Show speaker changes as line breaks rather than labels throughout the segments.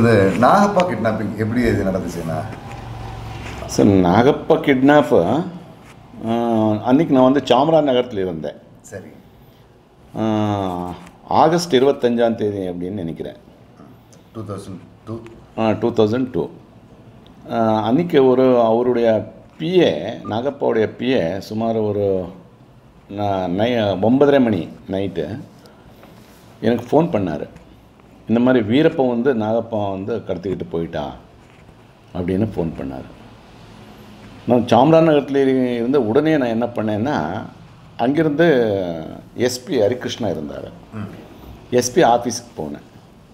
இந்த நாகப்பா கிட்னாப்பிங் எப்படி இது நடந்துச்சுண்ணா
சார் நாகப்பா கிட்னாப்பு அன்றைக்கி நான் வந்து சாமரா நகரத்தில் இருந்தேன்
சரி
ஆஹ், ஆகஸ்ட் இருபத்தஞ்சாம் தேதி அப்படின்னு நினைக்கிறேன்
two thousand two
two thousand two அன்றைக்கி ஒரு அவருடைய பிஏ நாகப்பாவுடைய பிஏ சுமார் ஒரு ந- நை ஒன்பதரை மணி நைட்டு எனக்கு ஃபோன் பண்ணார் இந்த மாதிரி வீரப்பன் வந்து நாகப்பா வந்து கடத்திக்கிட்டு போயிட்டா அப்படின்னு ஃபோன் பண்ணார் நான் சாமராநகரத்தில் இருந்து உடனே நான் என்ன பண்ணேன்னா அங்கேருந்து எஸ்பி ஹரிகிருஷ்ணா இருந்தார் எஸ்பி ஆஃபீஸுக்கு போனேன்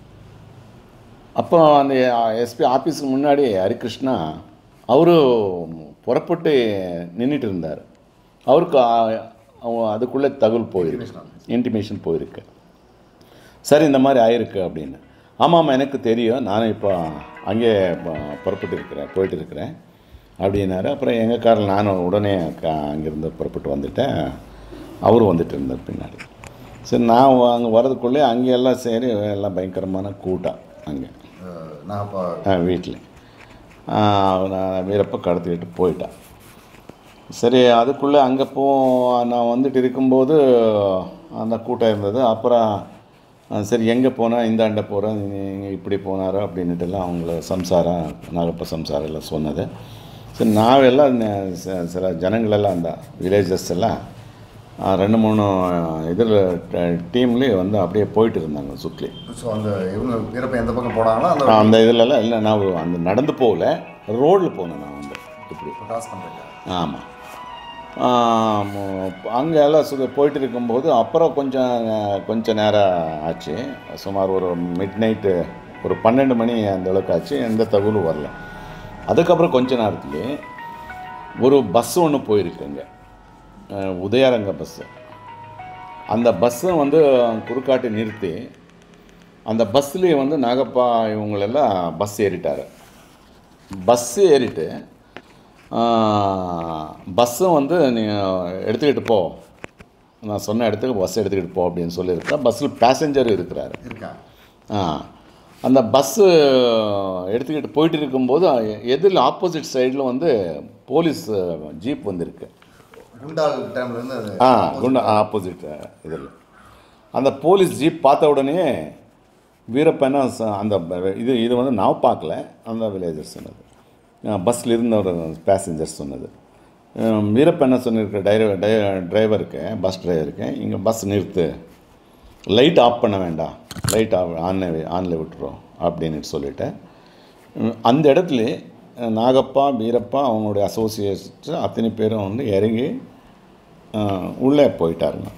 அப்போ அந்த எஸ்பி ஆஃபீஸுக்கு முன்னாடி ஹரிகிருஷ்ணா அவரு புறப்பட்டு நின்றுட்டு இருந்தார் அவருக்கு ஆ- அவ- அதுக்குள்ளே தகவல் போயிருக்கு இன்டிமேஷன் போயிருக்கு சரி இந்த மாதிரி ஆயிருக்கு அப்படின்னு ஆமாம் ஆமாம் எனக்கு தெரியும் நானும் இப்போ அங்கே ப- புறப்பட்டு இருக்கிறேன் போயிட்டு இருக்கிறேன் அப்படின்னாரு அப்புறம் எங்கள் காரில் நானும் உடனே க அங்கேருந்து புறப்பட்டு வந்துட்டேன் அவரும் வந்துட்டு இருந்தார் பின்னாடி சரி நான் அங்கே வர்றதுக்குள்ளே அங்கே எல்லாம் சரி எல்லாம் பயங்கரமான கூட்டம் அங்கே
அஹ், நாகப்பா
வீட்டில் நான் வீரப்ப கடத்திக்கிட்டு போயிட்டான் சரி அதுக்குள்ளே அங்கே போ நான் வந்துட்டு இருக்கும்போது அந்த கூட்டம் இருந்தது அப்புறம் அஹ், சரி எங்கே போனால் இந்த அண்டை போகிறேன் நீங்கள் இப்படி போனாரோ அப்படின்னுட்டுலாம் அவங்கள சம்சாரம் நாகப்ப சம்சாரம் எல்லாம் சொன்னது சரி நான் எல்லாம் ந- ச- சில ஜனங்களெல்லாம் அந்த வில்லேஜஸ் எல்லாம் அஹ், ரெண்டு மூணு இதில் டீம்லேயே வந்து அப்படியே போயிட்டு இருந்தாங்க சுற்றி
ஸோ அந்த இவங்க வீரப்பன் எந்த பக்கம் போனாங்களோ அந்த
அந்த இதிலலாம் இல்லை நான் அந்த நடந்து போகல ரோடில் போனேன் நான் வந்து இப்படி
கிராஸ் பண்ணுறீங்க
ஆமாம் அங்கே எல்லாம் சு போயிட்டு இருக்கும்போது அப்புறம் கொஞ்சம் கொஞ்சம் நேரம் ஆச்சு சுமார் ஒரு மிட் நைட்டு ஒரு பன்னெண்டு மணி அந்த அளவுக்கு ஆச்சு எந்த தகவலும் வரல அதுக்கப்புறம் கொஞ்ச நேரத்துலேயே ஒரு பஸ் ஒன்று போயிருக்குங்க அஹ், உதயாரங்க பஸ்ஸு அந்த பஸ்ஸை வந்து குறுக்காட்டி நிறுத்தி அந்த பஸ்லேயே வந்து நாகப்பா இவங்களெல்லாம் பஸ் ஏறிட்டார் பஸ்ஸு ஏறிட்டு பஸ்ஸும் வந்து நீ எடுத்துக்கிட்டு போ நான் சொன்ன இடத்துக்கு பஸ் எடுத்துக்கிட்டு போ அப்படின்னு சொல்லியிருக்கேன் பஸ்ஸில் பேசஞ்சர் இருக்கிறாரு
இருக்கான்
ஆ அந்த பஸ்ஸு எடுத்துக்கிட்டு போயிட்டு இருக்கும்போது எதிரில் ஆப்போசிட் சைடில் வந்து போலீஸ் ஜீப் வந்திருக்கு
குண்டால் டைம்ல இருந்து அது
ஆ குண்டு ஆப்போசிட் இதில் அந்த போலீஸ் ஜீப் பார்த்த உடனே வீரப்பனா ச- அந்த ப- இது இது வந்து நான் பார்க்கல அந்த வில்லேஜர் சொன்னது பஸ்ஸில் இருந்த ஒரு பேசஞ்சர் சொன்னது அஹ் வீரப்பன் என்ன சொல்லியிருக்க டிரைவர் டிரைவருக்கு பஸ் டிரைவருக்கு இங்கே பஸ் நிறுத்து லைட் ஆஃப் பண்ண வேண்டாம் லைட் ஆஃப் ஆனில் ஆனில் விட்டுறோம் அப்படின்னு சொல்லிட்டு உம், அந்த இடத்துல அஹ், நாகப்பா வீரப்பா அவங்களுடைய அசோசியேட்ஸ் அத்தனை பேரும் வந்து இறங்கி அஹ், உள்ளே போயிட்டாருங்க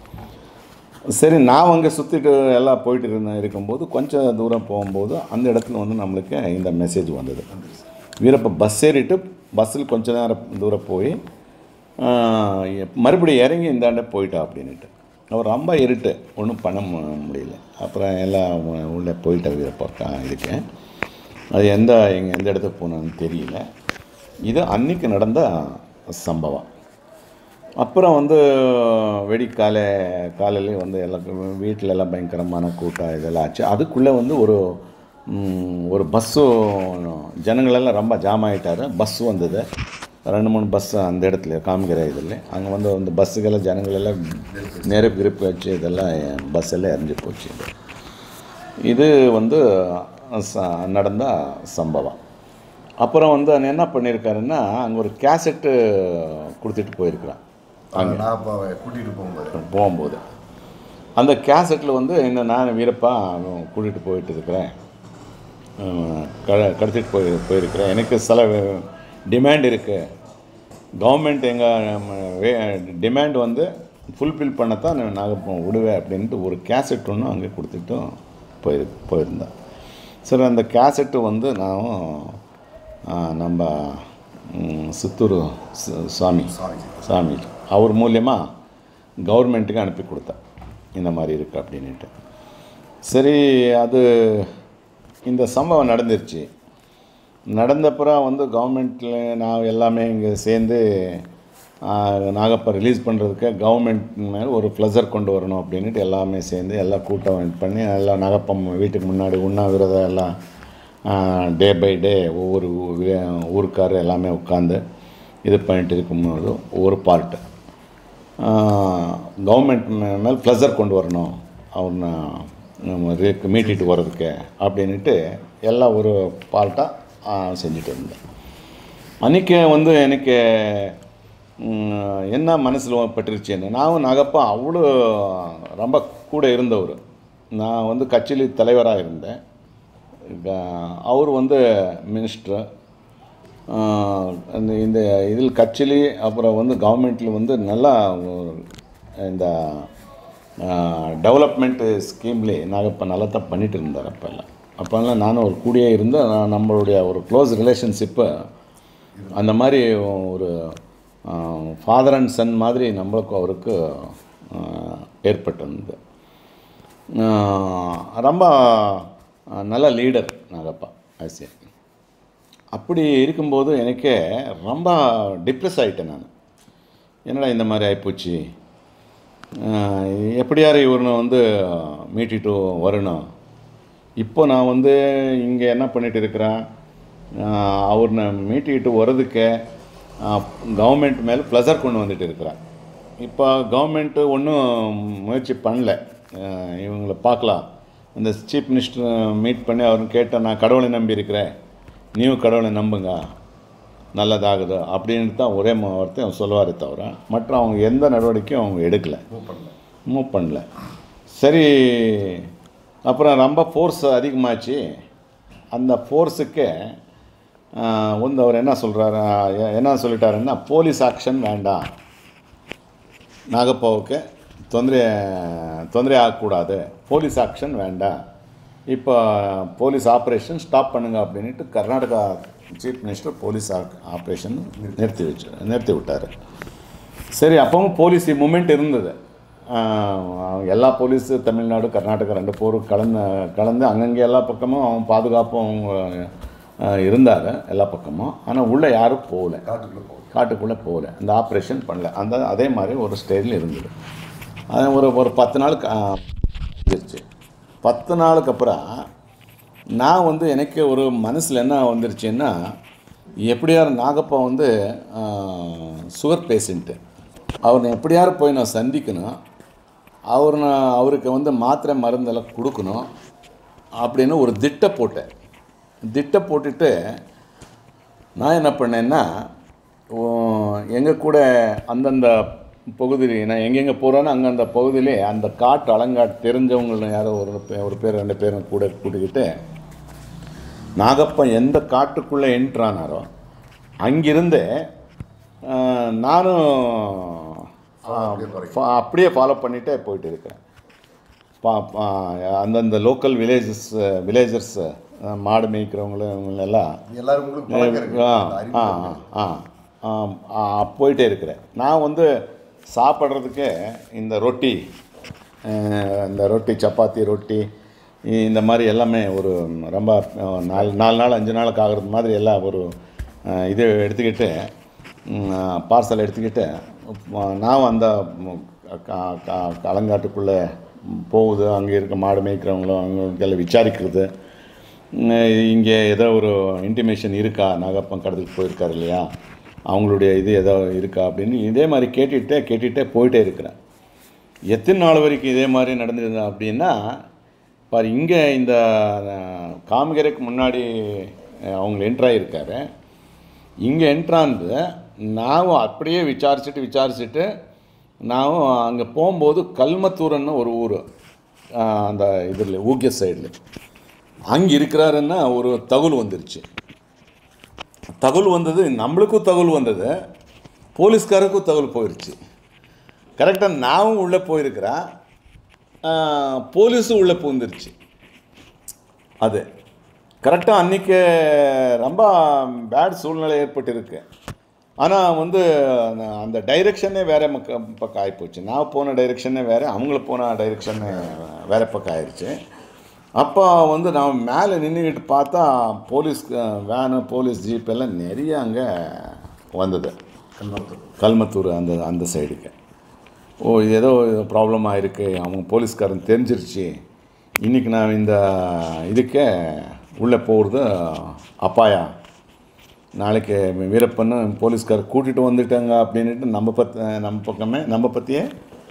சரி நான் அங்கே சுற்றிட்டு எல்லாம் போயிட்டு இருந்தேன் இருக்கும்போது கொஞ்சம் தூரம் போகும்போது அந்த இடத்துல வந்து நம்மளுக்கு இந்த மெசேஜ் வந்தது வீரப்ப பஸ் ஏறிட்டு பஸ்ஸில் கொஞ்ச நேரம் தூரம் போய் ஆஹ், எ- மறுபடியும் இறங்கி இந்தாண்ட போயிட்டா அப்படின்னுட்டு அவர் ரொம்ப இருட்டு ஒன்றும் பண்ண மு- முடியல அப்புறம் எல்லாம் உ- உள்ளே போயிட்டா வீரப்பா இதுக்கு அது எந்த எங்கே எந்த இடத்துக்கு போனான்னு தெரியல இது அன்னைக்கு நடந்த சம்பவம் அப்புறம் வந்து வெடி காலை காலையிலே வந்து எல்லாம் வீட்டில் எல்லாம் பயங்கரமான கூட்டம் இதெல்லாம் ஆச்சு அதுக்குள்ளே வந்து ஒரு ம், ஒரு பஸ்ஸு ஜனங்களெல்லாம் ரொம்ப ஜாம் ஆகிட்டாரு பஸ் வந்தது ரெண்டு மூணு பஸ் அந்த இடத்துல காமிக்கிற இதில் அங்கே வந்து அந்த பஸ்ஸுக்கெல்லாம் ஜனங்களெல்லாம் நெருப்பு கிருப்பு வச்சு இதெல்லாம் பஸ் எல்லாம் எரிஞ்சு போச்சு இது வந்து ச- நடந்த சம்பவம் அப்புறம் வந்து அவன் என்ன பண்ணியிருக்காருன்னா அங்கே ஒரு கேசட்டு கொடுத்துட்டு போயிருக்கிறான்
நாகப்பாவை கூட்டிகிட்டு போகும்போது
போகும்போது அந்த கேசட்டில் வந்து என்ன நான் வீரப்பா கூட்டிகிட்டு போயிட்டு இருக்கிறேன் அஹ் க கடத்திட்டு போய் போயிருக்கிறேன் எனக்கு சில டிமாண்ட் இருக்குது கவர்மெண்ட் எங்கள் டிமாண்ட் வந்து ஃபுல்ஃபில் பண்ணத்தான் நான் நாங்கள் விடுவேன் அப்படின்ட்டு ஒரு கேசட் ஒன்று அங்கே கொடுத்துட்டும் போயிரு போயிருந்தேன் சரி அந்த கேசட்டு வந்து நான் அஹ், நம்ம ம், சித்தூர் சு- சுவாமி
சுவாமிஜி
சாமி அவர் மூலியமாக கவர்மெண்ட்டுக்கு அனுப்பி கொடுத்தேன் இந்த மாதிரி இருக்குது அப்படின்ட்டு சரி அது இந்த சம்பவம் நடந்துருச்சு நடந்தப்புறம் வந்து கவர்மெண்ட்டில் நான் எல்லாமே இங்கே சேர்ந்து நாகப்பா ரிலீஸ் பண்ணுறதுக்கு கவர்மெண்ட் மேலே ஒரு ப்ளஸர் கொண்டு வரணும் அப்படின்ட்டு எல்லாமே சேர்ந்து எல்லாம் கூட்டம் இது பண்ணி எல்லாம் நாகப்பம் வீட்டுக்கு முன்னாடி உண்ணாவிரதம் எல்லாம் டே பை டே ஒவ்வொரு ஊ- ஊருக்காரர் எல்லாமே உட்காந்து இது பண்ணிட்டு இருக்கும்போது ஒவ்வொரு பார்ட்டு கவர்மெண்ட் மேலே ப்ளஸர் கொண்டு வரணும் அவனை மீட்டிட்டு வர்றதுக்கு அப்படின்ட்டு எல்லாம் ஒரு பார்ட்டாக செஞ்சுட்டு இருந்தேன் அன்றைக்கி வந்து எனக்கு ம், என்ன மனசில் பட்டுருச்சுன்னு நான் நாகப்பா அவ்வளோ ரொம்ப கூட இருந்தவர் நான் வந்து கட்சியில் தலைவராக இருந்தேன் க- அவர் வந்து மினிஸ்டர் இந்த இந்த இதில் கட்சிலி அப்புறம் வந்து கவர்மெண்ட்டில் வந்து நல்லா ஒரு இந்த டெவலப்மெண்ட்டு ஸ்கீம்லேயே நாகப்பா நல்லா தான் பண்ணிட்டு இருந்தார் அப்போல்லாம் அப்போல்லாம் நானும் ஒரு கூடியே இருந்து நான் நம்மளுடைய ஒரு க்ளோஸ் ரிலேஷன்ஷிப்பை அந்த மாதிரி ஒரு ஃபாதர் அண்ட் சன் மாதிரி நம்மளுக்கு அவருக்கு ஆஹ், ஏற்பட்டிருந்தது ஆஹ், ரொம்ப ஆஹ், நல்ல லீடர் நாகப்பா ஆசியா அப்படி இருக்கும்போது எனக்கே ரொம்ப டிப்ரெஸ் ஆகிட்டேன் நான் என்னடா இந்த மாதிரி ஆகிப்போச்சு ஆஹ், எப்படியாரு இவனை வந்து மீட்டிட்டு வரணும் இப்போ நான் வந்து இங்கே என்ன பண்ணிட்டு இருக்கிறேன் ஆஹ், அவனை மீட்டிட்டு வர்றதுக்கு கவர்மெண்ட் மேலே ப்ளஸர் கொண்டு வந்துட்டு இருக்கிறேன் இப்போ கவர்மெண்ட்டு ஒன்றும் முயற்சி பண்ணல ஆஹ், இவங்கள பார்க்கலாம் இந்த சீஃப் மினிஸ்டர் மீட் பண்ணி அவரும் கேட்டேன் நான் கடவுளை நம்பி இருக்கிறேன் நீயும் கடவுளை நம்புங்க நல்லதாகுது அப்படின்னு தான் ஒரே ம- வார்த்தை அவன் சொல்லுவாரே தவிர மற்ற அவங்க எந்த நடவடிக்கையும் அவங்க எடுக்கலை
மூவ் பண்ணல
மூவ் பண்ணல சரி அப்புறம் ரொம்ப ஃபோர்ஸ் அதிகமாச்சு அந்த ஃபோர்ஸுக்கு வந்து அவர் என்ன சொல்கிறாரு என்ன சொல்லிட்டாருன்னா போலீஸ் ஆக்ஷன் வேண்டாம் நாகப்பாவுக்கு தொந்தரே தொந்தரே ஆகக்கூடாது போலீஸ் ஆக்ஷன் வேண்டாம் இப்போ போலீஸ் ஆப்ரேஷன் ஸ்டாப் பண்ணுங்க அப்படின்ட்டு Karnataka chief minister police operation நிறுத்தி வச்சு நிறுத்தி விட்டார் சரி அப்பவும் போலீஸ் மூமெண்ட் இருந்தது ஆஹ் எல்லா போலீஸு தமிழ்நாடு கர்நாடகா ரெண்டு போரும் கலந்து கலந்து அங்கங்கே எல்லா பக்கமும் அவன் பாதுகாப்பும் அவங்க ஆஹ் இருந்தார் எல்லா பக்கமும் ஆனால் உள்ளே யாரும் போகல
காட்டுக்குள்ளே போகும்
காட்டுக்குள்ளே போகல அந்த ஆப்ரேஷன் பண்ணல அந்த அதே மாதிரி ஒரு ஸ்டேஜில் இருந்தது அது ஒரு ஒரு பத்து நாளுக்கு இருந்துச்சு பத்து நாளுக்கு அப்புறம் நான் வந்து எனக்கு ஒரு மனசில் என்ன வந்துருச்சுன்னா எப்படியாரு நாகப்பா வந்து சுகர் பேஷண்ட்டு அவனை எப்படியாரு போய் நான் சந்திக்கணும் அவர் நான் அவருக்கு வந்து மாத்திரை மருந்தெல்லாம் கொடுக்கணும் அப்படின்னு ஒரு திட்டை போட்டேன் திட்டை போட்டுட்டு நான் என்ன பண்ணேன்னா எங்கள் கூட அந்தந்த பகுதியில் நான் எங்கெங்கே போகிறேனோ அங்கே அந்த பகுதியிலே அந்த காட்டு அலங்காட்டு தெரிஞ்சவங்கள யாரோ ஒரு பே- ஒரு பேர் ரெண்டு பேரும் கூட கூட்டிக்கிட்டு நாகப்பன் எந்த காட்டுக்குள்ளே என்ட்ரானாரோ அங்கிருந்து ஆஹ், நானும் ஆஹ், ஃபா- அப்படியே ஃபாலோ பண்ணிகிட்டே போயிட்டு இருக்கிறேன் பா பா- அந்தந்த லோக்கல் வில்லேஜஸ் வில்லேஜர்ஸ் மாடு மேய்க்கிறவங்களும் இவங்களெல்லாம்
எல்லாரும் உங்களுக்கு பழக்கம் இருக்கு
ஆ
அந்த அறிவு
ஆ
இருக்கு.
ஆ ஆ ஆ, போயிட்டே இருக்கிறேன் நான் வந்து சாப்பிட்றதுக்கு இந்த ரொட்டி அஹ், இந்த ரொட்டி சப்பாத்தி ரொட்டி இந்த மாதிரி எல்லாமே ஒரு ரொம்ப அஹ், நாலு நாலு நாள் அஞ்சு நாளுக்கு ஆகிறது மாதிரி எல்லாம் ஒரு அஹ், இது எடுத்துக்கிட்டு பார்சல் எடுத்துக்கிட்டு உம், நான் அந்த உம், கா- கா- களங்காட்டுக்குள்ளே போகுது அங்கே இருக்க மாடு மேய்க்கிறவங்களும் அவங்களுக்கெல்லாம் விசாரிக்கிறது இங்கே ஏதோ ஒரு இன்டிமேஷன் இருக்கா நாகப்பன் கடலுக்கு போயிருக்காரு இல்லையா அவங்களுடைய இது ஏதோ இருக்கா அப்படின்னு இதே மாதிரி கேட்டுகிட்டே கேட்டுகிட்டே போயிட்டே இருக்கிறேன் எத்தனை நாள் வரைக்கும் இதே மாதிரி நடந்தது அப்படின்னா பாரு இங்கே இந்த அஹ், காமகரைக்கு முன்னாடி அஹ், அவங்க என்ட்ராயிருக்காரு இங்கே என்ட்ராந்து நானும் அப்படியே விசாரிச்சுட்டு விசாரிச்சுட்டு நானும் அங்கே போகும்போது கல்மத்தூரன்னு ஒரு ஊர் அஹ், அந்த இதில் ஊக்கிய சைடில் அங்கே இருக்கிறாருன்னா ஒரு தகவல் வந்துருச்சு தகவல் வந்தது நம்மளுக்கும் தகவல் வந்தது போலீஸ்காரருக்கும் தகவல் போயிடுச்சு கரெக்டாக நானும் உள்ளே போயிருக்கிறேன் ஆஹ், போலீஸும் உள்ளே பூந்துருச்சு அது கரெக்டாக அன்றைக்கி ரொம்ப பேட் சூழ்நிலை ஏற்பட்டிருக்கு ஆனால் வந்து அந்த- அந்த டைரெக்ஷனே வேறு மக்க பக்கம் ஆகிப்போச்சு நான் போன டைரெக்ஷனே வேறு அவங்கள போன டைரெக்ஷனே வேறு பக்கம் ஆயிடுச்சு அப்போ வந்து நான் மேலே நின்றுக்கிட்டு பார்த்தா போலீஸ் வேனு போலீஸ் ஜீப் எல்லாம் நிறைய அங்கே வந்தது
கல்மத்தூர்
கல்மத்தூர் அந்த அந்த சைடுக்கு ஓ இது ஏதோ ப்ராப்ளம் ஆயிருக்கு அவங்க போலீஸ்காரன் தெரிஞ்சிருச்சு இன்றைக்கி நான் இந்த இதுக்கே உள்ளே போகிறது அப்பாயா நாளைக்கு வீரப்பன்னு போலீஸ்கார் கூட்டிகிட்டு வந்துட்டாங்க அப்படின்ட்டு நம்ம பத் நம்ம பக்கமே நம்ம பற்றியே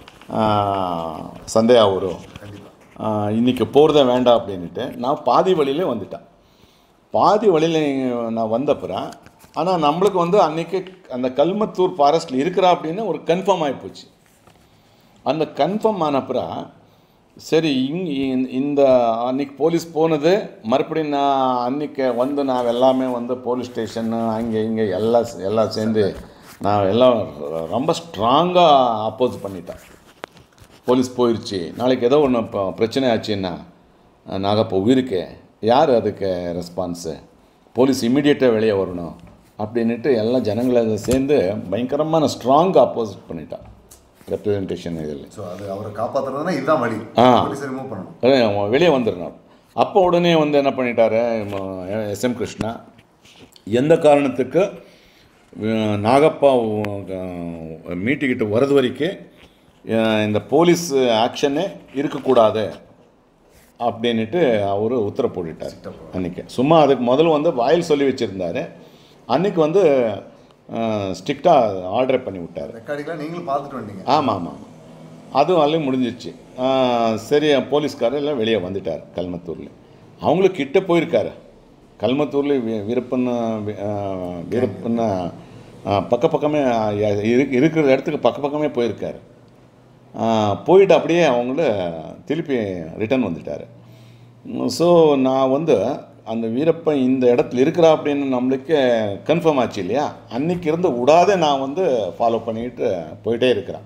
சந்தேகம் வரும் ஆஹ் இன்னைக்கு போகிறதே வேண்டாம் அப்படின்ட்டு நான் பாதி வழியிலே வந்துட்டேன் பாதி வழியில் நான் வந்தப்புறம் ஆனால் நம்மளுக்கு வந்து அன்னைக்கு அந்த கல்மத்தூர் ஃபாரஸ்ட்டில் இருக்கிறா அப்படின்னு ஒரு கன்ஃபார்ம் ஆகிப்போச்சு அந்த கன்ஃபார்ம் ஆனப்புறம் சரி இங் இந்த- இந்த அன்னைக்கு போலீஸ் போனது மறுபடியும் நான் அன்னைக்கு வந்து நான் எல்லாமே வந்து போலீஸ் ஸ்டேஷனு அங்கே இங்கே எல்லாம் சே- எல்லாம் சேர்ந்து நான் எல்லாம் ரொம்ப ஸ்ட்ராங்காக அப்போஸ் பண்ணிட்டேன் போலீஸ் போயிடுச்சு நாளைக்கு ஏதோ ஒன்று இப்போ பிரச்சனை ஆச்சுன்னா நாங்கள் இப்போ உயிருக்கு யார் அதுக்கு ரெஸ்பான்ஸு போலீஸ் இம்மிடியேட்டாக வெளியே வரணும் அப்படின்ட்டு எல்லாம் ஜனங்களை சேர்ந்து பயங்கரமான ஸ்ட்ராங் ஆப்போசிட் பண்ணிட்டான் ரெப்ரசன்டேஷன் இதில்
ஸோ அது அவரை காப்பாத்துறதுன்னா இதுதான் வழி
ஆ.
போலீஸை ரிமூவ் பண்ணணும்
அதான் அவன் வெளியே வந்துடுறான் அப்போ உடனே வந்து என்ன பண்ணிட்டாரு எஸ் எம் கிருஷ்ணா எந்த காரணத்துக்கு அஹ், நாகப்பா அஹ், மீட்டுக்கிட்டு வர்றது வரைக்கும் அஹ், இந்த போலீஸ் ஆக்ஷனே இருக்கக்கூடாது அப்படின்ட்டு அவர் உத்தரவு போட்டுட்டார் அன்றைக்கி சும்மா அதுக்கு முதல்ல வந்து வாயில் சொல்லி வச்சுருந்தாரு அன்றைக்கி வந்து ஸ்ட்ரிக்டாக ஆர்டர் பண்ணி விட்டார்
ரெக்கார்டிங்லாம் நீங்களும் பார்த்துட்டு வந்தீங்க
ஆமாம் ஆமாம் அதுவும் அள்ளி முடிஞ்சிச்சு ஆஹ் சரி போலீஸ்காரர் எல்லாம் வெளியே வந்துட்டார் கல்மத்தூரில் அவங்களும் கிட்ட போயிருக்காரு கல்மத்தூரில் வி விருப்பன்னு வி- ஆஹ் வீரப்பன்னு ஆஹ் பக்க பக்கமே ஆஹ் இரு- இருக்கிற இடத்துக்கு பக்க பக்கமே போயிருக்காரு ஆஹ் போயிட்டு அப்படியே அவங்கள திருப்பி ரிட்டர்ன் வந்துட்டார் ஸோ நான் வந்து அந்த வீரப்பன் இந்த இடத்துல இருக்கிறா அப்படின்னு நம்மளுக்கு கன்ஃபார்ம் ஆச்சு இல்லையா அன்னைக்கு இருந்து விடாத நான் வந்து ஃபாலோ பண்ணிட்டு போயிட்டே இருக்கிறேன்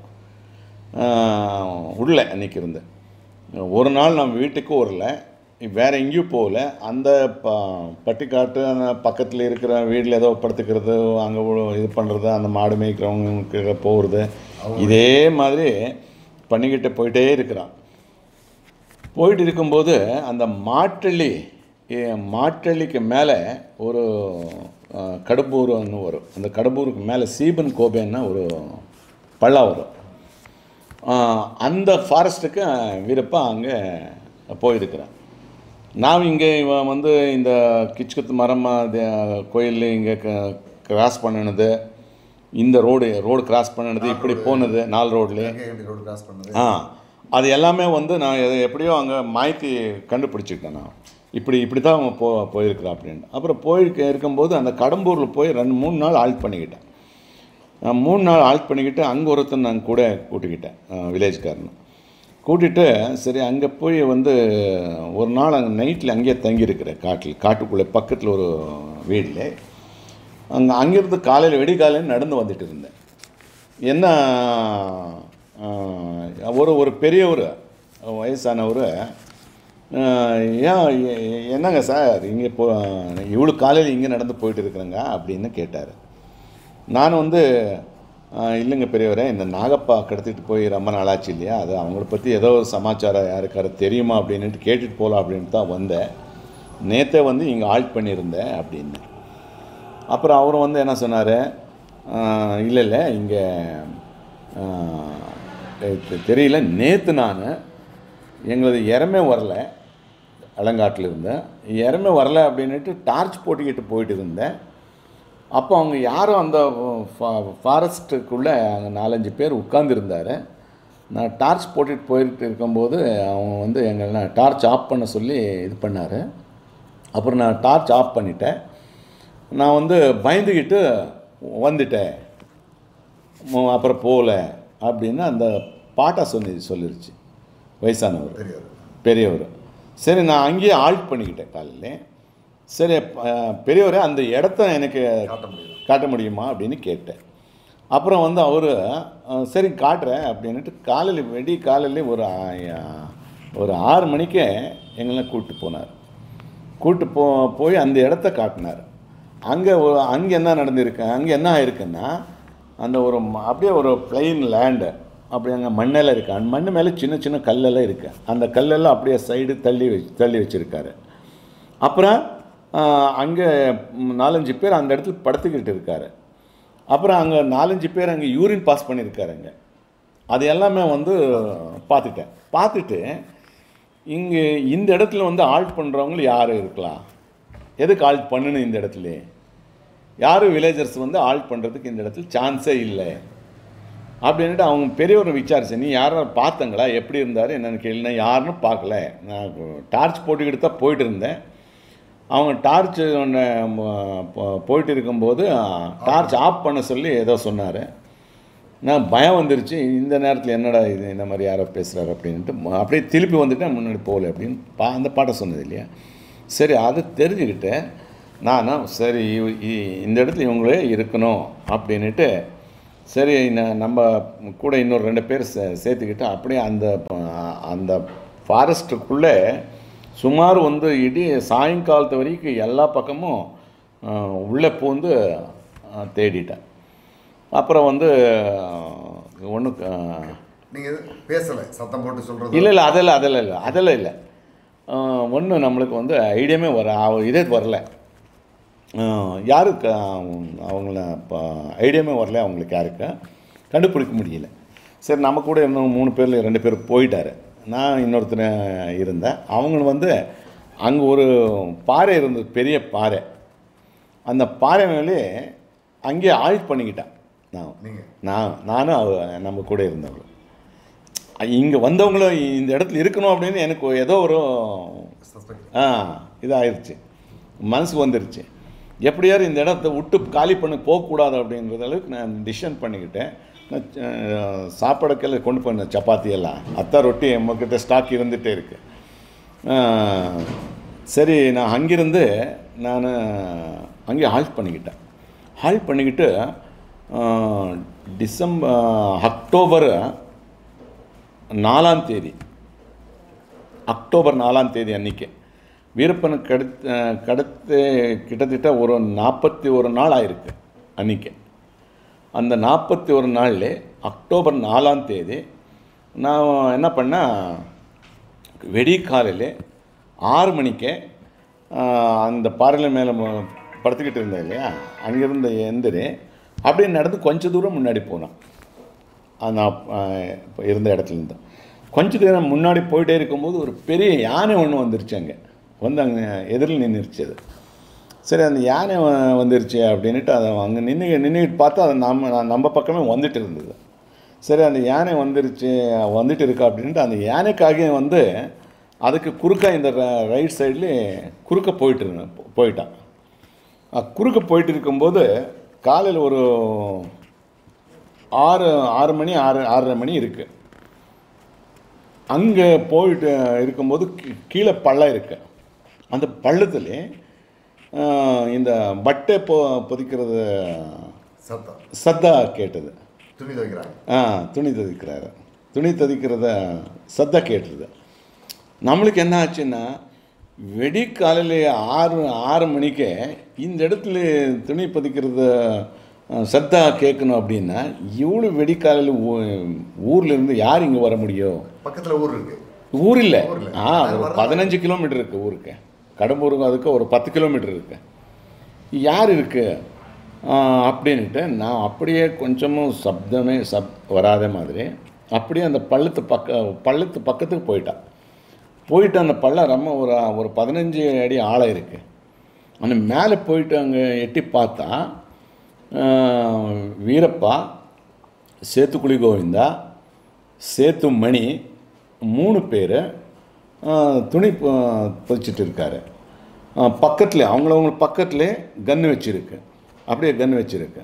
ஆஹ் உள்ள அன்னைக்கு இருந்து ஒரு நாள் நம்ம வீட்டுக்கு வரல வேறு எங்கேயும் போகல அந்த ப பட்டிக்காட்டு அந்த பக்கத்தில் இருக்கிற வீட்டில் ஏதோ படுத்துக்கிறது அங்கே இது பண்ணுறது அந்த மாடு மேய்க்கிறவங்க போகிறது இதே மாதிரி பண்ணிக்கிட்டு போயிட்டே இருக்கிறான் போயிட்டு இருக்கும்போது அந்த மாட்டள்ளி எ- மாட்டள்ளிக்கு மேலே ஒரு அஹ், கடம்பூர்னு வரும் அந்த கடம்பூருக்கு மேலே சீபன் கோபேன்னா ஒரு பள்ளம் வரும் அஹ், அந்த ஃபாரஸ்ட்டுக்கு வீரப்பா அங்கே போயிருக்கிறேன் நான் இங்கே இவன் வந்து இந்த கிச்குத்து மரம் கோயில் இங்கே கிராஸ் பண்ணினது இந்த ரோடு ரோடு கிராஸ் பண்ணினது இப்படி போனது நாலு ரோட்லேயே
கங்கை ரோடு கிராஸ் பண்ணது
ஆ அது எல்லாமே வந்து நான் எது எப்படியோ அங்கே மாய்த்தி கண்டுபிடிச்சிட்டேன் நான் இப்படி இப்படி தான் அவங்க போ போயிருக்கிறா அப்படின்ட்டு அப்புறம் போயிருக்க இருக்கும்போது அந்த கடம்பூரில் போய் ரெண்டு மூணு நாள் ஆல்ட் பண்ணிக்கிட்டேன் நான் மூணு நாள் ஆல்ட் பண்ணிக்கிட்டு அங்கே ஒருத்தன் நான் கூட கூட்டிக்கிட்டேன் வில்லேஜ்காரன் கூட்டிகிட்டு சரி அங்கே போய் வந்து ஒரு நாள் அங்கே நைட்டில் அங்கேயே தங்கியிருக்கிறேன் காட்டில் காட்டுக்குள்ளே பக்கத்தில் ஒரு வீட்டில் அங்கே அங்கேருந்து காலையில் வெடி காலையில் நடந்து வந்துட்டு இருந்தேன் என்ன ஆஹ், ஒரு ஒரு பெரியவர் வயசானவர் ஆஹ், ஏன் எ- எ- என்னங்க சார் இங்கே போ இவ்வளோ காலையில் இங்கே நடந்து போயிட்டு இருக்கிறேங்க அப்படின்னு கேட்டார் நான் வந்து ஆஹ், இல்லைங்க பெரியவரே இந்த நாகப்பா கடத்திட்டு போய் ரொம்ப நாளாச்சு இல்லையா அது அவங்கள பற்றி ஏதோ ஒரு சமாச்சாரம் யாருக்காரு தெரியுமா அப்படின்ட்டு கேட்டுட்டு போகலாம் அப்படின்ட்டு தான் வந்தேன் நேற்றே வந்து இங்கே ஆல்ட் பண்ணியிருந்தேன் அப்படின்னு அப்புறம் அவர் வந்து என்ன சொன்னார் இல்லை இல்லை இங்கே தெரியல நேற்று நான் எங்களது இறமே வரல அலங்காட்டில் இருந்தேன் இறமே வரல அப்படின்னுட்டு டார்ச் போட்டுக்கிட்டு போயிட்டு இருந்தேன் அப்போ அவங்க யாரும் அந்த ஃபாரஸ்ட்டுக்குள்ளே அங்கே நாலஞ்சு பேர் உட்காந்துருந்தாரு நான் டார்ச் போட்டுட்டு போயிட்டு இருக்கும்போது அவங்க வந்து எங்களை டார்ச் ஆஃப் பண்ண சொல்லி இது பண்ணார் அப்புறம் நான் டார்ச் ஆஃப் பண்ணிட்டேன் நான் வந்து பயந்துக்கிட்டு வந்துட்டேன் மு- அப்புறம் போகல அப்படின்னு அந்த பாட்டா சொல்லி சொல்லிருச்சு வயசானவர்
தெரியாது
பெரியவர் சரி நான் அங்கேயே ஆல்ட் பண்ணிக்கிட்டேன் காலையில் சரி ப- பெரியவரே அந்த இடத்த எனக்கு
காட்ட முடியாது
காட்ட முடியுமா அப்படின்னு கேட்டேன் அப்புறம் வந்து அவர் சரி காட்டுறேன் அப்படின்ட்டு காலையில் வெடி காலையில் ஒரு ஆ- ஒரு ஆறு மணிக்கே எங்களை கூப்பிட்டு போனார் கூப்பிட்டு போ போய் அந்த இடத்த காட்டினார் அங்கே அங்கே என்ன நடந்திருக்கு அங்கே என்ன ஆயிருக்குன்னா அந்த ஒரு ம- அப்படியே ஒரு பிளெயின் லேண்டு அப்படி அங்கே மண்ணெல்லாம் இருக்கு அந்த மண் மேலே சின்ன சின்ன கல்லெல்லாம் இருக்கு அந்த கல்லெல்லாம் அப்படியே சைடு தள்ளி வச்சு தள்ளி வச்சுருக்காரு அப்புறம் அங்கே நாலஞ்சு பேர் அந்த இடத்துல படுத்துக்கிட்டு இருக்காரு அப்புறம் அங்கே நாலஞ்சு பேர் அங்கே யூரின் பாஸ் பண்ணியிருக்காருங்க அது எல்லாமே வந்து பார்த்துட்டேன் பார்த்துட்டு இங்கே இந்த இடத்துல வந்து ஆல்ட் பண்ணுறவங்க யார் இருக்கலாம் எதுக்கு ஆல்ட் பண்ணணும் இந்த இடத்துல யாரும் வில்லேஜர்ஸ் வந்து ஆல்ட் பண்ணுறதுக்கு இந்த இடத்துல சான்ஸே இல்லை அப்படின்ட்டு அவங்க பெரியவர் விசாரிச்சேன் நீ யாரும் பார்த்தங்களா எப்படி இருந்தார் என்னென்னு கேள்வி நான் யாருன்னு பார்க்கல நான் டார்ச் போட்டுக்கிட்டு தான் போயிட்டு இருந்தேன் அவங்க டார்ச் ஒன்று போயிட்டு இருக்கும்போது டார்ச் ஆஃப் பண்ண சொல்லி ஏதோ சொன்னார் நான் பயம் வந்துருச்சு இந்த நேரத்தில் என்னடா இது இந்த மாதிரி யாரோ பேசுகிறாரு அப்படின்ட்டு ம- அப்படியே திருப்பி வந்துட்டேன் முன்னாடி போகல அப்படின்னு பா அந்த பாட்டை சொன்னது இல்லையா சரி அதை தெரிஞ்சுக்கிட்டு நானும் சரி இவ- இ- இந்த இடத்துல இவங்களே இருக்கணும் அப்படின்னுட்டு சரி ந- நம்ம கூட இன்னொரு ரெண்டு பேர் சே சேர்த்துக்கிட்டு அப்படியே அந்த ப- அந்த ஃபாரஸ்ட்டுக்குள்ளே சுமார் வந்து இடி சாயங்காலத்து வரைக்கும் எல்லா பக்கமும் அஹ், உள்ளே பூந்து அஹ், தேடிட்டேன் அப்புறம் வந்து ஒன்று
நீங்க பேசலை சத்தம் போட்டு சொல்றது
இல்லை இல்லை அதெல்லாம் அதெல்லாம் இல்லை அதெல்லாம் இல்லை ஒன்றும் நம்மளுக்கு வந்து ஐடியாமே வர அவ- இதே வரல அஹ், யாருக்கு அஹ், அவங்கள இப்போ ஐடியாமே வரல அவங்களுக்கு யாருக்கு கண்டுபிடிக்க முடியல சரி நம்ம கூட இருந்தவங்க மூணு பேரில் ரெண்டு பேர் போயிட்டாரு நான் இன்னொருத்தர் இருந்தேன் அவங்க வந்து அங்கே ஒரு பாறை இருந்தது பெரிய பாறை அந்த பாறை மேலே அங்கேயே ஆல்ட் பண்ணிக்கிட்டேன் நான்
நீங்க
நான் நானும் அவ நம்ம கூட இருந்தவங்களும் இங்கே வந்தவங்களும் இந்த இடத்துல இருக்கணும் அப்படின்னு எனக்கு ஏதோ ஒரு
சஸ்பெக்ட்
ஆ இதாயிருச்சு மனசு வந்துருச்சு எப்படியாவது இந்த இடத்த விட்டு காலி பண்ணி போகக்கூடாது அப்படின்றது அளவுக்கு நான் டிசிஷன் பண்ணிக்கிட்டேன் நான் அஹ், சாப்பாடுக்கெல்லாம் கொண்டு போனேன் சப்பாத்தி எல்லாம் அத்தா ரொட்டி நம்மக்கிட்ட ஸ்டாக் இருந்துகிட்டே இருக்கு அஹ், சரி நான் அங்கிருந்து நான் அங்கே ஹால்ட் பண்ணிக்கிட்டேன் ஹால்ட் பண்ணிக்கிட்டு அஹ், டிசம்பர் அக்டோபர் நாலாம் தேதி அக்டோபர் நாலாம் தேதி அன்னைக்கு வீரப்பனுக்கு கடத்து கடத்து கிட்டத்தட்ட ஒரு நாற்பத்தி ஒரு நாள் ஆயிருக்கு அன்னைக்கு அந்த நாற்பத்தி ஒரு நாளில் அக்டோபர் நாலாம் தேதி நான் என்ன பண்ணேன் வெடி காலையில் ஆறு மணிக்கே ஆஹ், அந்த பாறையில் மேலே படுத்துக்கிட்டு இருந்தேன் இல்லையா அங்கேருந்து எந்திரி அப்படியே நடந்து கொஞ்சம் தூரம் முன்னாடி போனேன் நான் இப்போ இருந்த இடத்துல இருந்து கொஞ்ச நேரம் முன்னாடி போயிட்டே இருக்கும்போது ஒரு பெரிய யானை ஒன்று வந்துருச்சு அங்கே வந்து அங்கே எதிரில் நின்றுச்சு அது சரி அந்த யானை வ- வந்துருச்சு அப்படின்ட்டு அதை அங்கே நின்று நின்றுக்கிட்டு பார்த்தா அது நம்ம நம்ம பக்கமே வந்துட்டு இருந்தது சரி அந்த யானை வந்துருச்சு வந்துட்டு இருக்கா அப்படின்ட்டு அந்த யானைக்காக வந்து அதுக்கு குறுக்க இந்த ரைட் சைட்லேயே குறுக்க போயிட்டு இருந்தேன் போ- போயிட்டான் அஹ் குறுக்க போயிட்டு இருக்கும்போது காலையில் ஒரு ஆறு ஆறு மணி ஆறு ஆறரை மணி இருக்குது அங்கே போயிட்டு இருக்கும்போது கீ- கீழே பள்ளம் இருக்கு அந்த பள்ளத்துல ஆஹ், இந்த பட்டை பொ பொதிக்கிறது
சத்தம்
சத்தா கேட்டது
துணி துவைக்கிறாங்க
ஆ துணி துதிக்கிறாரு துணி துதிக்கிறத சத்தா கேட்டுது நம்மளுக்கு என்ன ஆச்சுன்னா வெடி காலையில் ஆறு ஆறு மணிக்கே இந்த இடத்துல துணி பதிக்கிறது அஹ், சத்தா கேட்கணும் அப்படின்னா இவ்வளோ வெடிக்காலையில் ஊரில் இருந்து யார் இங்கே வர முடியும்
பக்கத்துல ஊர் இருக்கு
ஊர் இல்லை
ஊர் இல்ல.
ஆ ஒரு பதினஞ்சு கிலோமீட்டர் இருக்குது ஊருக்கு கடம்பூருக்கு அதுக்கு ஒரு பத்து கிலோமீட்டர் இருக்கு யார் இருக்கு ஆ, அப்படின்ட்டு நான் அப்படியே கொஞ்சமும் சப்தமே சப் வராத மாதிரி அப்படியே அந்த பள்ளத்து பக்க பள்ளத்து பக்கத்துக்கு போயிட்டான் போயிட்டு அந்த பள்ளம் ரொம்ப ஒரு ஒரு பதினஞ்சு அடி ஆழம் இருக்கு அந்த மேலே போயிட்டு அங்கே எட்டி பார்த்தா ஆ, வீரப்பா சேத்துக்குழி கோவிந்தா சேத்து மணி மூணு பேர் துணி ப- பதிச்சிட்டு இருக்காரு பக்கத்தில் அவங்களவங்க பக்கத்துலேயே கன்று வச்சுருக்கு அப்படியே கன்று வச்சுருக்கு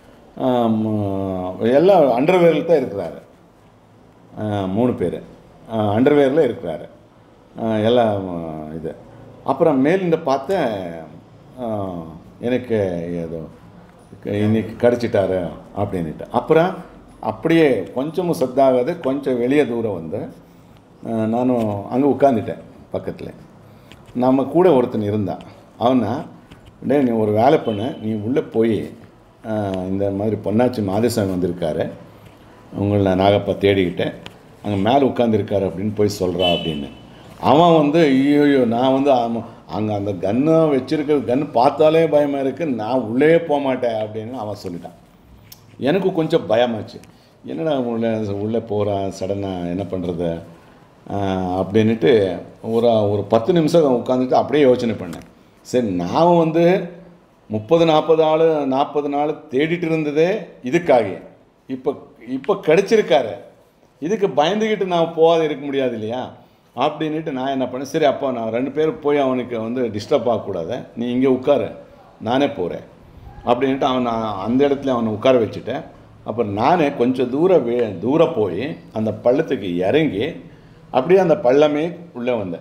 எல்லாம் அண்டர்வேரில் தான் இருக்கிறாரு ஆஹ் மூணு பேர் அண்டர்வேரில் இருக்கிறாரு ஆஹ் எல்லாம் ஆஹ் இது அப்புறம் மேலிருந்து பார்த்தேன் ஆஹ் எனக்கு ஏதோ க- இன்னைக்கு கடிச்சிட்டாரு அப்படின்ட்டு அப்புறம் அப்படியே கொஞ்சமும் சத்தாகாது கொஞ்சம் வெளியே தூரம் வந்து ஆஹ் நானும் அங்கே உட்காந்துட்டேன் பக்கத்தில் நம்ம கூட ஒருத்தன் இருந்தான் அவனா டேய் நீ ஒரு வேலை பண்ணு நீ உள்ளே போய் ஆஹ் இந்த மாதிரி பொன்னாச்சி மாதேசாமி வந்திருக்காரு உங்களை நாகப்பா தேடிக்கிட்டேன் அங்கே மேலே உட்காந்துருக்காரு அப்படின்னு போய் சொல்கிறா அப்படின்னு அவன் வந்து ஐயோ நான் வந்து அங்கே அந்த கன்னை வச்சிருக்க கன் பார்த்தாலே பயமாக இருக்குது நான் உள்ளே போக மாட்டேன் அப்படின்னு அவன் சொல்லிட்டான் எனக்கு கொஞ்சம் பயமாச்சு என்னடா உள்ளே உள்ளே போகிறான் சடனாக என்ன பண்ணுறது அப்படின்ட்டு ஒரு ஒரு பத்து நிமிஷம் உட்காந்துட்டு அப்படியே யோசனை பண்ணேன் சரி நான் வந்து முப்பது நாற்பது ஆள் நாற்பது நாள் தேடிட்டு இருந்ததே இதுக்காக இப்போ இப்போ கிடச்சிருக்காரு இதுக்கு பயந்துக்கிட்டு நான் போகாத இருக்க முடியாது இல்லையா அப்படின்ட்டு நான் என்ன பண்ணேன் சரி அப்போ நான் ரெண்டு பேரும் போய் அவனுக்கு வந்து டிஸ்டர்ப் ஆகக்கூடாது நீ இங்கே உட்காரு நானே போகிறேன் அப்படின்ட்டு அவன் நான் அந்த இடத்துல அவனை உட்கார வச்சுட்டேன் அப்புறம் நானே கொஞ்சம் தூரம் வே தூரம் போய் அந்த பள்ளத்துக்கு இறங்கி அப்படியே அந்த பள்ளமே உள்ளே வந்தேன்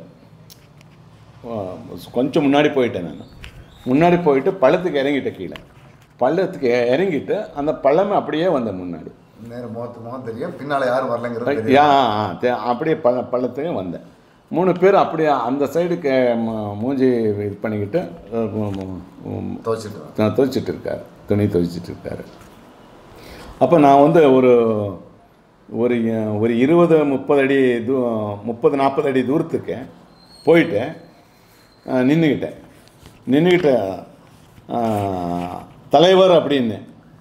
ஆஹ் கொஞ்சம் முன்னாடி போயிட்டேன் நான் முன்னாடி போயிட்டு பள்ளத்துக்கு இறங்கிட்டேன் கீழே பள்ளத்துக்கு இறங்கிட்டு அந்த பள்ளமே அப்படியே வந்தேன் முன்னாடி
நேரம் முகத்து முகம் தெரியும் பின்னால யாரும் வரலங்கிறது
யா
தெரியும்
ஆ, தே- அப்படியே பள்ள பள்ளத்துக்கு வந்தேன் மூணு பேர் அப்படியே அந்த சைடுக்கு ம- மூஞ்சி இது பண்ணிக்கிட்டு அஹ், ம- ம- ம-
துவைச்சிட்டு வா.
நான் துவைச்சிட்டு இருக்காரு துணி துவைச்சிட்டு இருக்காரு அப்போ நான் வந்து ஒரு ஒரு அஹ், ஒரு இருபது முப்பது அடி தூ முப்பது நாற்பது அடி தூரத்துக்கு போயிட்டு அஹ், நின்றுக்கிட்டேன் நின்றுக்கிட்ட அஹ், தலைவர் அப்படின்னு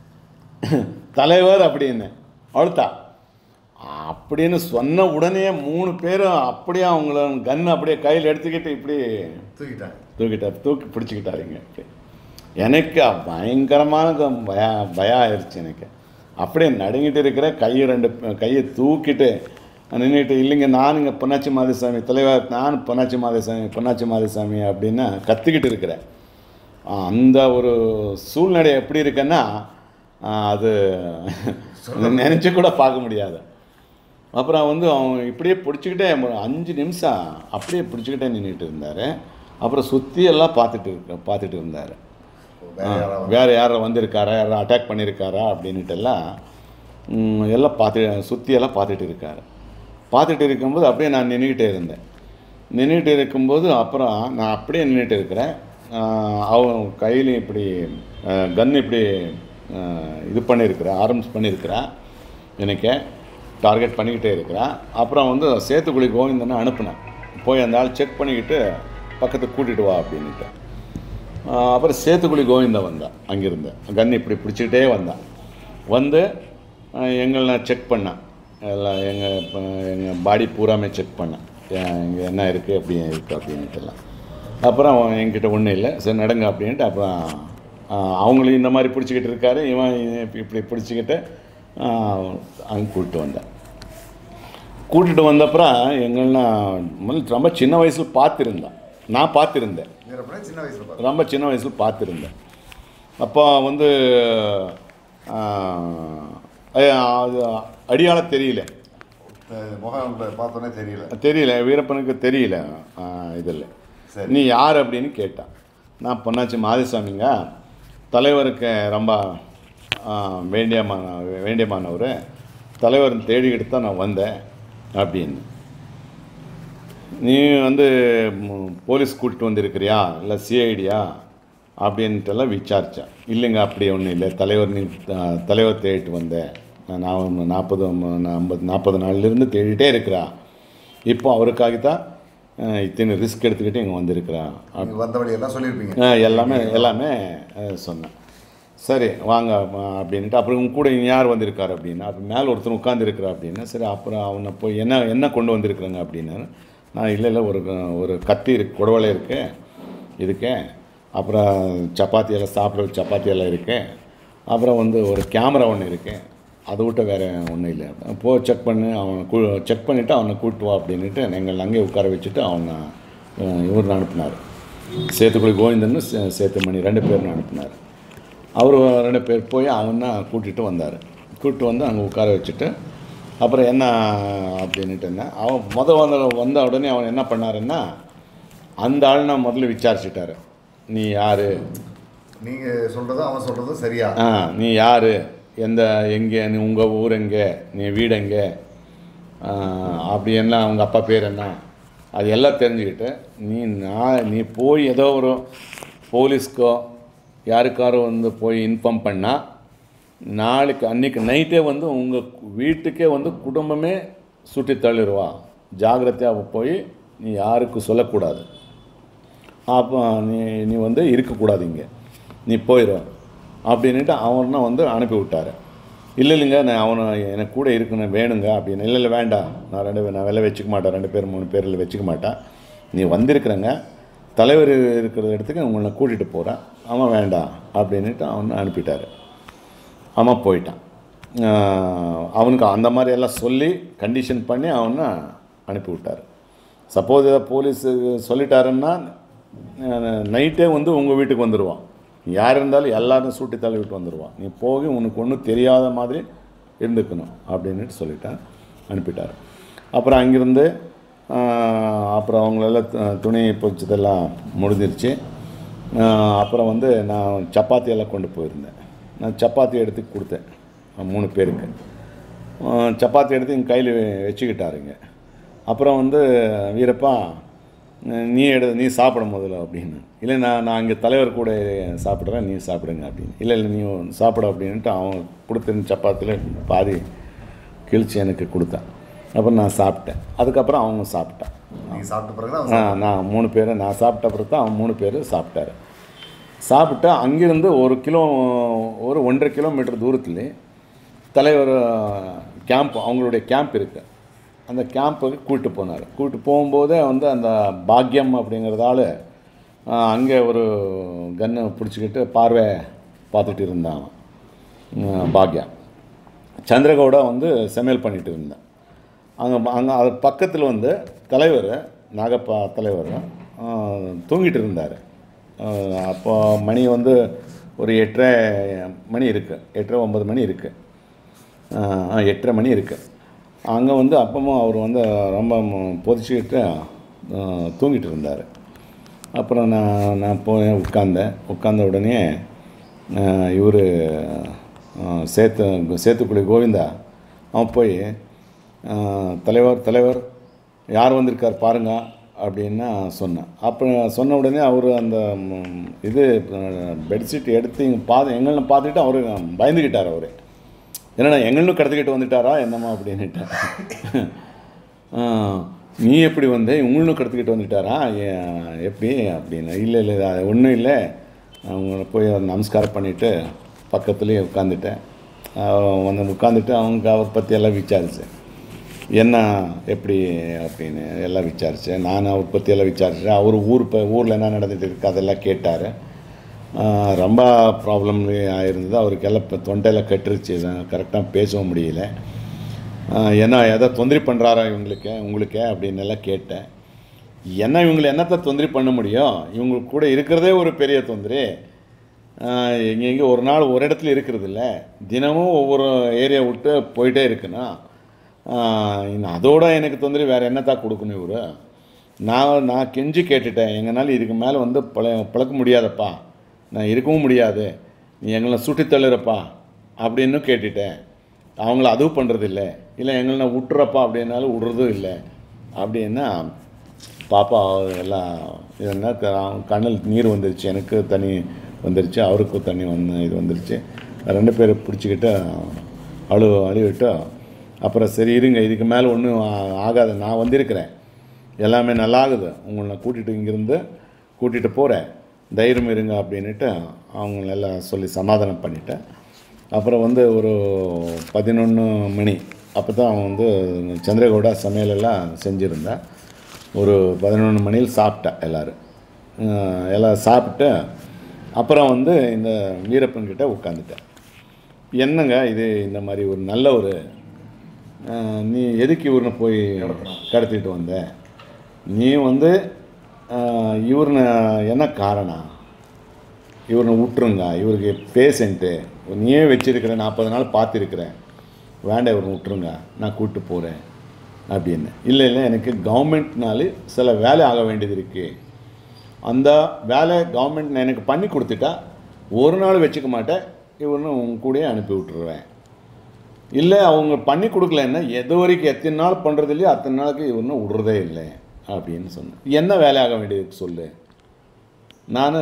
தலைவர் அப்படின்னு அவ்வளோதான் அப்படின்னு சொன்ன உடனே மூணு பேரும் அப்படியே அவங்கள கன் அப்படியே கையில் எடுத்துக்கிட்டு இப்படி
தூக்கிட்டாங்க
தூக்கிட்டார் தூக்கி பிடிச்சிக்கிட்டாருங்க எனக்கு பயங்கரமான க- பய பயம் ஆயிடுச்சு எனக்கு அப்படியே நடுங்கிட்டு இருக்கிற கையை ரெண்டு ப- கையை தூக்கிட்டு நின்றுட்டு இல்லைங்க நான் இங்கே பொன்னாச்சி மாதசாமி தலைவர் நான் பொன்னாச்சி மாதசாமி பொன்னாச்சி மாதசாமி அப்படின்னு கத்திக்கிட்டு இருக்கிறேன் அந்த ஒரு சூழ்நிலை எப்படி இருக்குன்னா ஆ, அது நினச்சி கூட பார்க்க முடியாது அப்புறம் வந்து அவன் இப்படியே பிடிச்சிக்கிட்டே ஒரு அஞ்சு நிமிஷம் அப்படியே பிடிச்சிக்கிட்டே நின்றுட்டு இருந்தார் அப்புறம் சுற்றி எல்லாம் பார்த்துட்டு இருக்க பார்த்துட்டு இருந்தார்
வேற யாராவது
வேறு யாரும் வந்திருக்காரா யாரும் அட்டாக் பண்ணியிருக்காரா அப்படின்ட்டு எல்லாம் ம், எல்லாம் பார்த்து சுற்றி எல்லாம் பார்த்துட்டு இருக்காரு பார்த்துட்டு இருக்கும்போது அப்படியே நான் நின்றுக்கிட்டே இருந்தேன் நின்றுட்டு இருக்கும்போது அப்புறம் நான் அப்படியே நின்றுட்டு இருக்கிறேன் ஆஹ், அவன் கையில் இப்படி கன் இப்படி ஆஹ், இது பண்ணியிருக்கிறேன் ஆரம்ஸ் பண்ணியிருக்கிறேன் எனக்கு டார்கெட் பண்ணிக்கிட்டே இருக்கிறேன் அப்புறம் வந்து சேத்துக்குழி கோவிந்தனை அனுப்புனேன் போய் அந்த ஆள் செக் பண்ணிக்கிட்டு பக்கத்துக்கு கூட்டிகிட்டு வா அப்படின்ட்டு ஆஹ் அப்புறம் சேத்துக்குழி கோவிந்தன் வந்தான் அங்கேருந்து கன் இப்படி பிடிச்சிக்கிட்டே வந்தான் வந்து ஆஹ் எங்களை நான் செக் பண்ணேன் எல்லாம் எங்கள் இப்போ எங்கள் பாடி பூராமே செக் பண்ணேன் இங்கே என்ன இருக்குது அப்படி இருக்குது அப்படின்ட்டுலாம் அப்புறம் அவன் என்கிட்ட ஒன்றும் இல்லை சரி நடங்க அப்படின்ட்டு அப்புறம் ஆஹ் அவங்களும் இந்த மாதிரி பிடிச்சிக்கிட்டு இருக்காரு இவன் இப்படி இப்படி பிடிச்சிக்கிட்டு ஆஹ் அங்கே கூப்பிட்டு வந்தேன் கூட்டிகிட்டு வந்தப்புறம் எங்கள்லாம் முதல்ல ரொம்ப சின்ன வயசில் பார்த்துருந்தேன் நான் பார்த்துருந்தேன்
வீரப்பனே சின்ன வயசுல பார்த்தேன்
ரொம்ப சின்ன வயசில் பார்த்துருந்தேன் அப்போ வந்து ஆஹ், அது அடியாளம் தெரியல
அஹ் முகம் பார்த்தோன்னே தெரியல
தெரியல வீரப்பனுக்கு தெரியல இதில்
சரி.
நீ யார் அப்படின்னு கேட்டான் நான் பொன்னாச்சி மாதசாமிங்க தலைவருக்கு ரொம்ப ஆஹ், வேண்டியமான வேண்டியமானவர் தலைவர் தேடிக்கிட்டு தான் நான் வந்தேன் அப்படின்னு நீ வந்து ம், போலீஸ் கூட்டிட்டு வந்திருக்கிறியா இல்லை சிஐடியா அப்படின்ட்டுலாம் விசாரித்தேன் இல்லைங்க அப்படி ஒன்றும் இல்லை தலைவர் நீ த- தலைவர் தேடிட்டு வந்தேன் நான் ஒரு நாற்பது ஐம்பது நாற்பது நாள்லேருந்து தேடிட்டே இருக்கிறா இப்போ அவருக்காகத்தான் அஹ், இத்தனை ரிஸ்க் எடுத்துக்கிட்டு இங்கே வந்திருக்கிறா
நீங்க வந்த வழியெல்லாம் சொல்லியிருப்பீங்க
அஹ், எல்லாமே எல்லாமே அஹ், சொன்னேன் சரி வாங்க அஹ், அப்படின்ட்டு அப்புறம் உங்க கூட இங்க யார் வந்திருக்காரு அப்படின்னா அப்போ மேலே ஒருத்தர் உட்காந்துருக்குறா அப்படின்னா சரி அப்புறம் அவனை போய் என்ன என்ன கொண்டு வந்திருக்கிறேங்க அப்படின்னாரு நான் இல்லை இல்லை ஒரு ஒரு கத்தி இருக்கு குடவலை இருக்கு இதுக்கு அப்புறம் சப்பாத்தி எல்லாம் சாப்பிட்ற சப்பாத்தி எல்லாம் இருக்கு அப்புறம் வந்து ஒரு கேமரா ஒன்று இருக்கு அதை விட்ட வேறு ஒன்றும் இல்லை போ செக் பண்ணு அவனை கூ செக் பண்ணிவிட்டு அவனை கூப்பிட்டு வா அப்படின்ட்டு எங்கள் அங்கேயே உட்கார வச்சுட்டு அவனை இவர் அனுப்புனார் சேத்துக்குடி கோவிந்தன்னு சே- சேத்துமணி ரெண்டு பேரும் அனுப்புனார் அவர் ரெண்டு பேர் போய் அவனை கூட்டிகிட்டு வந்தார் கூப்பிட்டு வந்து அங்கே உட்கார வச்சுட்டு அப்புறம் என்ன அப்படின்ட்டு என்ன அவன் முத வந்த வந்த உடனே அவன் என்ன பண்ணாருன்னா அந்த ஆள் நான் முதல்ல விசாரிச்சிட்டாரு நீ யார்
நீங்க சொல்றதும் அவன் சொல்றதும் சரியா
ஆ நீ யார் எந்த எங்கே நீ உங்கள் ஊர் எங்கே நீ வீடு எங்கே ஆ, அப்படி என்ன உங்கள் அப்பா பேர் என்ன அது எல்லாம் தெரிஞ்சுக்கிட்டு நீ நான் நீ போய் ஏதோ ஒரு போலீஸ்க்கோ யாருக்காரோ வந்து போய் இன்ஃபார்ம் பண்ணால் நாளைக்கு அன்றைக்கி நைட்டே வந்து உங்கள் வீட்டுக்கே வந்து குடும்பமே சுட்டி தள்ளிடுவா ஜாக்கிரதையாக போய் நீ யாருக்கும் சொல்லக்கூடாது அப்போ நீ நீ வந்து இருக்கக்கூடாது இங்கே நீ போயிடும் அப்படின்ட்டு அவனை வந்து அனுப்பி விட்டாரு இல்லை இல்லைங்க நான் அவனை எனக்கு கூட இருக்கணும் வேணுங்க அப்படின்னு இல்லை இல்லை வேண்டாம் நான் ரெண்டு பேர் நான் வெளில வச்சுக்க மாட்டேன் ரெண்டு பேர் மூணு பேரில் வச்சுக்க மாட்டேன் நீ வந்திருக்கிறேங்க தலைவர் இருக்கிற இடத்துக்கு உங்களை கூட்டிகிட்டு போகிறேன் அவன் வேண்டாம் அப்படின்னுட்டு அவனை அனுப்பிட்டார் அவன் போயிட்டான் ஆஹ் அவனுக்கு அந்த மாதிரி எல்லாம் சொல்லி கண்டிஷன் பண்ணி அவனை அனுப்பி விட்டார் சப்போஸ் ஏதாவது போலீஸு சொல்லிட்டாருன்னா நைட்டே வந்து உங்கள் வீட்டுக்கு வந்துடுவான் யார் இருந்தாலும் எல்லாரும் சூட்டி தள்ளி விட்டு வந்துடுவான் நீ போய் உனக்கு ஒன்றும் தெரியாத மாதிரி இருந்துக்கணும் அப்படின்னுட்டு சொல்லிட்டான் அனுப்பிட்டார் அப்புறம் அங்கிருந்து ஆஹ் அப்புறம் அவங்களெல்லாம் து- துணி பொறிச்சதெல்லாம் முடிஞ்சிருச்சு ஆஹ் அப்புறம் வந்து நான் சப்பாத்தி எல்லாம் கொண்டு போயிருந்தேன் நான் சப்பாத்தி எடுத்து கொடுத்தேன் அஹ் மூணு பேருக்கு ஆஹ் சப்பாத்தி எடுத்து எங்கள் கையில் வச்சுக்கிட்டாருங்க அப்புறம் வந்து வீரப்பா அஹ் நீ எடு நீ சாப்பிட முதல்ல அப்படின்னு இல்லை நான் நான் இங்கே தலைவர் கூட சாப்பிட்றேன் நீ சாப்பிடுங்க அப்படின்னு இல்லை இல்லை நீ சாப்பிட அப்படின்ட்டு அவன் கொடுத்துருந்த சப்பாத்தியில் பாதி கிழிச்சு எனக்கு கொடுத்தான் அப்புறம் நான் சாப்பிட்டேன் அதுக்கப்புறம் அவங்க சாப்பிட்டான்
நீங்கள் சாப்பிட்ட பிறகு தான்
ஆ, நான் மூணு பேர் நான் சாப்பிட்ட அப்புறம் தான் அவன் மூணு பேர் சாப்பிட்டாரு சாப்பிட்டு அங்கிருந்து ஒரு கிலோ ஒரு ஒன்றரை கிலோமீட்டர் தூரத்தில் தலைவர் கேம்ப் அவங்களுடைய கேம்ப் இருக்கு அந்த கேம்புக்கு கூப்பிட்டு போனார் கூப்பிட்டு போகும்போதே வந்து அந்த பாக்யம் அப்படிங்கிறதால அங்கே ஒரு கன்னை பிடிச்சிக்கிட்டு பார்வை பார்த்துட்டு இருந்தான் அவன். ஆ, பாக்யா சந்திரகௌடா வந்து சமையல் பண்ணிட்டு இருந்தேன் அங்கே அங்கே அது பக்கத்தில் வந்து தலைவர் நாகப்பா தலைவர் ஆ, தூங்கிட்டு இருந்தார் அப்போ மணி வந்து ஒரு எட்டரை மணி இருக்குது எட்டரை ஒம்பது மணி இருக்குது எட்டரை மணி இருக்குது அங்கே வந்து அப்பமும் அவர் வந்து ரொம்ப ம- பொதிச்சுக்கிட்டு ஆ, தூங்கிட்டு இருந்தார் அப்புறம் நான் நான் போய் உட்காந்தேன் உட்கார்ந்த உடனே இவர் சேத்து சேத்துக்குழி கோவிந்தா அவன் போய் ஆ, தலைவர் தலைவர் யார் வந்திருக்கார் பாருங்க அப்படின்னு சொன்னேன் அப்புறம் சொன்ன உடனே அவர் அந்த ம், இது பெட்ஷீட் எடுத்து இங்கே பார்த்து எங்களை பார்த்துட்டு அவர் பயந்துக்கிட்டார் அவர் என்னடா எங்களும் கடத்திக்கிட்டு வந்துட்டாரா என்னம்மா அப்படின்னுட்டேன் ஆ, நீ எப்படி வந்த உங்களும் கடத்திக்கிட்டு வந்துட்டாரா ஏன், எப்படி அப்படின்னு இல்லை இல்லை அது ஒன்றும் இல்லை அவங்க போய் அவர் நமஸ்காரம் பண்ணிவிட்டு பக்கத்துலேயே உட்காந்துட்டேன் அவன் வந்து உட்காந்துட்டு அவங்க அவர் பற்றி எல்லாம் விசாரித்தேன் என்ன எப்படி அப்படின்னு எல்லாம் விசாரித்தேன் நான் அவர் பற்றி எல்லாம் விசாரித்தேன் அவர் ஊர் இப்போ ஊரில் என்ன நடந்துட்டு இருக்கு அதெல்லாம் கேட்டார் ஆஹ் ரொம்ப ப்ராப்ளம் ஆயிருந்தது அவருக்கு எல்லாம் இப்போ தொண்டையில் கட்டுருச்சு கரெக்டாக பேசவும் முடியல ஆஹ் என்ன எதை தொந்தரி பண்ணுறாரா இவங்களுக்கு உங்களுக்கு அப்படின்னு எல்லாம் கேட்டேன் என்ன இவங்களை என்னத்தை தொந்தரி பண்ண முடியும் இவங்க கூட இருக்கிறதே ஒரு பெரிய தொந்தரி எங்கே எங்கே ஒரு நாள் ஒரு இடத்துல இருக்கிறது இல்ல தினமும் ஒவ்வொரு ஏரியா விட்டு போயிட்டே இருக்குன்னா ஆஹ் இன்னும் அதோட எனக்கு தொந்தரி வேறு என்னத்தான் கொடுக்கணும் இவர் நான் நான் கெஞ்சி கேட்டுட்டேன் எங்களால் இதுக்கு மேலே வந்து பழ பழக்க முடியாதப்பா நான் இருக்கவும் முடியாது நீ எங்களை சுட்டி தள்ளுறப்பா அப்படின்னு கேட்டுட்டேன் அவங்கள அதுவும் பண்ணுறது இல்லை இல்லை எங்களை விட்டுறப்பா அப்படின்னாலும் விடுறதும் இல்லை அப்படின்னா பாப்பா எல்லாம் இது என்ன க- கண்ணில் நீர் வந்துருச்சு எனக்கு தண்ணி வந்துருச்சு அவருக்கும் தண்ணி வந்து இது வந்துருச்சு ரெண்டு பேரை பிடிச்சிக்கிட்டு அழு அழுவிட்டு அப்புறம் சரி இருங்க இதுக்கு மேலே ஒன்றும் ஆகாது நான் வந்திருக்கிறேன் எல்லாமே நல்லா ஆகுது உங்களை நான் கூட்டிகிட்டு இங்கேருந்து கூட்டிகிட்டு போகிறேன் தைரியம் இருங்க அப்படின்னுட்டு அவங்க எல்லாம் சொல்லி சமாதானம் பண்ணிட்டேன் அப்புறம் வந்து ஒரு பதினொன்று மணி அப்போ தான் அவன் வந்து சந்திரகௌடா சமையலெல்லாம் செஞ்சுருந்தேன் ஒரு பதினொன்று மணியில் சாப்பிட்டேன் எல்லோரும் எல்லாம் சாப்பிட்டு அப்புறம் வந்து இந்த வீரப்பன் கிட்ட உட்காந்துட்டேன் என்னங்க இது இந்த மாதிரி ஒரு நல்ல ஒரு அஹ், நீ எதுக்கு இவருன்னு போய் கடத்திட்டு வந்த நீ வந்து அஹ், இவருன்னு என்ன காரணம் இவரை விட்டுருங்க இவருக்கு பேஷண்ட்டு நீயே வச்சிருக்கிற நாற்பது நாள் பார்த்துருக்குறேன் வேண்டாம் இவரை விட்டுருங்க நான் கூப்பிட்டு போகிறேன் அப்படின்னு இல்லை இல்லை எனக்கு கவர்மெண்ட்னால சில வேலை ஆக வேண்டியது இருக்குது அந்த வேலை கவர்மெண்ட் எனக்கு பண்ணி கொடுத்துட்டா ஒரு நாள் வச்சுக்க மாட்டேன் இவருன்னு உங்க கூடயே அனுப்பி விட்டுருவேன் இல்லை அவங்க பண்ணி கொடுக்கலன்னா எது வரைக்கும் எத்தனை நாள் பண்ணுறது இல்லையோ அத்தனை நாளுக்கு இவருன்னு விடுறதே இல்லை அப்படின்னு சொன்னேன் என்ன வேலை ஆக வேண்டியது சொல்லு நான்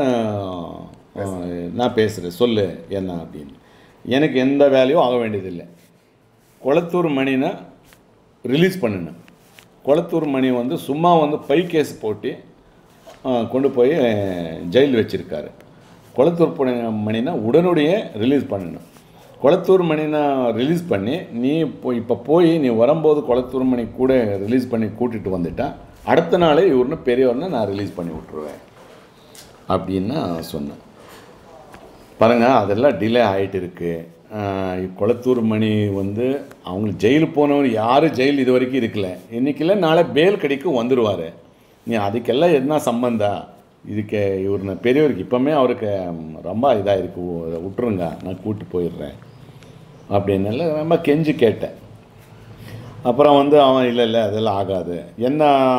நான் பேசுகிறேன் சொல்லு என்ன அப்படின்னு எனக்கு எந்த வேலையும் ஆக வேண்டியதில்லை கொளத்தூர் மணினை ரிலீஸ் பண்ணினேன் கொளத்தூர் மணி வந்து சும்மா வந்து பை கேஸ் போட்டு ஆ, கொண்டு போய் ஜெயில் வச்சுருக்காரு கொளத்தூர் பணி- மணினா உடனடியே ரிலீஸ் பண்ணணும் கொளத்தூர் மணினை ரிலீஸ் பண்ணி நீ இப்போ இப்போ போய் நீ வரும்போது கொளத்தூர் மணி கூட ரிலீஸ் பண்ணி கூட்டிகிட்டு வந்துட்டா அடுத்த நாளே இவருன்னு பெரியவர்னு நான் ரிலீஸ் பண்ணி விட்ருவேன் அப்படின்னு நான் சொன்னேன் பாருங்க அதெல்லாம் டிலே ஆகிட்டு இருக்கு ஆஹ் கொளத்தூர் மணி வந்து அவங்க ஜெயிலுக்கு போனவர் யாரும் ஜெயில் இது வரைக்கும் இருக்கல இன்றைக்கில் நாளை பேல் கிடைக்கும் வந்துடுவார் நீ அதுக்கெல்லாம் என்ன சம்பந்தா இதுக்கு இவர் நான் பெரியவருக்கு இப்போமே அவருக்கு ம், ரொம்ப இதாக இருக்கு உ- விட்டுருங்க நான் கூட்டி போயிடுறேன் அப்படின்னால ரொம்ப கெஞ்சி கேட்டேன் அப்புறம் வந்து அவன் இல்லை இல்லை அதெல்லாம் ஆகாது என்ன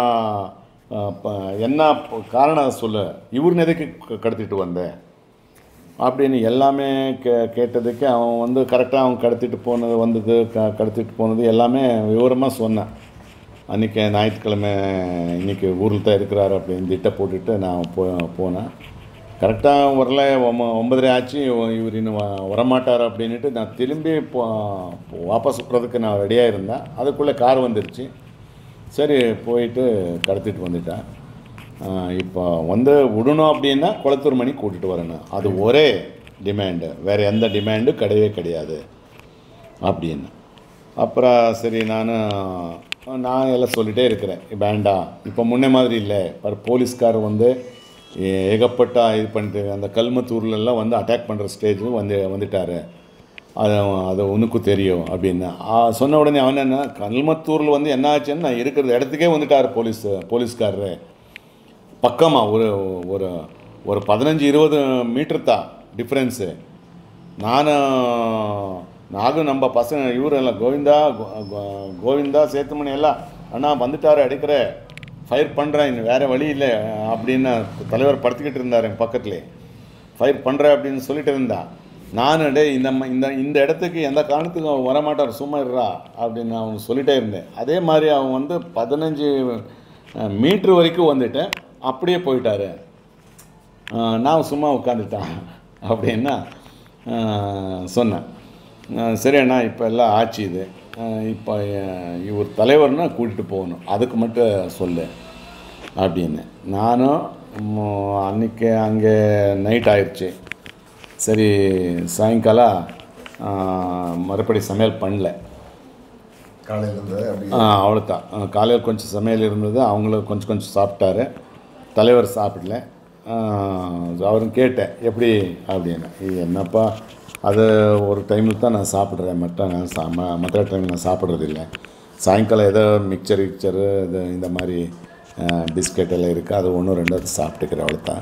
ஆ, ப- என்ன ப- காரணம் சொல்லு இவருன்னு எதுக்கு க- கடத்திட்டு வந்த அப்படின்னு எல்லாமே கே கேட்டதுக்கு அவன் வந்து கரெக்டாக அவன் கடத்திட்டு போனது வந்தது க கடத்திட்டு போனது எல்லாமே விவரமாக சொன்னான் அன்றைக்கி ஞாயிற்றுக்கிழமை இன்றைக்கி ஊரில் தான் இருக்கிறாரு அப்படின்னு திட்ட போட்டுட்டு நான் போ போனேன் கரெக்டாக வரல ஒம்ப ஒன்பதரை ஆச்சு இவர் இன்னும் வ- வரமாட்டார் அப்படின்ட்டு நான் திரும்பி போ வாபஸ் விட்றதுக்கு நான் ரெடியாக இருந்தேன் அதுக்குள்ளே கார் வந்துருச்சு சரி போயிட்டு கடத்திட்டு வந்துட்டேன் ஆஹ் இப்போ வந்து விடணும் அப்படின்னா குளத்தூர் மணி கூட்டிகிட்டு வரணும் அது ஒரே டிமாண்டு வேறு எந்த டிமாண்டும் கிடையவே கிடையாது அப்படின்னு அப்புறம் சரி நான் நான் எல்லாம் சொல்லிகிட்டே இருக்கிறேன் வேண்டாம் இப்போ முன்னே மாதிரி இல்லை பர் போலீஸ்கார் வந்து ஏ- ஏகப்பட்ட இது பண்ணிட்டு அந்த கல்மத்தூர்லெல்லாம் வந்து அட்டாக் பண்ணுற ஸ்டேஜ் வந்து வந்துட்டார் அது அது உனக்கும் தெரியும் அப்படின்னு ஆ, சொன்ன உடனே அவன் என்ன கல்மத்தூரில் வந்து என்ன ஆச்சுன்னு நான் இருக்கிற இடத்துக்கே வந்துட்டார் போலீஸ் போலீஸ்காரரு பக்கமாக ஒரு ஒரு ஒரு பதினஞ்சு இருபது மீட்டர் தான் டிஃப்ரென்ஸு நான் நாகும் நம்ம பசங்க இவரு எல்லாம் கோவிந்தா கோ- கோ- கோவிந்தா சேத்துமணி எல்லாம் அண்ணா வந்துட்டாரு அடிக்கிற ஃபயர் பண்ணுறேன் இன்னும் வேறு வழி இல்லை அப்படின்னு தலைவர் படுத்துக்கிட்டு இருந்தார் என் பக்கத்துலேயே ஃபயர் பண்ணுறேன் அப்படின்னு சொல்லிட்டு இருந்தா நான் டேய் இந்த ம- இந்த இந்த இடத்துக்கு எந்த காரணத்துக்கும் அவன் வரமாட்டார் சும்மா இருறா அப்படின்னு அவன் சொல்லிட்டே இருந்தேன் அதே மாதிரி அவன் வந்து பதினஞ்சு மீட்ரு வரைக்கும் வந்துட்டேன் அப்படியே போயிட்டாரு ஆஹ் நான் சும்மா உட்காந்துட்டான் அப்படின்னா ஆஹ் சொன்னேன் ஆஹ் சரி அண்ணா இப்போ எல்லாம் ஆச்சு இது ஆஹ் இப்போ அஹ் இவர் தலைவர்னா கூட்டிகிட்டு போகணும் அதுக்கு மட்டும் சொல்லு அப்படின்னு நானும் ம், அன்னைக்கு அங்கே நைட் ஆயிடுச்சு சரி சாயங்காலம் ஆஹ் மறுபடி சமையல் பண்ணல
காலையில் இருந்து அப்படி
அவ்வளோதான் காலையில் கொஞ்சம் சமையல் இருந்தது அவங்களும் கொஞ்சம் கொஞ்சம் சாப்பிட்டாரு தலைவர் சாப்பிடல அவரும் கேட்டேன் எப்படி அப்படின்னு இது என்னப்பா அது ஒரு டைமில் தான் நான் சாப்பிட்றேன் மற்ற நான் சா ம- மற்ற டைம் நான் சாப்பிட்றது இல்லை சாயங்காலம் ஏதோ மிக்சர் கிக்சரு இது இந்த மாதிரி பிஸ்கெட் எல்லாம் இருக்குது அது ஒன்று ரெண்டாவது சாப்பிட்டுக்கிறேன் அவ்வளோதான்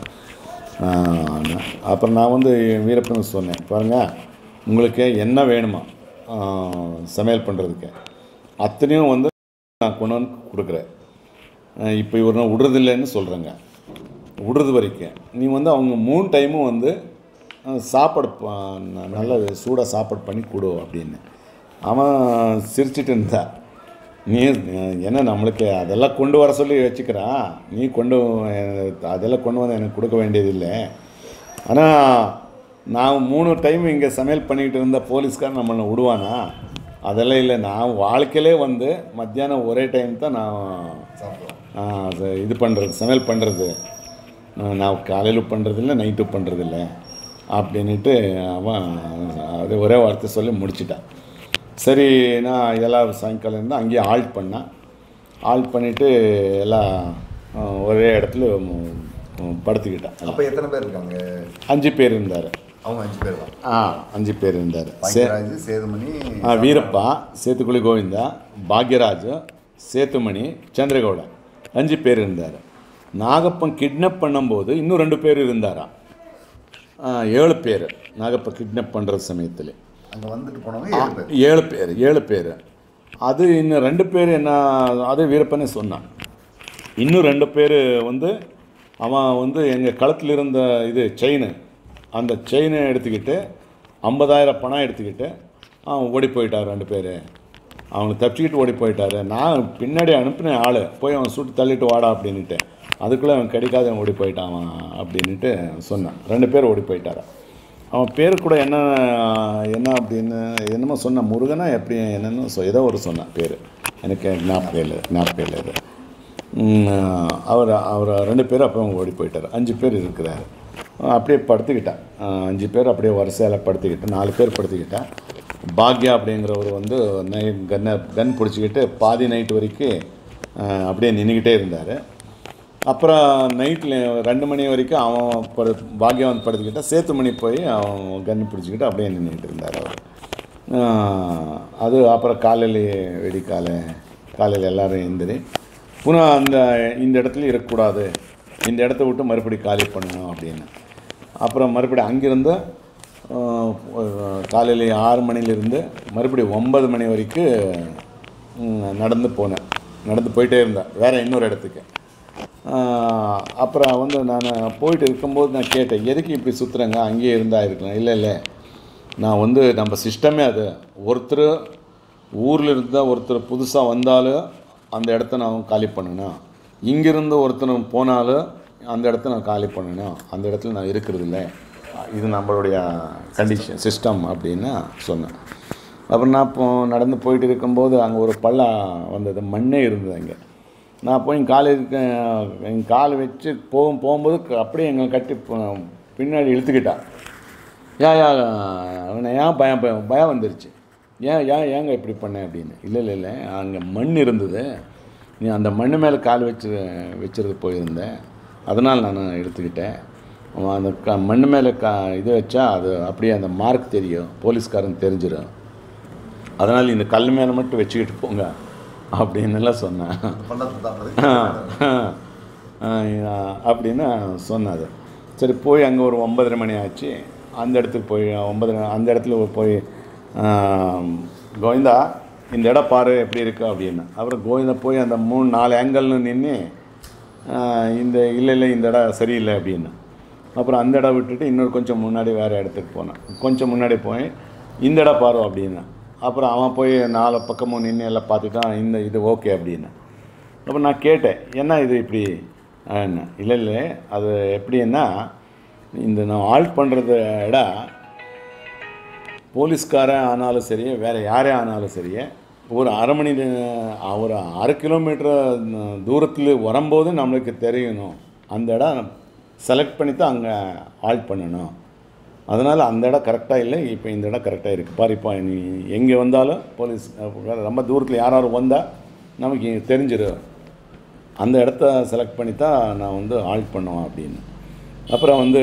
அப்புறம் நான் வந்து வீரப்பன் சொன்னேன் பாருங்கள் உங்களுக்கு என்ன வேணுமா ஆஹ் சமையல் பண்ணுறதுக்கு அத்தனையும் வந்து நான் கொண்டு வந்து கொடுக்குறேன் அஹ் இப்போ இவர் நான் விடுறதில்லைன்னு சொல்கிறேங்க விடுறது வரைக்கும் நீ வந்து அவங்க மூணு டைமும் வந்து அஹ், சாப்பாடு ப- ந- நல்ல சூடாக சாப்பாடு பண்ணி கொடு அப்படின்னு அவன் சிரிச்சிட்டு இருந்தா நீ அஹ், என்ன நம்மளுக்கு அதெல்லாம் கொண்டு வர சொல்லி வச்சுக்கிறான் நீ கொண்டு அஹ், அதெல்லாம் கொண்டு வந்து எனக்கு கொடுக்க வேண்டியதில்லை ஆனால் நான் மூணு டைம் இங்கே சமையல் பண்ணிக்கிட்டு இருந்த போலீஸ்கார் நம்மளை விடுவானா அதெல்லாம் இல்லை நான் வாழ்க்கையிலே வந்து மத்தியானம் ஒரே டைம் தான் நான்
சாப்பிடலாம்
ஆ, அது இது பண்ணுறது சமையல் பண்ணுறது நான் காலையில் பண்ணுறதில்ல நைட்டு பண்ணுறதில்ல அப்படின்ட்டு அவன் அது ஒரே வார்த்தை சொல்லி முடிச்சிட்டான் சரி நான் எல்லாம் சாயங்காலம் இருந்தால் அங்கேயே ஆல்ட் பண்ணேன் ஆல்ட் பண்ணிவிட்டு எல்லாம் ஆ, ஒரே இடத்துல ம், ம், படுத்துக்கிட்டேன் எல்லாம்.
அப்போ எத்தனை பேர் இருக்காங்க
அஞ்சு பேர் இருந்தார்
அவங்க அஞ்சு பேர் தான்
ஆ அஞ்சு பேர் இருந்தார் சே
பாக்கியராஜ் சேதுமணி
ஆ, வீரப்பா சேத்துக்குழி கோவிந்தா பாக்யராஜ் சேத்துமணி சந்திரகவுடன் அஞ்சு பேர் இருந்தார் நாகப்பன் கிட்னப் பண்ணும்போது இன்னும் ரெண்டு பேர் இருந்தாராம் ஆ, ஏழு பேர் நாகப்பன் கிட்னப் பண்ணுற சமயத்தில்
அங்கே வந்துட்டு போனவங்க ஏழு பேர்
ஏழு பேர் ஏழு பேர் அது இன்னும் ரெண்டு பேர் என்ன அது வீரப்பனே சொன்னான் இன்னும் ரெண்டு பேர் வந்து அவன் வந்து எங்கள் களத்தில் இருந்த இது செயின் அந்த செயினை எடுத்துக்கிட்டு ஐம்பதாயிரம் பணம் எடுத்துக்கிட்டு அவன் ஓடி போயிட்டார் ரெண்டு பேர் அவனை தப்பிச்சுக்கிட்டு ஓடி போயிட்டாரு நான் பின்னாடி அனுப்பின ஆள் போய் அவன் சுட்டு தள்ளிட்டு வாடா அப்படின்னுட்டு அதுக்குள்ளே அவன் கிடைக்காத அவன் ஓடி போயிட்டான் அவன் அப்படின்ட்டு சொன்னான் ரெண்டு பேர் ஓடி போயிட்டாரா அவன் பேர் கூட என்ன என்ன அப்படின்னு என்னமோ சொன்னான் முருகனா எப்படி என்னன்னு சொ- ஏதோ ஒரு சொன்னான் பேர் எனக்கு ஞாபகம் இல்லை ஞாபகம் இல்லை இது ம், அவர் அவர் ரெண்டு பேரும் அப்போ ஓடி போயிட்டார் அஞ்சு பேர் இருக்கிறாரு அப்படியே படுத்துக்கிட்டான் அஹ், அஞ்சு பேர் அப்படியே வரிசையில் படுத்துக்கிட்டேன் நாலு பேர் படுத்துக்கிட்டேன் பாக்யா அப்படிங்கிறவர் வந்து நை கன்னை கன் பிடிச்சிக்கிட்டு பாதி நைட் வரைக்கும் அஹ், அப்படியே நின்றுக்கிட்டே இருந்தார் அப்புறம் நைட்டில் ரெண்டு மணி வரைக்கும் அவன் படு பாக்யவன் படுத்துக்கிட்டான் சேத்துமணி போய் அவன் கன்று பிடிச்சிக்கிட்டு அப்படியே நின்றுட்டு இருந்தார் அவர் ஆஹ் அது அப்புறம் காலையில் வெடிக்காலை காலையில் எல்லாரும் எந்திரி புனः அந்த இந்த இடத்துல இருக்கக்கூடாது இந்த இடத்த விட்டு மறுபடி காலி பண்ணணும் அப்படின்னு அப்புறம் மறுபடியும் அங்கிருந்து காலையில் ஆறு மணிலேருந்து மறுபடியும் ஒன்பது மணி வரைக்கும் ம், நடந்து போனேன் நடந்து போயிட்டே இருந்தேன் வேறு இன்னொரு இடத்துக்கு ஆஹ், அப்புறம் வந்து நான் போயிட்டு இருக்கும்போது நான் கேட்டேன் எதுக்கு இப்படி சுற்றுறேங்க அங்கேயே இருந்தால் இருக்கலாம் இல்லை இல்லை நான் வந்து நம்ம சிஸ்டமே அது ஒருத்தர் ஊரில் இருந்தால் ஒருத்தர் புதுசாக வந்தாலும் அந்த இடத்த நான் காலி பண்ணணும் இங்கிருந்து ஒருத்தர் போனாலும் அந்த இடத்த நான் காலி பண்ணணும் அந்த இடத்துல நான் இருக்கிறது இல்லை இது நம்மளுடைய கண்டிஷன் சிஸ்டம் அப்படின்னு சொன்னேன் அப்புறம் நான் இப்போ நடந்து போயிட்டு இருக்கும்போது அங்கே ஒரு பள்ளம் வந்தது மண்ணே இருந்தது அங்கே நான் போய் கால் இருக்க என் கால் வச்சு போகும் போகும்போது க- அப்படியே எங்களை கட்டி ப- பின்னாடி இழுத்துக்கிட்டா ஏன் ஏன் அவனை ஏன் பயம் பயம் பயம் வந்துருச்சு ஏன் ஏன் ஏங்க இப்படி பண்ணேன் அப்படின்னு இல்லை இல்லை இல்லை அங்கே மண் இருந்தது நீ அந்த மண் மேலே கால் வச்சு வச்சுருந்து போயிருந்தேன் அதனால் நான் எடுத்துக்கிட்டேன் அவன் அந்த க மண் மேலே கா இது வச்சா அது அப்படியே அந்த மார்க் தெரியும் போலீஸ்காரன் தெரிஞ்சிடும் அதனால் இந்த கல் மேலே மட்டும் வச்சுக்கிட்டு போங்க அப்படின்னு எல்லாம் சொன்னேன்
பள்ளத்தை தாண்டது
அப்படின்னு சொன்னாது சரி போய் அங்கே ஒரு ஒன்பதரை மணி ஆச்சு அந்த இடத்துக்கு போய் ஒன்பது அந்த இடத்துல போய் ஆம், கோவிந்தா இந்த இடம் பாரு எப்படி இருக்கு அப்படின்னு அப்புறம் கோவிந்தா போய் அந்த மூணு நாலு ஆங்கிள்னு நின்று இந்த இல்லை இல்லை இந்த இடம் சரியில்லை அப்படின்னு அப்புறம் அந்த இடம் விட்டுட்டு இன்னொரு கொஞ்சம் முன்னாடி வேறு இடத்துக்கு போனேன் கொஞ்சம் முன்னாடி போய் இந்த இடம் பாரு அப்படின்னு அப்புறம் அவன் போய் நாலு பக்கமும் நின்று எல்லாம் பார்த்துட்டான் இந்த இது ஓகே அப்படின்னு அப்போ நான் கேட்டேன் என்ன இது இப்படி என்ன இல்லை இல்லை அது எப்படின்னா இந்த நான் ஆல்ட் பண்ணுறத விட போலீஸ்காரன் ஆனாலும் சரி வேறு யாரே ஆனாலும் சரி ஒரு அரை மணி நே- ஒரு அரை கிலோமீட்டர் தூரத்தில் வரும்போது நம்மளுக்கு தெரியணும் அந்த இடம் செலக்ட் பண்ணி தான் அங்கே ஆல்ட் பண்ணணும் அதனால் அந்த இடம் கரெக்டாக இல்லை இப்போ இந்த இடம் கரெக்டாக இருக்குது பாரு இப்போ நீ எங்கே வந்தாலும் போலீஸ் அஹ், ரொம்ப தூரத்தில் யாராரும் வந்தால் நமக்கு தெரிஞ்சிடும் அந்த இடத்த செலக்ட் பண்ணி தான் நான் வந்து ஆல்ட் பண்ணுவேன் அப்படின்னு அப்புறம் வந்து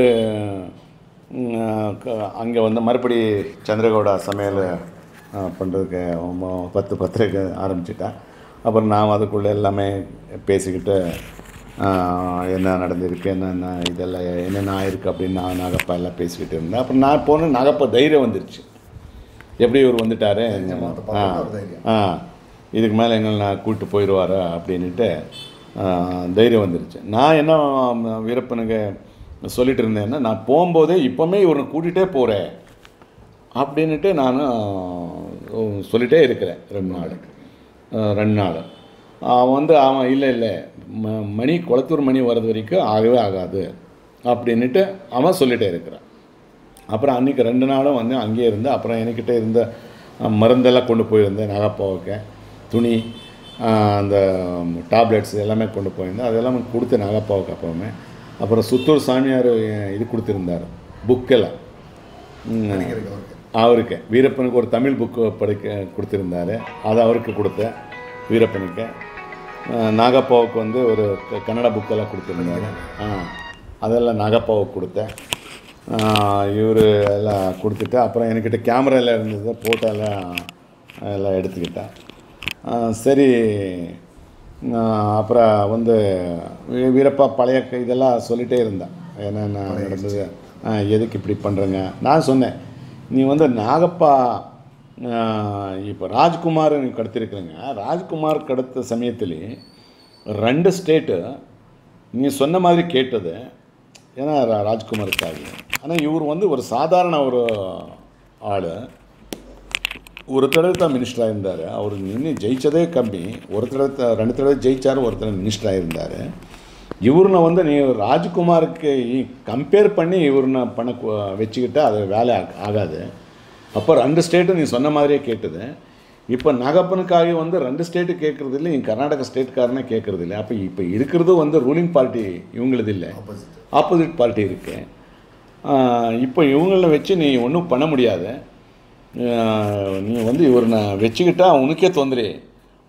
அங்கே வந்து மறுபடி சந்திரகௌடா சமையல் பண்ணுறதுக்கு பத்து பத்திரிக்கை ஆரம்பிச்சிட்டேன் அப்புறம் நான் அதுக்குள்ளே எல்லாமே பேசிக்கிட்டு ஆஹ், என்ன நடந்திருக்கு என்னென்ன இதெல்லாம் என்னென்ன ஆயிருக்கு அப்படின்னு நான் நாகப்பா எல்லாம் பேசிக்கிட்டு இருந்தேன் அப்புறம் நான் போன நாகப்பா தைரியம் வந்துருச்சு எப்படி இவர் வந்துட்டாரு
ஜமாத்தை
ஆ
பார்த்தா ஒரு தைரியம்.
ஆ இதுக்கு மேலே எங்களை நான் கூப்பிட்டு போயிடுவாரா அப்படின்ட்டு ஆ, தைரியம் வந்துருச்சு நான் என்ன ம், வீரப்பனுக்கு சொல்லிட்டு இருந்தேன்னா நான் போகும்போதே இப்போவுமே இவரை கூட்டிகிட்டே போகிறேன் அப்படின்ட்டு நான் சொல்லிட்டே இருக்கிறேன் ரெண்டு நாள் ஆ, ரெண்டு நாள் அவன் வந்து அவன் இல்லை இல்லை ம மணி குளத்தூர் மணி வர்றது வரைக்கும் ஆகவே ஆகாது அப்படின்ட்டு அவன் சொல்லிகிட்டே இருக்கிறான் அப்புறம் அன்றைக்கி ரெண்டு நாளும் வந்து அங்கேயே இருந்து அப்புறம் என்கிட்ட இருந்த அஹ், மருந்தெல்லாம் கொண்டு போயிருந்தேன் நாகப்பாவுக்கு துணி அஹ், அந்த டாப்லெட்ஸ் எல்லாமே கொண்டு போயிருந்தேன் அதெல்லாம் கொடுத்து நாகப்பாவுக்கு அப்புறமே அப்புறம் சுத்தூர் சாமியார் இது கொடுத்துருந்தார் புக்கெல்லாம் ம்,
படிக்கிறதுக்கு அவருக்கு
அவருக்கு வீரப்பனுக்கு ஒரு தமிழ் புக்கு படிக்க கொடுத்துருந்தாரு அதை அவருக்கு கொடுத்தேன் வீரப்பனுக்கு அஹ், நாகப்பாவுக்கு வந்து ஒரு க- கன்னட புக்கெல்லாம் கொடுத்துருந்தாரு ஆ அதெல்லாம் நாகப்பாவுக்கு கொடுத்தேன் இவர் எல்லாம் கொடுத்துட்டு அப்புறம் என்கிட்ட கேமரா எல்லாம் இருந்தது ஃபோட்டோ எல்லாம் எல்லாம் எடுத்துக்கிட்டேன் ஆ, சரி நான் அப்புறம் வந்து வீ- வீரப்பா பழைய க- இதெல்லாம் சொல்லிகிட்டே இருந்தேன் என்னென்ன நடந்தது ஆ, எதுக்கு இப்படி பண்ணுறேங்க நான் சொன்னேன் நீ வந்து நாகப்பா இப்போ ராஜ்குமார் நீ கடத்திருக்கிறீங்க ராஜ்குமார் கடத்த சமயத்தில் ரெண்டு ஸ்டேட்டு நீ சொன்ன மாதிரி கேட்டது ஏன்னா ரா- ராஜ்குமாருக்காக ஆனால் இவர் வந்து ஒரு சாதாரண ஒரு ஆள் ஒரு தடவை தான் மினிஸ்டராக இருந்தார் அவர் இன்னும் ஜெயிச்சதே கம்மி ஒரு தடவை த- ரெண்டு தடவை ஜெயிச்சார் ஒரு தடவை மினிஸ்டராக இருந்தார் இவர்னை வந்து நீ ராஜ்குமாருக்கு கம்பேர் பண்ணி இவர்னை பண்ண கு- வச்சுக்கிட்டா அது வேலை ஆக- ஆகாது அப்போ ரெண்டு ஸ்டேட்டும் நீ சொன்ன மாதிரியே கேட்டது இப்போ நாகப்பனுக்காக வந்து ரெண்டு ஸ்டேட்டு கேட்குறது இல்லை இங்கே கர்நாடக ஸ்டேட்காரனே கேட்குறது இல்லை அப்போ இப்போ இருக்கிறது வந்து ரூலிங் பார்ட்டி இவங்களது இல்லை
ஆப்போசிட்
ஆப்போசிட் பார்ட்டி இருக்கு ஆஹ் இப்போ இவங்கள வச்சு நீ ஒன்றும் பண்ண முடியாது ஆஹ் நீ வந்து இவர் நான் வச்சுக்கிட்டா உனக்கே தொந்தரி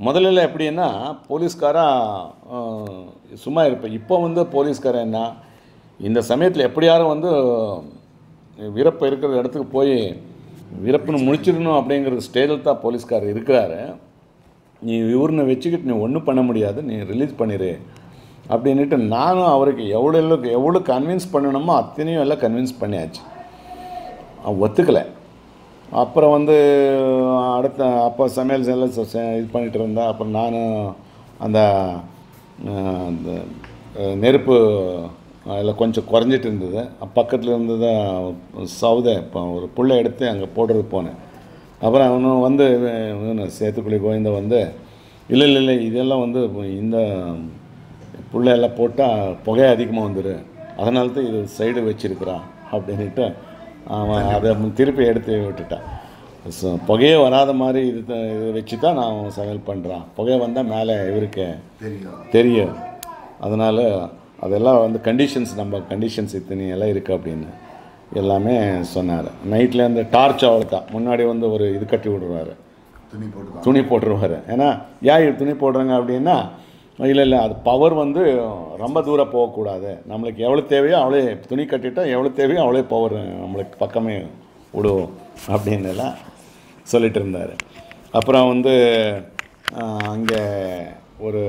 முதல்ல எப்படின்னா போலீஸ்காரா அஹ், சும்மா இருப்பேன் இப்போ வந்து போலீஸ்காரன் என்ன இந்த சமயத்தில் எப்படியாரும் வந்து வீரப்ப இருக்கிற இடத்துக்கு போய் வீரப்பனை முடிச்சிடணும் அப்படிங்கிற ஸ்டேஜில் தான் போலீஸ்காரர் இருக்கிறாரு நீ இவருன்னு வச்சுக்கிட்டு நீ ஒன்றும் பண்ண முடியாது நீ ரிலீஸ் பண்ணிடு அப்படின்ட்டு நானும் அவருக்கு எவ்வளோ எவ்வளோ எவ்வளோ கன்வின்ஸ் பண்ணணுமோ அத்தனையும் எல்லாம் கன்வின்ஸ் பண்ணியாச்சு அவன் ஒத்துக்கலை அப்புறம் வந்து அடுத்த அப்போ சமையல் எல்லாம் செ- செ- இது பண்ணிகிட்டு இருந்தேன் அப்புறம் நானும் அந்த அஹ், அந்த அஹ், நெருப்பு அதில் கொஞ்சம் குறைஞ்சிட்டு இருந்தது பக்கத்தில் இருந்தது சவுதை இப்போ ஒரு புல்லை எடுத்து அங்கே போடுறது போனேன் அப்புறம் அவனும் வந்து இவனு சேத்துக்குழி கோவிந்த வந்து இல்லை இல்லை இல்லை இதெல்லாம் வந்து இந்த புல்லையெல்லாம் போட்டால் புகை அதிகமாக வந்துடும் அதனால தான் இது சைடு வச்சிருக்கிறான் அப்படின்ட்டு அவன் அதை திருப்பி எடுத்து விட்டுட்டான் ஸோ புகையே வராத மாதிரி இது த- இது வச்சு தான் நான் சமையல் பண்ணுறான் புகை வந்தால் மேலே இவருக்கு
தெரியும்
தெரியும் அதனால் அதெல்லாம் வந்து கண்டிஷன்ஸ் நம்ம கண்டிஷன்ஸ் இத்தனை எல்லாம் இருக்குது அப்படின்னு எல்லாமே சொன்னார் நைட்டில் அந்த டார்ச் அவ்வளோதான் முன்னாடி வந்து ஒரு இது கட்டி விடுவார்
துணி போட்டு
துணி போட்டுருவார் ஏன்னா ஏன் இது துணி போடுறாங்க அப்படின்னா இல்லை இல்லை அது பவர் வந்து ரொம்ப தூரம் போகக்கூடாது நம்மளுக்கு எவ்வளோ தேவையோ அவ்வளோ துணி கட்டிட்டா எவ்வளோ தேவையோ அவ்வளோ பவர் நம்மளுக்கு பக்கமே விடுவோம் அப்படின்னு எல்லாம் சொல்லிட்டு இருந்தார் அப்புறம் வந்து அங்கே ஒரு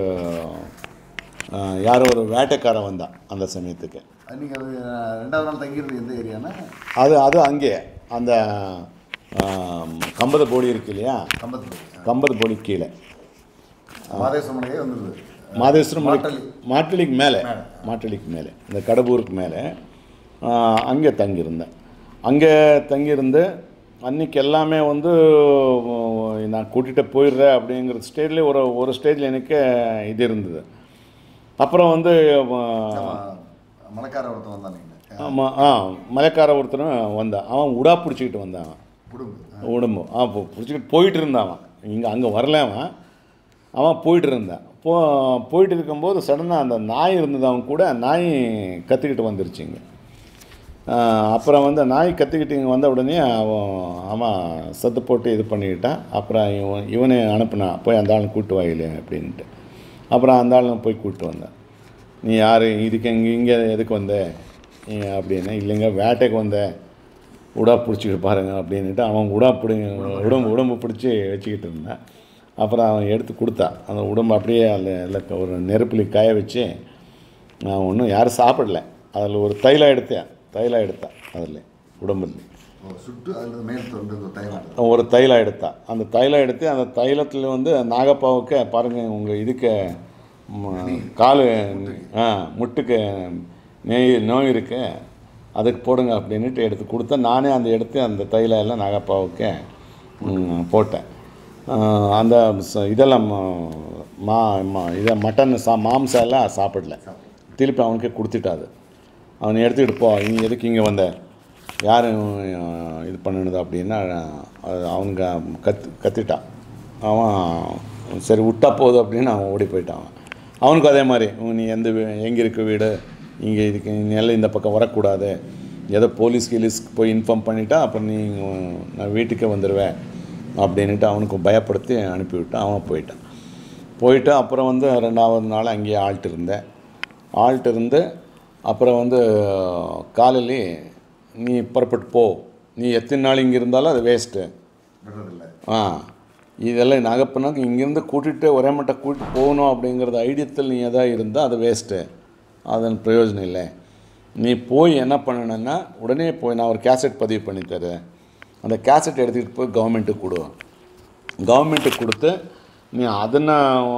ஆஹ், யாரோ ஒரு வேட்டைக்காரன் வந்தான் அந்த சமயத்துக்கு
நீங்கள் அது அஹ், ரெண்டாவது நாள் தங்கியிருந்தது எந்த ஏரியானா
அது அது அங்கே அந்த ஆம், கம்பத போடி இருக்கு இல்லையா
கம்பத்தில்
கம்பது போடி கீழே
மாதேஸ்வரமனையே வந்துருது
மாதேஸ்வரம் மலை-
மாட்டளி.
மாட்டளிக்கு மேலே மாட்டளிக்கு மேலே இந்த கடம்பூருக்கு மேலே அங்கே தங்கியிருந்தேன் அங்கே தங்கியிருந்து அன்னைக்கு எல்லாமே வந்து உம், நான் கூட்டிகிட்டு போயிடுறேன் அப்படிங்கிற ஸ்டேஜ்லேயே ஒரு ஒரு ஸ்டேஜில் எனக்கு இது இருந்தது அப்புறம் வந்து உம்,
மலைக்கார ஒருத்தன் வந்தான் நீங்கள்
ஆமாம் ஆ மலைக்கார ஒருத்தரும் வந்தான் அவன் உடா பிடிச்சிக்கிட்டு வந்தான் அவன்
குடும்பம்
உடம்பு ஆ போ பிடிச்சிக்கிட்டு போயிட்டு இருந்தான் அவன் இங்கே அங்கே வரல அவன் அவன் போயிட்டு இருந்தான் போ போயிட்டு இருக்கும்போது சடனாக அந்த நாய் இருந்தது அவன் கூட நாய் கற்றுக்கிட்டு வந்துருச்சுங்க அப்புறம் வந்து நாய் கற்றுக்கிட்டு இங்கே வந்த உடனே அவன் அவன் சத்து போட்டு இது பண்ணிக்கிட்டான் அப்புறம் இவன் இவனை அனுப்புனான் போய் அந்த ஆளை கூட்டு வாயிலே அப்படின்ட்டு அப்புறம் அந்த ஆளை போய் கூப்பிட்டு வந்தேன் நீ யார் இதுக்கு இங்கே இங்கே எதுக்கு வந்த நீ அப்படின்னு இல்லைங்க வேட்டைக்கு வந்தேன் உடா பிடிச்சிக்கிட்டு பாருங்க அப்படின்ட்டு அவன் உடா பிடி உடம்பு உடம்பு பிடிச்சி வச்சுக்கிட்டு இருந்தான் அப்புறம் அவன் எடுத்து கொடுத்தான் அந்த உடம்பு அப்படியே அதில் அதில் ஒரு நெருப்புலி காய வச்சு நான் ஒன்றும் யாரும் சாப்பிடல அதில் ஒரு தைலம் எடுத்தேன் தைலம் எடுத்தேன் அதில் உடம்புல
ஓ, சுட்டு அதில் மேல் தொண்டு இந்த தைலம்
ஒரு தைலம் எடுத்தான் அந்த தைலம் எடுத்து அந்த தைலத்தில் வந்து நாகப்பாவுக்கு பாருங்கள் உங்கள் இதுக்கு ம், காலு ஆ முட்டுக்கு நெய் நோய் இருக்கு அதுக்கு போடுங்க அப்படின்ட்டு எடுத்து கொடுத்தா நானே அந்த எடுத்து அந்த தைலம் எல்லாம் நாகப்பாவுக்கு ம், போட்டேன் ஆ, அந்த ச- இதெல்லாம் ம- மா மா இதை மட்டன் சா மாம்சம் எல்லாம் சாப்பிடல திருப்பி அவனுக்கே கொடுத்துட்டாது அவனை எடுத்துக்கிட்டு போ நீ எதுக்கு இங்கே வந்த யார் இது பண்ணினது அப்படின்னா அது அவனுங்க கத்து கத்திட்டான் அவன் சரி விட்டா போகுது அப்படின்னு அவன் ஓடி போயிட்டான் அவன். அவனுக்கும் அதே மாதிரி உம், நீ எந்த வீ- எங்கே இருக்கு வீடு இங்கே இதுக்கு நீ எல்லாம் இந்த பக்கம் வரக்கூடாது ஏதோ போலீஸ் கீலீஸ்க்கு போய் இன்ஃபார்ம் பண்ணிட்டா அப்புறம் நீ உம், நான் வீட்டுக்கே வந்துடுவேன் அப்படின்ட்டு அவனுக்கு பயப்படுத்தி அனுப்பிவிட்டான் அவன் போயிட்டான் போயிட்டு அப்புறம் வந்து ரெண்டாவது நாள் அங்கேயே ஆள்ட்டு இருந்தேன் ஆள்ட்டு இருந்து அப்புறம் வந்து காலையிலே நீ புறப்பட்டு போ நீ எத்தனை நாள் இங்கே இருந்தாலும் அது வேஸ்ட்டு
விடுறதில்ல
ஆ இதெல்லாம் நாகப்பனாக்கு இங்கேருந்து கூட்டிகிட்டு ஒரே மட்டும் கூட்டிட்டு போகணும் அப்படிங்கிறது ஐடியத்தில் நீ எதாவது இருந்தால் அது வேஸ்ட்டு அதன் பிரயோஜனம் இல்லை நீ போய் என்ன பண்ணணுன்னா உடனே போய் நான் ஒரு கேசட் பதிவு பண்ணி தரேன் அந்த கேசட் எடுத்துக்கிட்டு போய் கவர்மெண்ட்டுக்கு கொடு கவர்மெண்ட்டுக்கு கொடுத்து நீ அதனை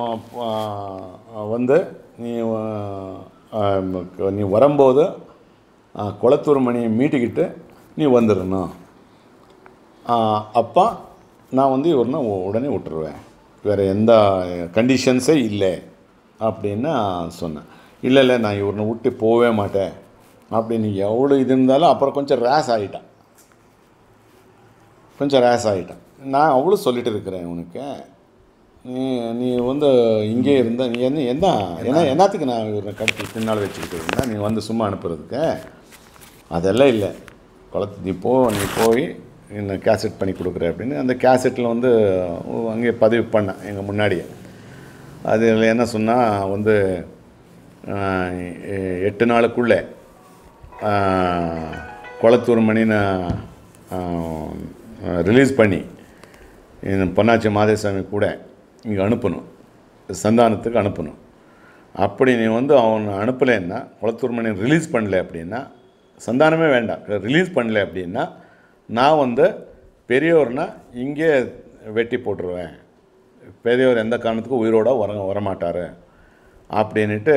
வந்து நீ ஆ, நீ வரும்போது ஆ, குளத்தூர் மணியை மீட்டிக்கிட்டு நீ வந்துடணும் அப்போ நான் வந்து இவர்னா உடனே விட்டுருவேன் வேறு எந்த கண்டிஷன்ஸே இல்லை அப்படின்னு சொன்னேன் இல்லை இல்லை நான் இவனை விட்டு போகவே மாட்டேன் அப்படின்னு எவ்வளோ இது இருந்தாலும் அப்புறம் கொஞ்சம் ரேஸ் ஆகிட்டான் கொஞ்சம் ரேஸ் ஆகிட்டான் நான் அவ்வளோ சொல்லிட்டு இருக்கிறேன் உனக்கு நீ நீ வந்து இங்கே இருந்த நீ என்ன என்ன என்ன என்னத்துக்கு நான் இவரை கடத்தி பின்னால் வச்சுக்கிட்டு இருந்தேன் நீ வந்து சும்மா அனுப்புறதுக்கு அதெல்லாம் இல்லை குளத்து நீ போ நீ போய் என்ன கேசட் பண்ணி கொடுக்குற அப்படின்னு அந்த கேசட்டில் வந்து அங்கேயே பதிவு பண்ணேன் எங்கள் முன்னாடியே அதில் என்ன சொன்னால் வந்து ஆஹ், எ- எட்டு நாளுக்குள்ளே ஆஹ், குளத்தூர் மணின்னு ரிலீஸ் பண்ணி இந்த பொன்னாச்சி மாதேசாமி கூட இங்கே அனுப்பணும் சந்தானத்துக்கு அனுப்பணும் அப்படி நீ வந்து அவன் அனுப்பலைன்னா குளத்தூர் மணி ரிலீஸ் பண்ணல அப்படின்னா சந்தானமே வேண்டாம் ரிலீஸ் பண்ணல அப்படின்னா நான் வந்து பெரியவர்னா இங்கே வெட்டி போட்டுருவேன் பெரியவர் எந்த காரணத்துக்கும் உயிரோட வர வரமாட்டார் அப்படின்ட்டு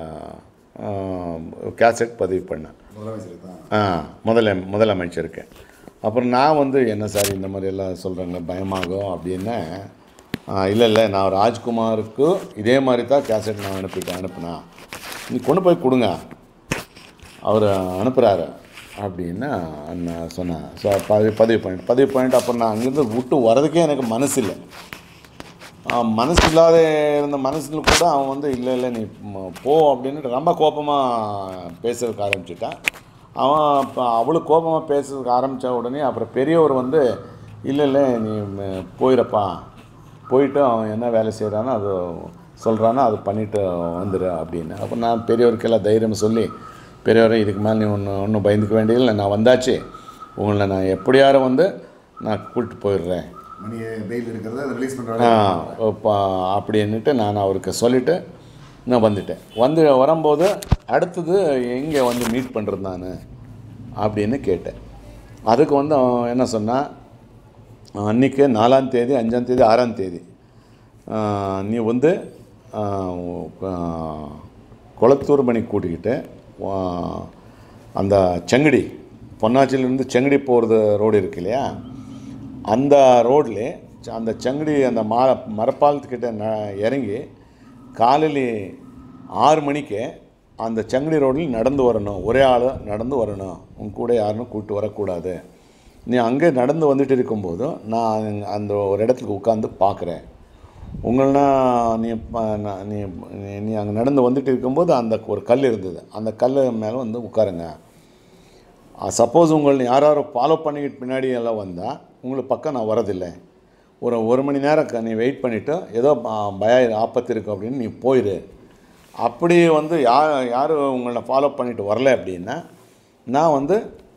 கேசட் பதிவு பண்ணேன்
முதலமைச்சர் தான்
ஆ முதல முதலமைச்சருக்கு அப்புறம் நான் வந்து என்ன சார் இந்த மாதிரி எல்லாம் சொல்கிறாங்க பயமாகும் அப்படின்னா இல்லை இல்லை நான் ராஜ்குமாருக்கு இதே மாதிரி தான் கேசட் நான் அனுப்பிட்டேன் அனுப்புனா நீ கொண்டு போய் கொடுங்க அவர் அனுப்புகிறாரு அப்படின்னு நான் சொன்னேன் ஸோ பதிவு பதிவு பாயிண்ட் பதிவு பாயிண்ட் அப்புறம் நான் அங்கேருந்து விட்டு வரதுக்கே எனக்கு மனசு இல்லை ஆ, மனசு இல்லாத இருந்த மனசில் கூட அவன் வந்து இல்லை இல்லை நீ ம- போ அப்படின்னு ரொம்ப கோபமாக பேசுறதுக்கு ஆரம்பிச்சிட்டான் அவன் இப்போ அவ்வளோ கோபமாக பேசுறதுக்கு ஆரம்பித்த உடனே அப்புறம் பெரியவர் வந்து இல்லை இல்லை நீ ம- போயிடப்பா போயிட்டு அவன் என்ன வேலை செய்கிறானோ அது சொல்கிறானோ அது பண்ணிவிட்டு வந்துடு அப்படின்னு அப்போ நான் பெரியவருக்கெல்லாம் தைரியம் சொல்லி பெரியவரை இதுக்கு மேலே நீ ஒன்று ஒன்றும் பயந்துக்க வேண்டியதில்லை நான் வந்தாச்சு உங்களை நான் எப்படியாரும் வந்து நான் கூப்பிட்டு போயிடுறேன்
மணி பெயில் இருக்கிறத அதை ரிலீஸ்
ஆ
பண்ணுறாங்க
இப்போ அப்படின்னுட்டு நான் அவருக்கு சொல்லிவிட்டு நான் வந்துட்டேன் வந்து வரும்போது அடுத்தது எங்கே வந்து மீட் பண்ணுறது நான் அப்படின்னு கேட்டேன் அதுக்கு வந்து அவன் என்ன சொன்னான் அன்றைக்கி நாலாம் தேதி அஞ்சாம் தேதி ஆறாம் தேதி ஆ, நீ வந்து ஆ, ஆ, குளத்தூர் மணி கூட்டிக்கிட்டு ஆ, அந்த செங்கடி பொன்னாச்சியிலேருந்து செங்கடி போகிறது ரோடு இருக்கு இல்லையா அந்த ரோட்லே அந்த செங்கடி அந்த மா மரப்பாலத்துக்கிட்ட ந இறங்கி காலையில் ஆறு மணிக்கு அந்த செங்கடி ரோடில் நடந்து வரணும் ஒரே ஆள் நடந்து வரணும் உன் கூட யாரும் கூப்பிட்டு வரக்கூடாது நீ அங்கே நடந்து வந்துட்டு இருக்கும்போது நான் அந்த ஒரு இடத்துக்கு உட்காந்து பார்க்குறேன் உங்களா நீ ப- நான் நீ நீ- நீ அங்கே நடந்து வந்துட்டு இருக்கும்போது அந்த ஒரு கல் இருந்தது அந்த கல் மேலே வந்து உட்காருங்க சப்போஸ் உங்களை யார் யாரோ ஃபாலோ பண்ணிக்கிட்டு பின்னாடி எல்லாம் வந்தால் உங்களுக்கு பக்கம் நான் வரதில்லை ஒரு ஒரு மணி நேரம் க- நீ வெயிட் பண்ணிவிட்டு ஏதோ ப- பய ஆபத்து இருக்குது அப்படின்னு நீ போயிடு அப்படி வந்து யார் யார் உங்களை ஃபாலோ பண்ணிட்டு வரல அப்படின்னா நான் வந்து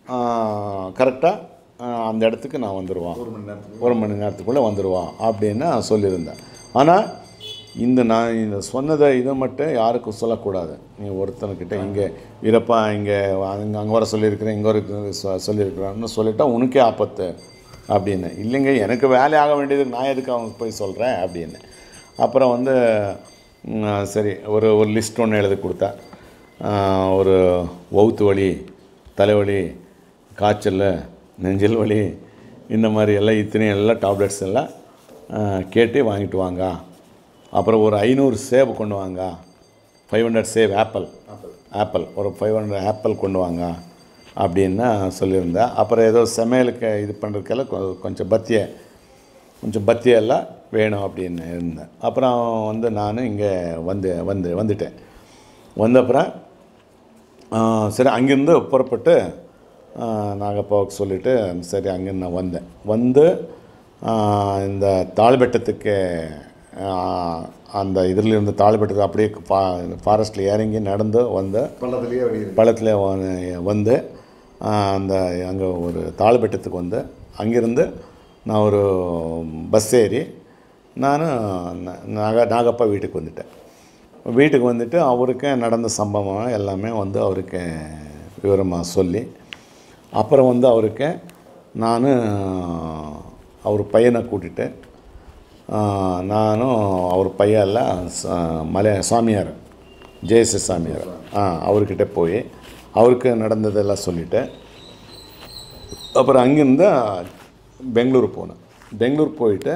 கரெக்டாக அந்த இடத்துக்கு நான் வந்துடுவான்
ஒரு மணி நேரத்துக்கு
ஒரு மணி நேரத்துக்குள்ளே வந்துடுவான் அப்படின்னு நான் சொல்லியிருந்தேன் ஆனால் இந்த நான் இந்த சொன்னதை இதை மட்டும் யாருக்கும் சொல்லக்கூடாது நீ ஒருத்தனுக்கிட்ட இங்கே இருப்பா இங்கே அங்கே அங்கே வர சொல்லியிருக்கிறேன் இங்கே ஒரு சொ- சொல்லியிருக்கிறான்னு சொல்லிட்டா உனக்கே ஆபத்து அப்படின்னு இல்லைங்க எனக்கு வேலை ஆக வேண்டியது நான் எதுக்கு அவங்க போய் சொல்கிறேன் அப்படின்னு அப்புறம் வந்து ம், சரி ஒரு ஒரு லிஸ்ட் ஒன்று எழுதி கொடுத்தா ஆ, ஒரு வவுத்து வலி தலைவலி காய்ச்சல் நெஞ்சல் வலி இந்த மாதிரி எல்லாம் இத்தனையும் எல்லாம் டாப்லெட்ஸ் எல்லாம் ஆ, கேட்டு வாங்கிட்டு வாங்க அப்புறம் ஒரு ஐநூறு சேவ் கொண்டு வாங்க five hundred save apple apple ஒரு ஃபைவ் ஹண்ட்ரட் ஆப்பிள் கொண்டு வாங்க அப்படின்னு சொல்லியிருந்தேன் அப்புறம் ஏதோ சமையலுக்கு இது பண்ணுறதுக்கெல்லாம் கொ- கொஞ்சம் பத்திய கொஞ்சம் பத்தியெல்லாம் வேணும் அப்படின்னு இருந்தேன் அப்புறம் வந்து நான் இங்கே வந்து வந்து வந்துட்டேன் வந்த அப்புறம் ஆ, சரி அங்கேருந்து புறப்பட்டு ஆ, நாகப்பாவுக்கு சொல்லிவிட்டு சரி அங்கேருந்து நான் வந்தேன் வந்து ஆ, இந்த தாழ்பெட்டத்துக்கு ஆ, அந்த இதில் இருந்து தாழ்பெட்டத்துக்கு அப்படியே ஃபா ஃபாரஸ்ட்டில் இறங்கி நடந்து வந்து
பள்ளத்துலேயே வெளியே
பள்ளத்தில் வந்து ஆ, அந்த அங்கே ஒரு தாழ்பெட்டத்துக்கு வந்து அங்கேருந்து நான் ஒரு பஸ் ஏறி நான் நாக நாகப்பா வீட்டுக்கு வந்துட்டேன் வீட்டுக்கு வந்துட்டு அவருக்கு நடந்த சம்பவம் எல்லாமே வந்து அவருக்கு விவரமாக சொல்லி அப்புறம் வந்து அவருக்கு நான் அவர் பையனை கூட்டிட்டு ஆ, நானும் அவர் பையெல்லாம் ச- மலை சாமியார் ஜெயச சாமியார் ஆ அவர்கிட்ட போய் அவருக்கு நடந்ததெல்லாம் சொல்லிவிட்டு அப்புறம் அங்கேருந்து பெங்களூர் போனேன் பெங்களூர் போயிட்டு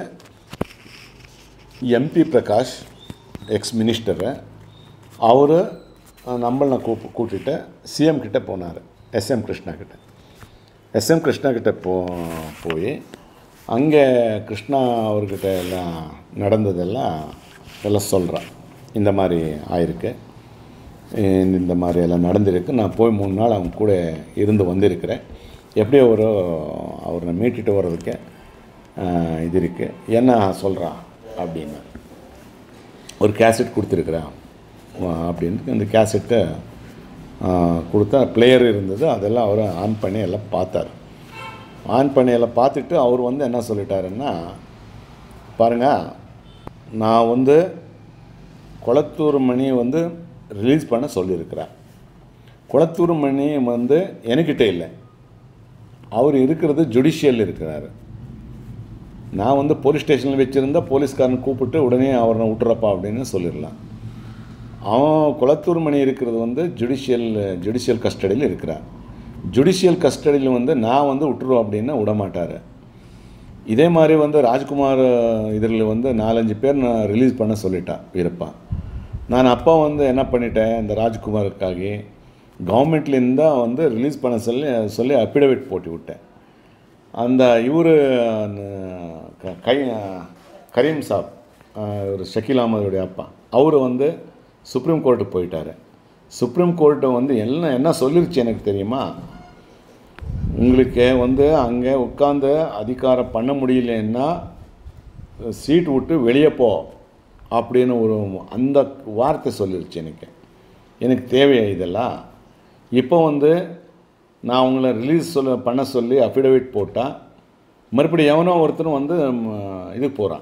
எம்பி பிரகாஷ் எக்ஸ் மினிஸ்டரு அவர் நம்மளை கூப்பு கூட்டிட்டு சிஎம் கிட்ட போனார் எஸ்எம் கிருஷ்ணா கிட்ட எஸ்எம் கிருஷ்ணா கிட்ட போ போய் அங்கே கிருஷ்ணா அவர்கிட்ட எல்லாம் நடந்ததெல்லாம் எல்லாம் சொல்கிறான் இந்த மாதிரி ஆயிருக்கு இந்த இந்த மாதிரி எல்லாம் நடந்திருக்கு நான் போய் மூணு நாள் அவங்க கூட இருந்து வந்திருக்கிறேன் எப்படியோ ஒரு அவரை மீட்டிட்டு வர்றதுக்கு ஆஹ், இது இருக்குது என்ன சொல்கிறான் அப்படின்னு ஒரு கேசட் கொடுத்துருக்குறேன் அப்படின்ட்டு அந்த கேசட்டை கொடுத்தா பிளேயர் இருந்தது அதெல்லாம் அவர் ஆன் பண்ணி எல்லாம் பார்த்தார் ஆன் பண்ணி எல்லாம் பார்த்துட்டு அவர் வந்து என்ன சொல்லிட்டாருன்னா பாருங்கள் நான் வந்து குளத்தூர் மணி வந்து ரிலீஸ் பண்ண சொல்லியிருக்கிறேன் குளத்தூர் மணி வந்து என்கிட்ட இல்லை அவர் இருக்கிறது ஜுடிஷியல் இருக்கிறாரு நான் வந்து போலீஸ் ஸ்டேஷனில் வச்சுருந்தா போலீஸ்காரன் கூப்பிட்டு உடனே அவரை விட்டுறப்பா அப்படின்னு சொல்லிடலாம் அவன் குளத்தூர் மணி இருக்கிறது வந்து ஜுடிஷியல் ஜுடிஷியல் கஸ்டடியில் இருக்கிறார் ஜுடிஷியல் கஸ்டடியில் வந்து நான் வந்து விட்டுருவோம் அப்படின்னா விடமாட்டார் இதே மாதிரி வந்து ராஜ்குமார் இதில் வந்து நாலஞ்சு பேர் நான் ரிலீஸ் பண்ண சொல்லிட்டேன் வீரப்பா நான் அப்பா வந்து என்ன பண்ணிட்டேன் இந்த ராஜ்குமாருக்காகி கவர்மெண்ட்லேருந்து தான் வந்து ரிலீஸ் பண்ண சொல்லி சொல்லி அப்பிடவிட் போட்டு விட்டேன் அந்த இவர் கை கரீம் சாப் ஒரு ஷக்கீல் அகமதுடைய அப்பா அவர் வந்து சுப்ரீம் கோர்ட்டுக்கு போயிட்டார் சுப்ரீம் கோர்ட்டு வந்து என்ன என்ன சொல்லிருச்சு எனக்கு தெரியுமா உங்களுக்கு வந்து அங்கே உட்காந்து அதிகாரம் பண்ண முடியலன்னா சீட் விட்டு வெளியே போ அப்படின்னு ஒரு அந்த வார்த்தை சொல்லிருச்சு எனக்கு எனக்கு தேவையா இதெல்லாம் இப்போ வந்து நான் உங்களை ரிலீஸ் சொல்ல பண்ண சொல்லி அஃபிடவிட் போட்டால் மறுபடியும் எவனோ ஒருத்தரும் வந்து ம், இது போகிறான்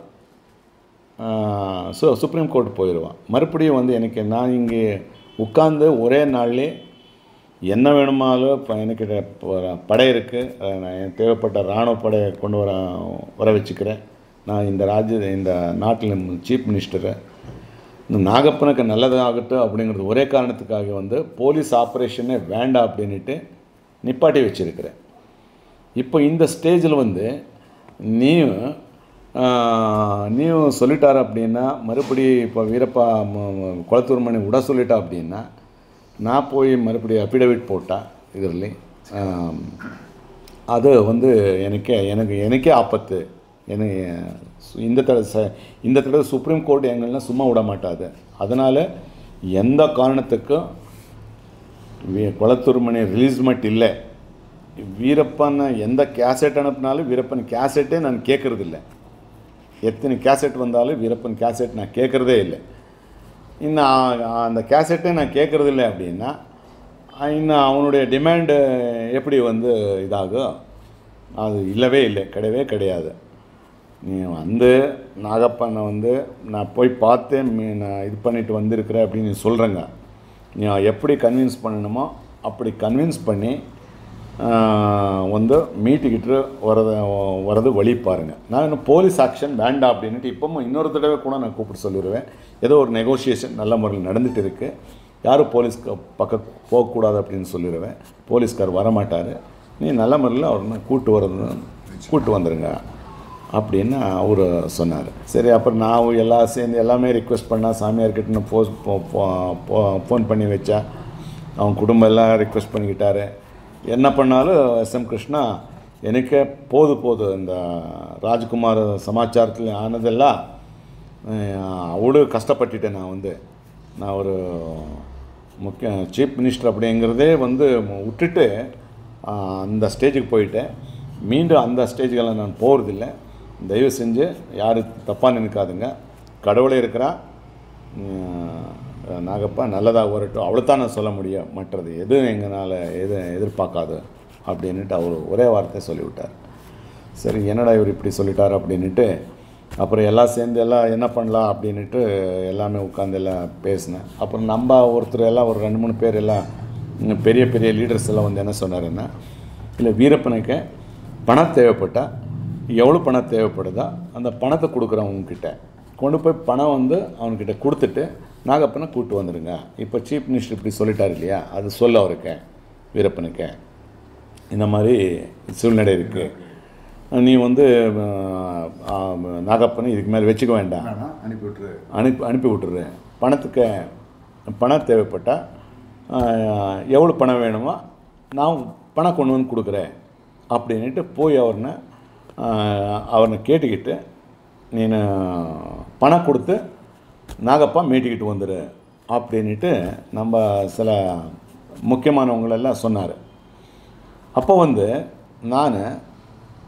ஸோ சுப்ரீம் கோர்ட் போயிடுவான் மறுபடியும் வந்து எனக்கு நான் இங்கே உட்காந்து ஒரே நாள்லே என்ன வேணுமாலும் இப்போ எனக்கு ப- படை இருக்குது நான் எனக்கு தேவைப்பட்ட இராணுவ படையை கொண்டு வர வர வச்சுக்கிறேன் நான் இந்த ராஜ்ய இந்த நாட்டில் சீஃப் மினிஸ்டரை இந்த நாகப்பனுக்கு நல்லதாகட்டும் அப்படிங்கிறது ஒரே காரணத்துக்காக வந்து போலீஸ் ஆப்ரேஷனே வேண்டாம் அப்படின்ட்டு நிப்பாட்டி வச்சிருக்கிறேன் இப்போ இந்த ஸ்டேஜில் வந்து நீயும் ஆஹ், நீயும் சொல்லிட்டார் அப்படின்னா மறுபடி இப்போ வீரப்பா ம- ம- குளத்தூர் மணி விட சொல்லிட்டா அப்படின்னா நான் போய் மறுபடியும் அஃபிடவிட் போட்டா இதில் அது வந்து எனக்கே எனக்கு எனக்கே ஆபத்து எனக்கு இந்த தடவை ச இந்த தடவை சுப்ரீம் கோர்ட் எங்கள்லாம் சும்மா விட மாட்டாது அதனால் எந்த காரணத்துக்கும் வி- குளத்தூர் மணி ரிலீஸ்மெண்ட் இல்லை வீரப்பன் எந்த கேசட் அனுப்புனாலும் வீரப்பன் கேசட்டே நான் கேட்குறது இல்லை எத்தனை கேசட் வந்தாலும் வீரப்பன் கேசட் நான் கேட்குறதே இல்லை இன்னும் ஆ- அந்த கேசட்டே நான் கேட்குறது இல்லை அப்படின்னா ஆ, இன்னும் அவனுடைய டிமாண்டு எப்படி வந்து இதாகும் அது இல்லவே இல்லை கிடையவே கிடையாது நீ வந்து நாகப்பனை வந்து நான் போய் பார்த்தேன் மீ- நான் இது பண்ணிட்டு வந்திருக்கிறேன் அப்படின்னு நீ சொல்கிறேங்க நீ எப்படி கன்வின்ஸ் பண்ணணுமோ அப்படி கன்வின்ஸ் பண்ணி ஆ, வந்து மீட்டுக்கிட்டு வரத வரது வழி பாருங்கள் நான் இன்னும் போலீஸ் ஆக்ஷன் வேண்டாம் அப்படின்ட்டு இப்போவும் இன்னொரு தடவை கூட நான் கூப்பிட்டு சொல்லிடுவேன் ஏதோ ஒரு நெகோஷியேஷன் நல்ல முறையில் நடந்துட்டு இருக்குது யாரும் போலீஸ்க்கு பக்கம் போகக்கூடாது அப்படின்னு சொல்லிடுவேன் போலீஸ்கார் வரமாட்டார் நீ நல்ல முறையில் அவரை கூட்டு வரது கூட்டு வந்துடுங்க அப்படின்னு அவர் சொன்னார் சரி அப்புறம் நான் எல்லாம் சேர்ந்து எல்லாமே ரிக்வெஸ்ட் பண்ணால் சாமியார்கிட்ட நான் போஸ் ஃபோன் பண்ணி வச்சா அவன் குடும்பம் எல்லாம் ரிக்வெஸ்ட் பண்ணிக்கிட்டாரு என்ன பண்ணாலும் எஸ்எம் கிருஷ்ணா எனக்கே போது போது இந்த ராஜ்குமார் சமாச்சாரத்தில் ஆனதெல்லாம் அஹ், அவ்வளோ கஷ்டப்பட்டுட்டேன் நான் வந்து நான் ஒரு முக்கிய சீஃப் மினிஸ்டர் அப்படிங்கிறதே வந்து விட்டுட்டு அஹ், அந்த ஸ்டேஜுக்கு போயிட்டேன் மீண்டும் அந்த ஸ்டேஜுக்கெல்லாம் நான் போகிறதில்ல தயவு செஞ்சு யாரும் தப்பாக நினைக்காதுங்க கடவுளே இருக்கிறா உம், நாகப்பா நல்லதாக வரட்டும் அவ்வளோதான் நான் சொல்ல முடியும் மற்றது எதுவும் எங்களால் எது எதிர்பார்க்காது அப்படின்னுட்டு அவர் ஒரே வார்த்தை சொல்லிவிட்டார் சரி என்னடா இவர் இப்படி சொல்லிட்டார் அப்படின்னுட்டு அப்புறம் எல்லாம் சேர்ந்து எல்லாம் என்ன பண்ணலாம் அப்படின்னுட்டு எல்லாமே உட்காந்து எல்லாம் பேசினேன் அப்புறம் நம்ம ஒருத்தர் எல்லாம் ஒரு ரெண்டு மூணு பேர் எல்லாம் இன்னும் பெரிய பெரிய லீடர்ஸ் எல்லாம் வந்து என்ன சொன்னாருன்னா இல்லை வீரப்பனுக்கு பணம் தேவைப்பட்டால் எவ்வளோ பணம் தேவைப்படுதோ அந்த பணத்தை கொடுக்குறவங்கக்கிட்ட கொண்டு போய் பணம் வந்து அவன்கிட்ட கொடுத்துட்டு நாகப்பனை கூட்டு வந்துடுங்க இப்போ சீஃப் மினிஸ்டர் இப்படி சொல்லிட்டார் இல்லையா அது சொல்ல அவருக்கு வீரப்பனுக்கு இந்த மாதிரி சூழ்நிலை இருக்குது நீ வந்து அஹ், அஹ், நாகப்பனை இதுக்கு மேலே வச்சுக்க வேண்டாம்
வேணாம் அனுப்பி விட்டுரு
அனுப்பி அனுப்பி விட்டுரு பணத்துக்கு பணம் தேவைப்பட்டால் எவ்வளோ பணம் வேணுமோ நான் பணம் கொண்டு வந்து கொடுக்குறேன் அப்படின்ட்டு போய் அவர்னை அவனை கேட்டுக்கிட்டு நீ பணம் கொடுத்து நாகப்பா மீட்டிக்கிட்டு வந்துடு அப்படின்ட்டு நம்ம சில முக்கியமானவங்களெல்லாம் சொன்னார் அப்போ வந்து நான்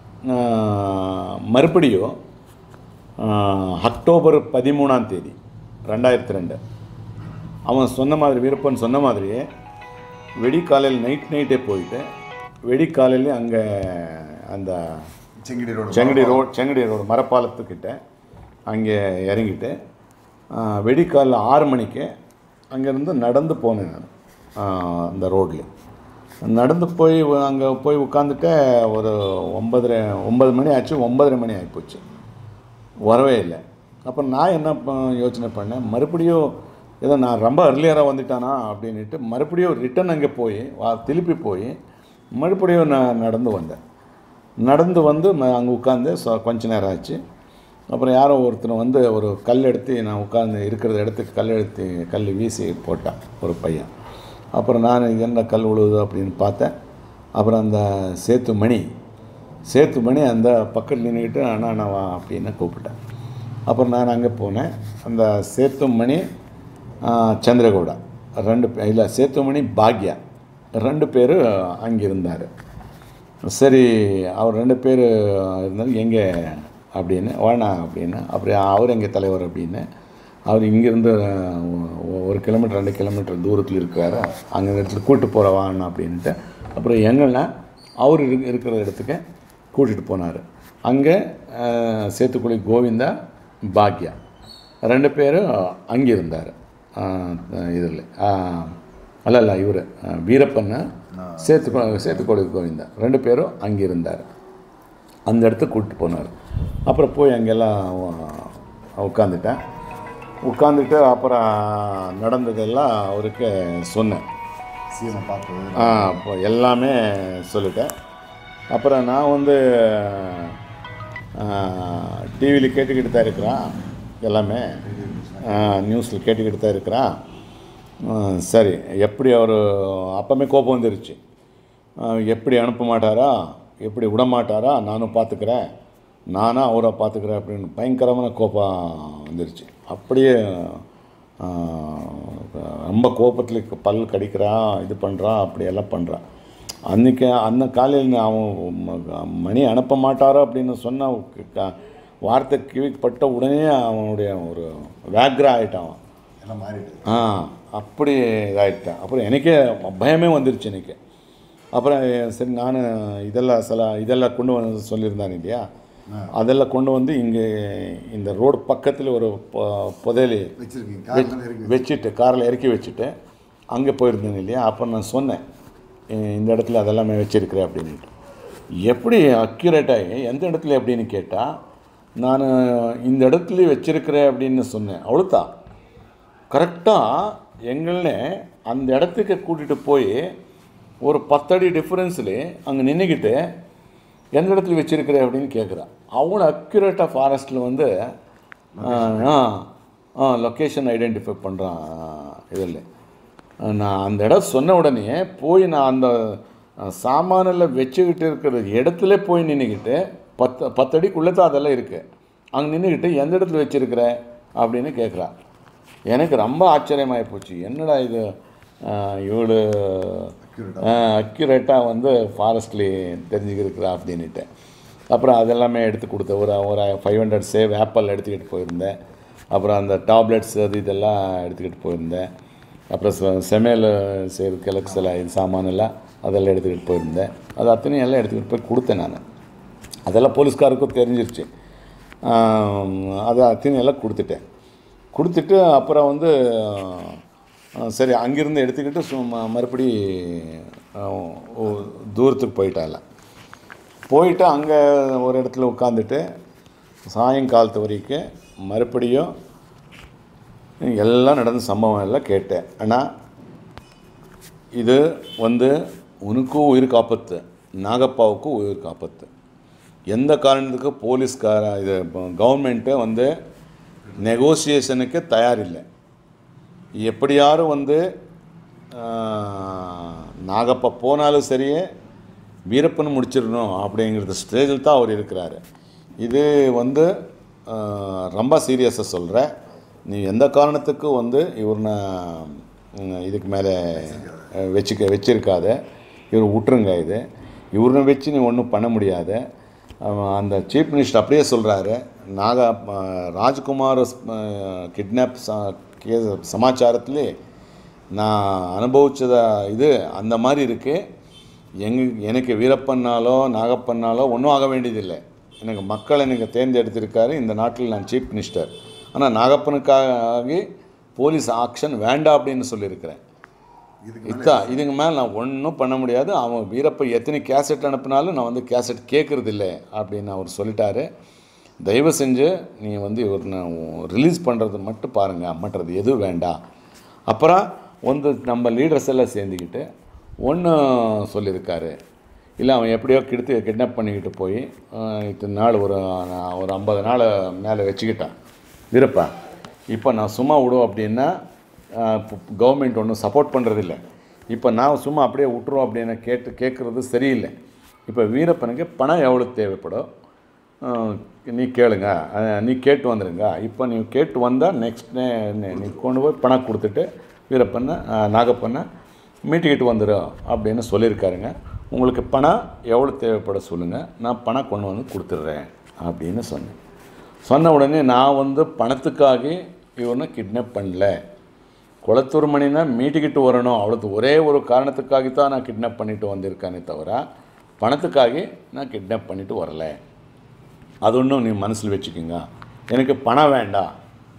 மறுபடியும் ஆஹ், அக்டோபர் பதிமூணாம் தேதி ரெண்டாயிரத்தி ரெண்டு அவன் சொன்ன மாதிரி வீரப்பன் சொன்ன மாதிரியே வெடிக்காலையில் நைட் நைட்டே போயிட்டு வெடிக்காலையிலே அங்கே அந்த
Chengadi road
Chengadi road Chengadi road மரப்பாலத்துக்கிட்ட அங்கே இறங்கிட்டு வெடிக்காலில் ஆறு மணிக்கு அங்கேருந்து நடந்து போனேன் நான் அந்த ரோட்ல நடந்து போய் அங்கே போய் உட்காந்துட்டு ஒரு ஒன்பதரை ஒன்பது மணி ஆச்சு ஒன்பதரை மணி ஆகிப்போச்சு வரவே இல்லை அப்போ நான் என்ன ப- யோசனை பண்ணேன் மறுபடியும் ஏதோ நான் ரொம்ப அர்லியராக வந்துட்டானா அப்படின்ட்டு மறுபடியும் ரிட்டன் அங்கே போய் வா திருப்பி போய் மறுபடியும் நான் நடந்து வந்தேன் நடந்து வந்து அங்கே உட்காந்து சொ- கொஞ்ச நேரம் ஆச்சு அப்புறம் யாரோ ஒருத்தர் வந்து ஒரு கல் எடுத்து நான் உட்காந்து இருக்கிற இடத்துக்கு கல் எடுத்து கல் வீசி போட்டான் ஒரு பையன் அப்புறம் நான் இது என்ன கல் விழுவுது அப்படின்னு பார்த்தேன் அப்புறம் அந்த சேத்து மணி சேத்து மணி அந்த பக்கத்தில் நின்றுக்கிட்டு அண்ணா நான் வா அப்படின்னு கூப்பிட்டேன் அப்புறம் நான் அங்கே போனேன் அந்த சேத்து மணி ஆ, சந்திரகவுடா ரெண்டு பே- இல்லை சேத்துமணி பாக்யா ரெண்டு பேர் அங்கே இருந்தார் சரி அவர் ரெண்டு பேர் இருந்தாலும் எங்கே அப்படின்னு வாணா அப்படின்னு அப்புறம் அவர் எங்கள் தலைவர் அப்படின்னு அவர் இங்கேருந்து ஒ- ஒரு கிலோமீட்டர் ரெண்டு கிலோமீட்டர் தூரத்தில் இருக்கிறாரு அங்கே இடத்துல கூட்டு போகிற வாண்ணா அப்படின்ட்டு அப்புறம் எங்கன்னா அவர் இரு- இருக்கிற இடத்துக்கு கூட்டிகிட்டு போனார் அங்கே சேத்துக்குழி கோவிந்தா பாக்யா ரெண்டு பேரும் அங்கே இருந்தார் இதில் அல்ல அல்ல இவர் வீரப்பன் சேத்து சேத்துக்கோடி கோவிந்தா ரெண்டு பேரும் அங்கே இருந்தார் அந்த இடத்துக்கு கூப்பிட்டு போனார் அப்புறம் போய் அங்கெல்லாம் உட்காந்துட்டேன் உட்காந்துட்டு அப்புறம் நடந்ததெல்லாம் அவருக்கு சொன்னேன்
சீனை பார்த்தது
ஆ அப்போ எல்லாமே சொல்லிட்டேன் அப்புறம் நான் வந்து டிவியில் கேட்டுக்கிட்டு தான் இருக்கிறான் எல்லாமே நியூஸில் கேட்டுக்கிட்டு தான் இருக்கிறான் ஆ, சரி எப்படி அவர் அப்போமே கோபம் வந்துருச்சு ஆ, எப்படி அனுப்ப மாட்டாரா எப்படி விட மாட்டாரா நானும் பார்த்துக்கிறேன் நானும் அவரை பார்த்துக்கிறேன் அப்படின்னு பயங்கரமான கோபம் வந்துருச்சு அப்படியே ஆ, ரொம்ப கோபத்தில் பல் கடிக்கிறான் இது பண்ணுறான் அப்படியெல்லாம் பண்ணுறான் அன்றைக்கி அந்த காலையில் அவன் ம- மணி அனுப்ப மாட்டாரோ அப்படின்னு சொன்ன க- வார்த்தை கிவிப்பட்ட உடனே அவனுடைய ஒரு வேக்ரா ஆகிட்டான் அவன்
எல்லாம் மாறிட்டு
ஆ அப்படி இதாகிட்டேன் அப்புறம் எனக்கே பயமே வந்துருச்சு எனக்கு அப்புறம் சரி நான் இதெல்லாம் சில இதெல்லாம் கொண்டு வந்து சொல்லியிருந்தாங்க இல்லையா அதெல்லாம் கொண்டு வந்து இங்கே இந்த ரோடு பக்கத்தில் ஒரு பொ- புதையலி
வச்சிருக்கீங்க காரில் இருக்கு
வச்சுட்டு காரில் இறக்கி வச்சுட்டு அங்கே போயிருந்தேன் இல்லையா அப்போ நான் சொன்னேன் "இ- இந்த இடத்துல அதெல்லாமே வச்சிருக்கிறேன் அப்படின்ட்டு எப்படி அக்யூரேட்டாகி எந்த இடத்துல அப்படின்னு கேட்டால் நான் இந்த இடத்துல வச்சிருக்கிறேன் அப்படின்னு சொன்னேன் அவ்வளோதான் கரெக்டாக எங்களே அந்த இடத்துக்கு கூட்டிகிட்டு போய் ஒரு பத்தடி டிஃப்ரென்ஸில் அங்கே நின்றுக்கிட்டு எந்த இடத்துல வச்சிருக்கிற அப்படின்னு கேட்குறான் அவ்வளோ அக்யூரேட்டாக ஃபாரஸ்ட்டில் வந்து ஆ ஆ லொக்கேஷன் ஐடென்டிஃபை பண்ணுறான் இதில் நான் அந்த இடம் சொன்ன உடனே போய் நான் அந்த சாமானில் வச்சுக்கிட்டு இருக்கிற இடத்துல போய் நின்றுக்கிட்டு பத்து பத்தடிக்குள்ளே தான் அதெல்லாம் இருக்குது அங்கே நின்றுக்கிட்டு எந்த இடத்துல வச்சிருக்கிற அப்படின்னு கேட்குறா எனக்கு ரொம்ப ஆச்சரியமாகி போச்சு என்னடா இது இவ்வளோ அக்யூரேட்டாக வந்து ஃபாரஸ்ட்லேயே தெரிஞ்சுக்கிருக்கிறா அப்படின்ட்டு அப்புறம் அதெல்லாமே எடுத்து கொடுத்த ஒரு ஒரு ஃபைவ் ஹண்ட்ரட் சேவ் ஆப்பிள் எடுத்துக்கிட்டு போயிருந்தேன் அப்புறம் அந்த டாப்லெட்ஸ் அது இதெல்லாம் எடுத்துக்கிட்டு போயிருந்தேன் அப்புறம் செ- சமையல் செய்கிற கிழக்கு சில இது சாமான் எல்லாம் அதெல்லாம் எடுத்துக்கிட்டு போயிருந்தேன் அது அத்தனையும் எல்லாம் எடுத்துக்கிட்டு போய் கொடுத்தேன் நான் அதெல்லாம் போலீஸ்காருக்கும் தெரிஞ்சிருச்சு ஆம், அதை அத்தனையும் எல்லாம் கொடுத்துட்டேன் கொடுத்துட்டு அப்புறம் வந்து ஆ, சரி அங்கேருந்து எடுத்துக்கிட்டு சும்மா மறுபடி ஆ, ஓ- தூரத்துக்கு போயிட்டால போயிட்டு அங்கே ஒரு இடத்துல உட்காந்துட்டு சாயங்காலத்து வரைக்கும் மறுபடியும் எல்லாம் நடந்த சம்பவம் எல்லாம் கேட்டேன் ஆனால் இது வந்து உனக்கும் உயிருக்கு ஆபத்து நாகப்பாவுக்கும் உயிருக்கு ஆபத்து எந்த காரணத்துக்கு போலீஸ்கார இது கவர்மெண்ட்டு வந்து நெகோசியேஷனுக்கு தயாரில்லை எப்படியாரும் வந்து ஆஹ், நாகப்பா போனாலும் சரியே வீரப்பன் முடிச்சிடணும் அப்படிங்கிறது ஸ்டேஜில் தான் அவர் இருக்கிறாரு இது வந்து ஆஹ், ரொம்ப சீரியஸாக சொல்கிறேன் நீ எந்த காரணத்துக்கும் வந்து இவர்னை ம், இதுக்கு மேலே அஹ், வச்சுக்க வச்சிருக்காத இவர் விட்டுருங்க இது இவரை வச்சு நீ ஒன்றும் பண்ண முடியாது அவன் அந்த சீஃப் மினிஸ்டர் அப்படியே சொல்கிறாரு நாக ராஜ்குமார் கிட்னாப் கேஸ் சமாச்சாரத்திலே நான் அனுபவிச்சத இது அந்த மாதிரி இருக்குது எங்க எனக்கு வீரப்பன்னாலோ நாகப்பன்னாலோ ஒன்றும் ஆக வேண்டியதில்லை எனக்கு மக்கள் எனக்கு தேர்ந்தெடுத்திருக்காரு இந்த நாட்டில் நான் சீஃப் மினிஸ்டர் ஆனால் நாகப்பனுக்காக போலீஸ் ஆக்ஷன் வேண்டாம் அப்படின்னு சொல்லியிருக்கிறேன்
இதுக்கு
இத்தா இதுக்கு மேலே நான் ஒன்றும் பண்ண முடியாது அவன் வீரப்ப எத்தனை கேசட் அனுப்புனாலும் நான் வந்து கேசட் கேட்குறது இல்லை அப்படின்னு அவர் சொல்லிட்டாரு தயவு செஞ்சு நீ வந்து இவர் நான் ரிலீஸ் பண்ணுறது மட்டும் பாருங்கள் மற்றது எதுவும் வேண்டாம் அப்புறம் வந்து நம்ம லீடர்ஸ் எல்லாம் சேர்ந்துக்கிட்டு ஒன்று சொல்லியிருக்காரு இல்லை அவன் எப்படியோ கிடுத்து கிட்னாப் பண்ணிக்கிட்டு போய் அஹ், இத்தனை நாள் ஒரு நான் ஒரு ஐம்பது நாள் மேலே வச்சுக்கிட்டான் வீரப்பா இப்போ நான் சும்மா விடுவோம் அப்படின்னா கவர்மெண்ட் ஒன்றும் சப்போர்ட் பண்ணுறதில்ல இப்போ நான் சும்மா அப்படியே விட்டுருவோம் அப்படின்னு கேட்டு கேட்குறது சரியில்லை இப்போ வீரப்பனுக்கு பணம் எவ்வளோ தேவைப்படும் அஹ், நீ கேளுங்க அஹ், நீ கேட்டு வந்துடுங்க இப்போ நீ கேட்டு வந்தால் நெக்ஸ்ட் நீ கொண்டு போய் பணம் கொடுத்துட்டு வீரப்பண்ணை அஹ், நாகப்பண்ணை மீட்டுக்கிட்டு வந்துடும் அப்படின்னு சொல்லியிருக்காருங்க உங்களுக்கு பணம் எவ்வளோ தேவைப்பட சொல்லுங்கள் நான் பணம் கொண்டு வந்து கொடுத்துட்றேன் அப்படின்னு சொன்னேன் சொன்ன உடனே நான் வந்து பணத்துக்காக இவனை கிட்னாப் பண்ணல குளத்தூர் மணினா மீட்டுக்கிட்டு வரணும் அவ்வளோது ஒரே ஒரு காரணத்துக்காக தான் நான் கிட்னாப் பண்ணிட்டு வந்திருக்கானே தவிர பணத்துக்காக நான் கிட்னாப் பண்ணிட்டு வரல அது ஒன்றும் நீ மனசில் வச்சுக்கோங்க எனக்கு பணம் வேண்டாம்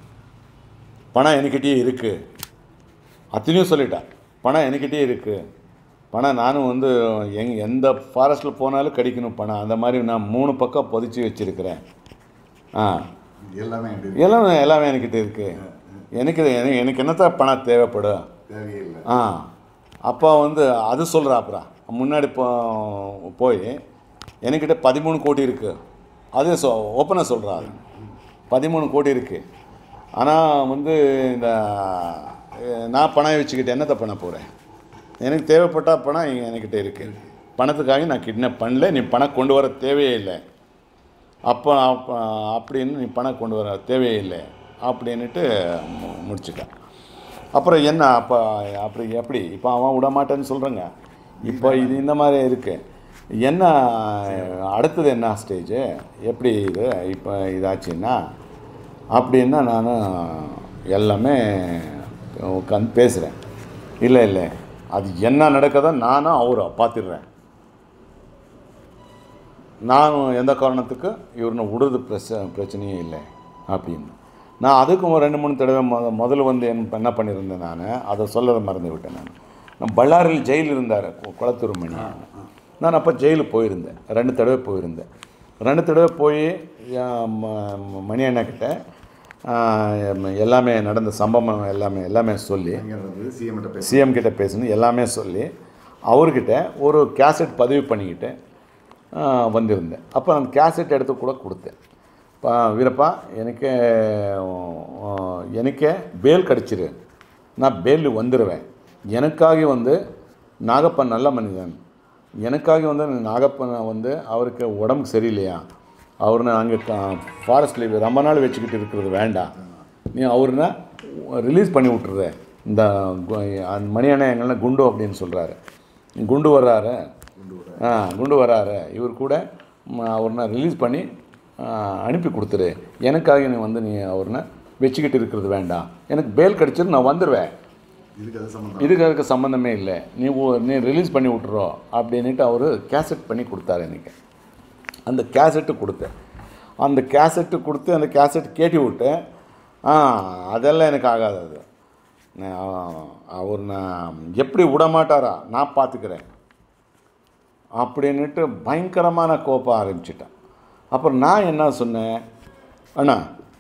பணம் என்கிட்டயே இருக்குது அத்தனையும் சொல்லிட்டா பணம் என்கிட்டயே இருக்குது பணம் நானும் வந்து எங் எந்த ஃபாரஸ்ட்டில் போனாலும் கிடைக்கணும் பணம் அந்த மாதிரி நான் மூணு பக்கம் பொதிச்சு வச்சுருக்கிறேன் ஆ
எல்லாமே எப்படி இருக்கு?
எல்லாம் எல்லாமே என்கிட்ட இருக்குது எனக்கு இது- எனக்கு எனக்கு என்னத்தான் பணம் தேவைப்படும்
தேவையே இல்லை
ஆ அப்போ வந்து அது சொல்கிறா அப்புறம் முன்னாடி போ போய் என்கிட்ட பதிமூணு கோடி இருக்குது அது சொ ஓப்பனாக சொல்கிறா அது பதிமூணு கோடி இருக்குது ஆனால் வந்து இந்த அஹ், நான் பணம் வச்சுக்கிட்டு என்னத்தை பண்ண போகிறேன் எனக்கு தேவைப்பட்ட பணம் எங்க- என்கிட்ட இருக்குது பணத்துக்காக நான் கிட்னாப் பண்ணல நீ பணம் கொண்டு வர தேவையே இல்லை அப்போ அப்போ அப்படின்னு நீ பணம் கொண்டு வர தேவையே இல்லை அப்படின்னுட்டு மு- முடிச்சுட்டான் அப்புறம் என்ன அப்போ அப்படி எப்படி இப்போ அவன் விட மாட்டேன்னு சொல்கிறேங்க இப்போ இது இந்த மாதிரி இருக்குது என்ன அடுத்தது என்ன ஸ்டேஜு எப்படி இது இப்போ இதாச்சுன்னா அப்படின்னா நான் எல்லாமே உட்காந்து பேசுகிறேன் இல்லை இல்லை அது என்ன நடக்குதோ நானும் அவரை பார்த்துடுறேன் நானும் எந்த காரணத்துக்கு இவனை விடுறது பிரச்ச பிரச்சனையே இல்லை அப்படின்னு நான் அதுக்கும் ஒரு ரெண்டு மூணு தடவை மொத முதல்ல வந்து என் என்ன பண்ணியிருந்தேன் நான் அதை சொல்லதை மறந்து விட்டேன் நான் நான் பಳ್ಳாரில் ஜெயில் இருந்தார் கு- குளத்தூர் மணி நான் அப்போ ஜெயிலுக்கு போயிருந்தேன் ரெண்டு தடவை போயிருந்தேன் ரெண்டு தடவை போய் என் ம- ம- மணி அண்ணக்கிட்ட எல்லாமே நடந்த சம்பவம் எல்லாமே எல்லாமே சொல்லி
அப்படிங்கிறது சிஎம் கிட்ட பேச
சிஎம் கிட்ட பேசணும் எல்லாமே சொல்லி அவர்கிட்ட ஒரு கேசட் பதிவு பண்ணிக்கிட்டு ஆ, வந்திருந்தேன் அப்போ அந்த கேசட் எடுத்து கூட கொடுத்தேன் பா வீரப்பா எனக்கு ஆ, எனக்கே பேல் கிடச்சிரு நான் பேல் வந்துடுவேன் எனக்காக வந்து நாகப்பன் நல்ல மனிதன் எனக்காக வந்து நாகப்பன் வந்து அவருக்கு உடம்பு சரியில்லையா அவர்னு அங்கே ஃபாரஸ்ட்டில் ரொம்ப நாள் வச்சுக்கிட்டு இருக்கிறது வேண்டாம் நீ அவர்னா ரிலீஸ் பண்ணி விட்டுருத இந்த கு- அந்த மணி அண்ணன் எங்கன்னா குண்டு அப்படின்னு சொல்கிறாரு குண்டு வர்றாரு ஆ குண்டு வர்றாரு இவர் கூட ம, அவர்னா ரிலீஸ் பண்ணி ஆ, அனுப்பி கொடுத்துரு எனக்காக நீ வந்து நீ அவர்னா வச்சுக்கிட்டு இருக்கிறது வேண்டாம் எனக்கு பேல் கிடச்சிரு நான் வந்துடுவேன்
இதுக்கு அது சம்மந்தம்
இதுக்கு அதுக்கு சம்மந்தமே இல்லை நீ ஓ- நீ ரிலீஸ் பண்ணி விட்டுறோ அப்படின்ட்டு அவர் கேசட் பண்ணி கொடுத்தாரு எனக்கு அந்த கேசட்டு கொடுத்தேன் அந்த கேசட்டு கொடுத்து அந்த கேசட் கேட்டி விட்டு ஆ அதெல்லாம் எனக்கு ஆகாது அது நான் அவர் நான் எப்படி விட மாட்டாரா நான் பார்த்துக்கிறேன் அப்படின்னுட்டு பயங்கரமான கோபம் ஆரம்பிச்சிட்டேன் அப்புறம் நான் என்ன சொன்னேன் அண்ணா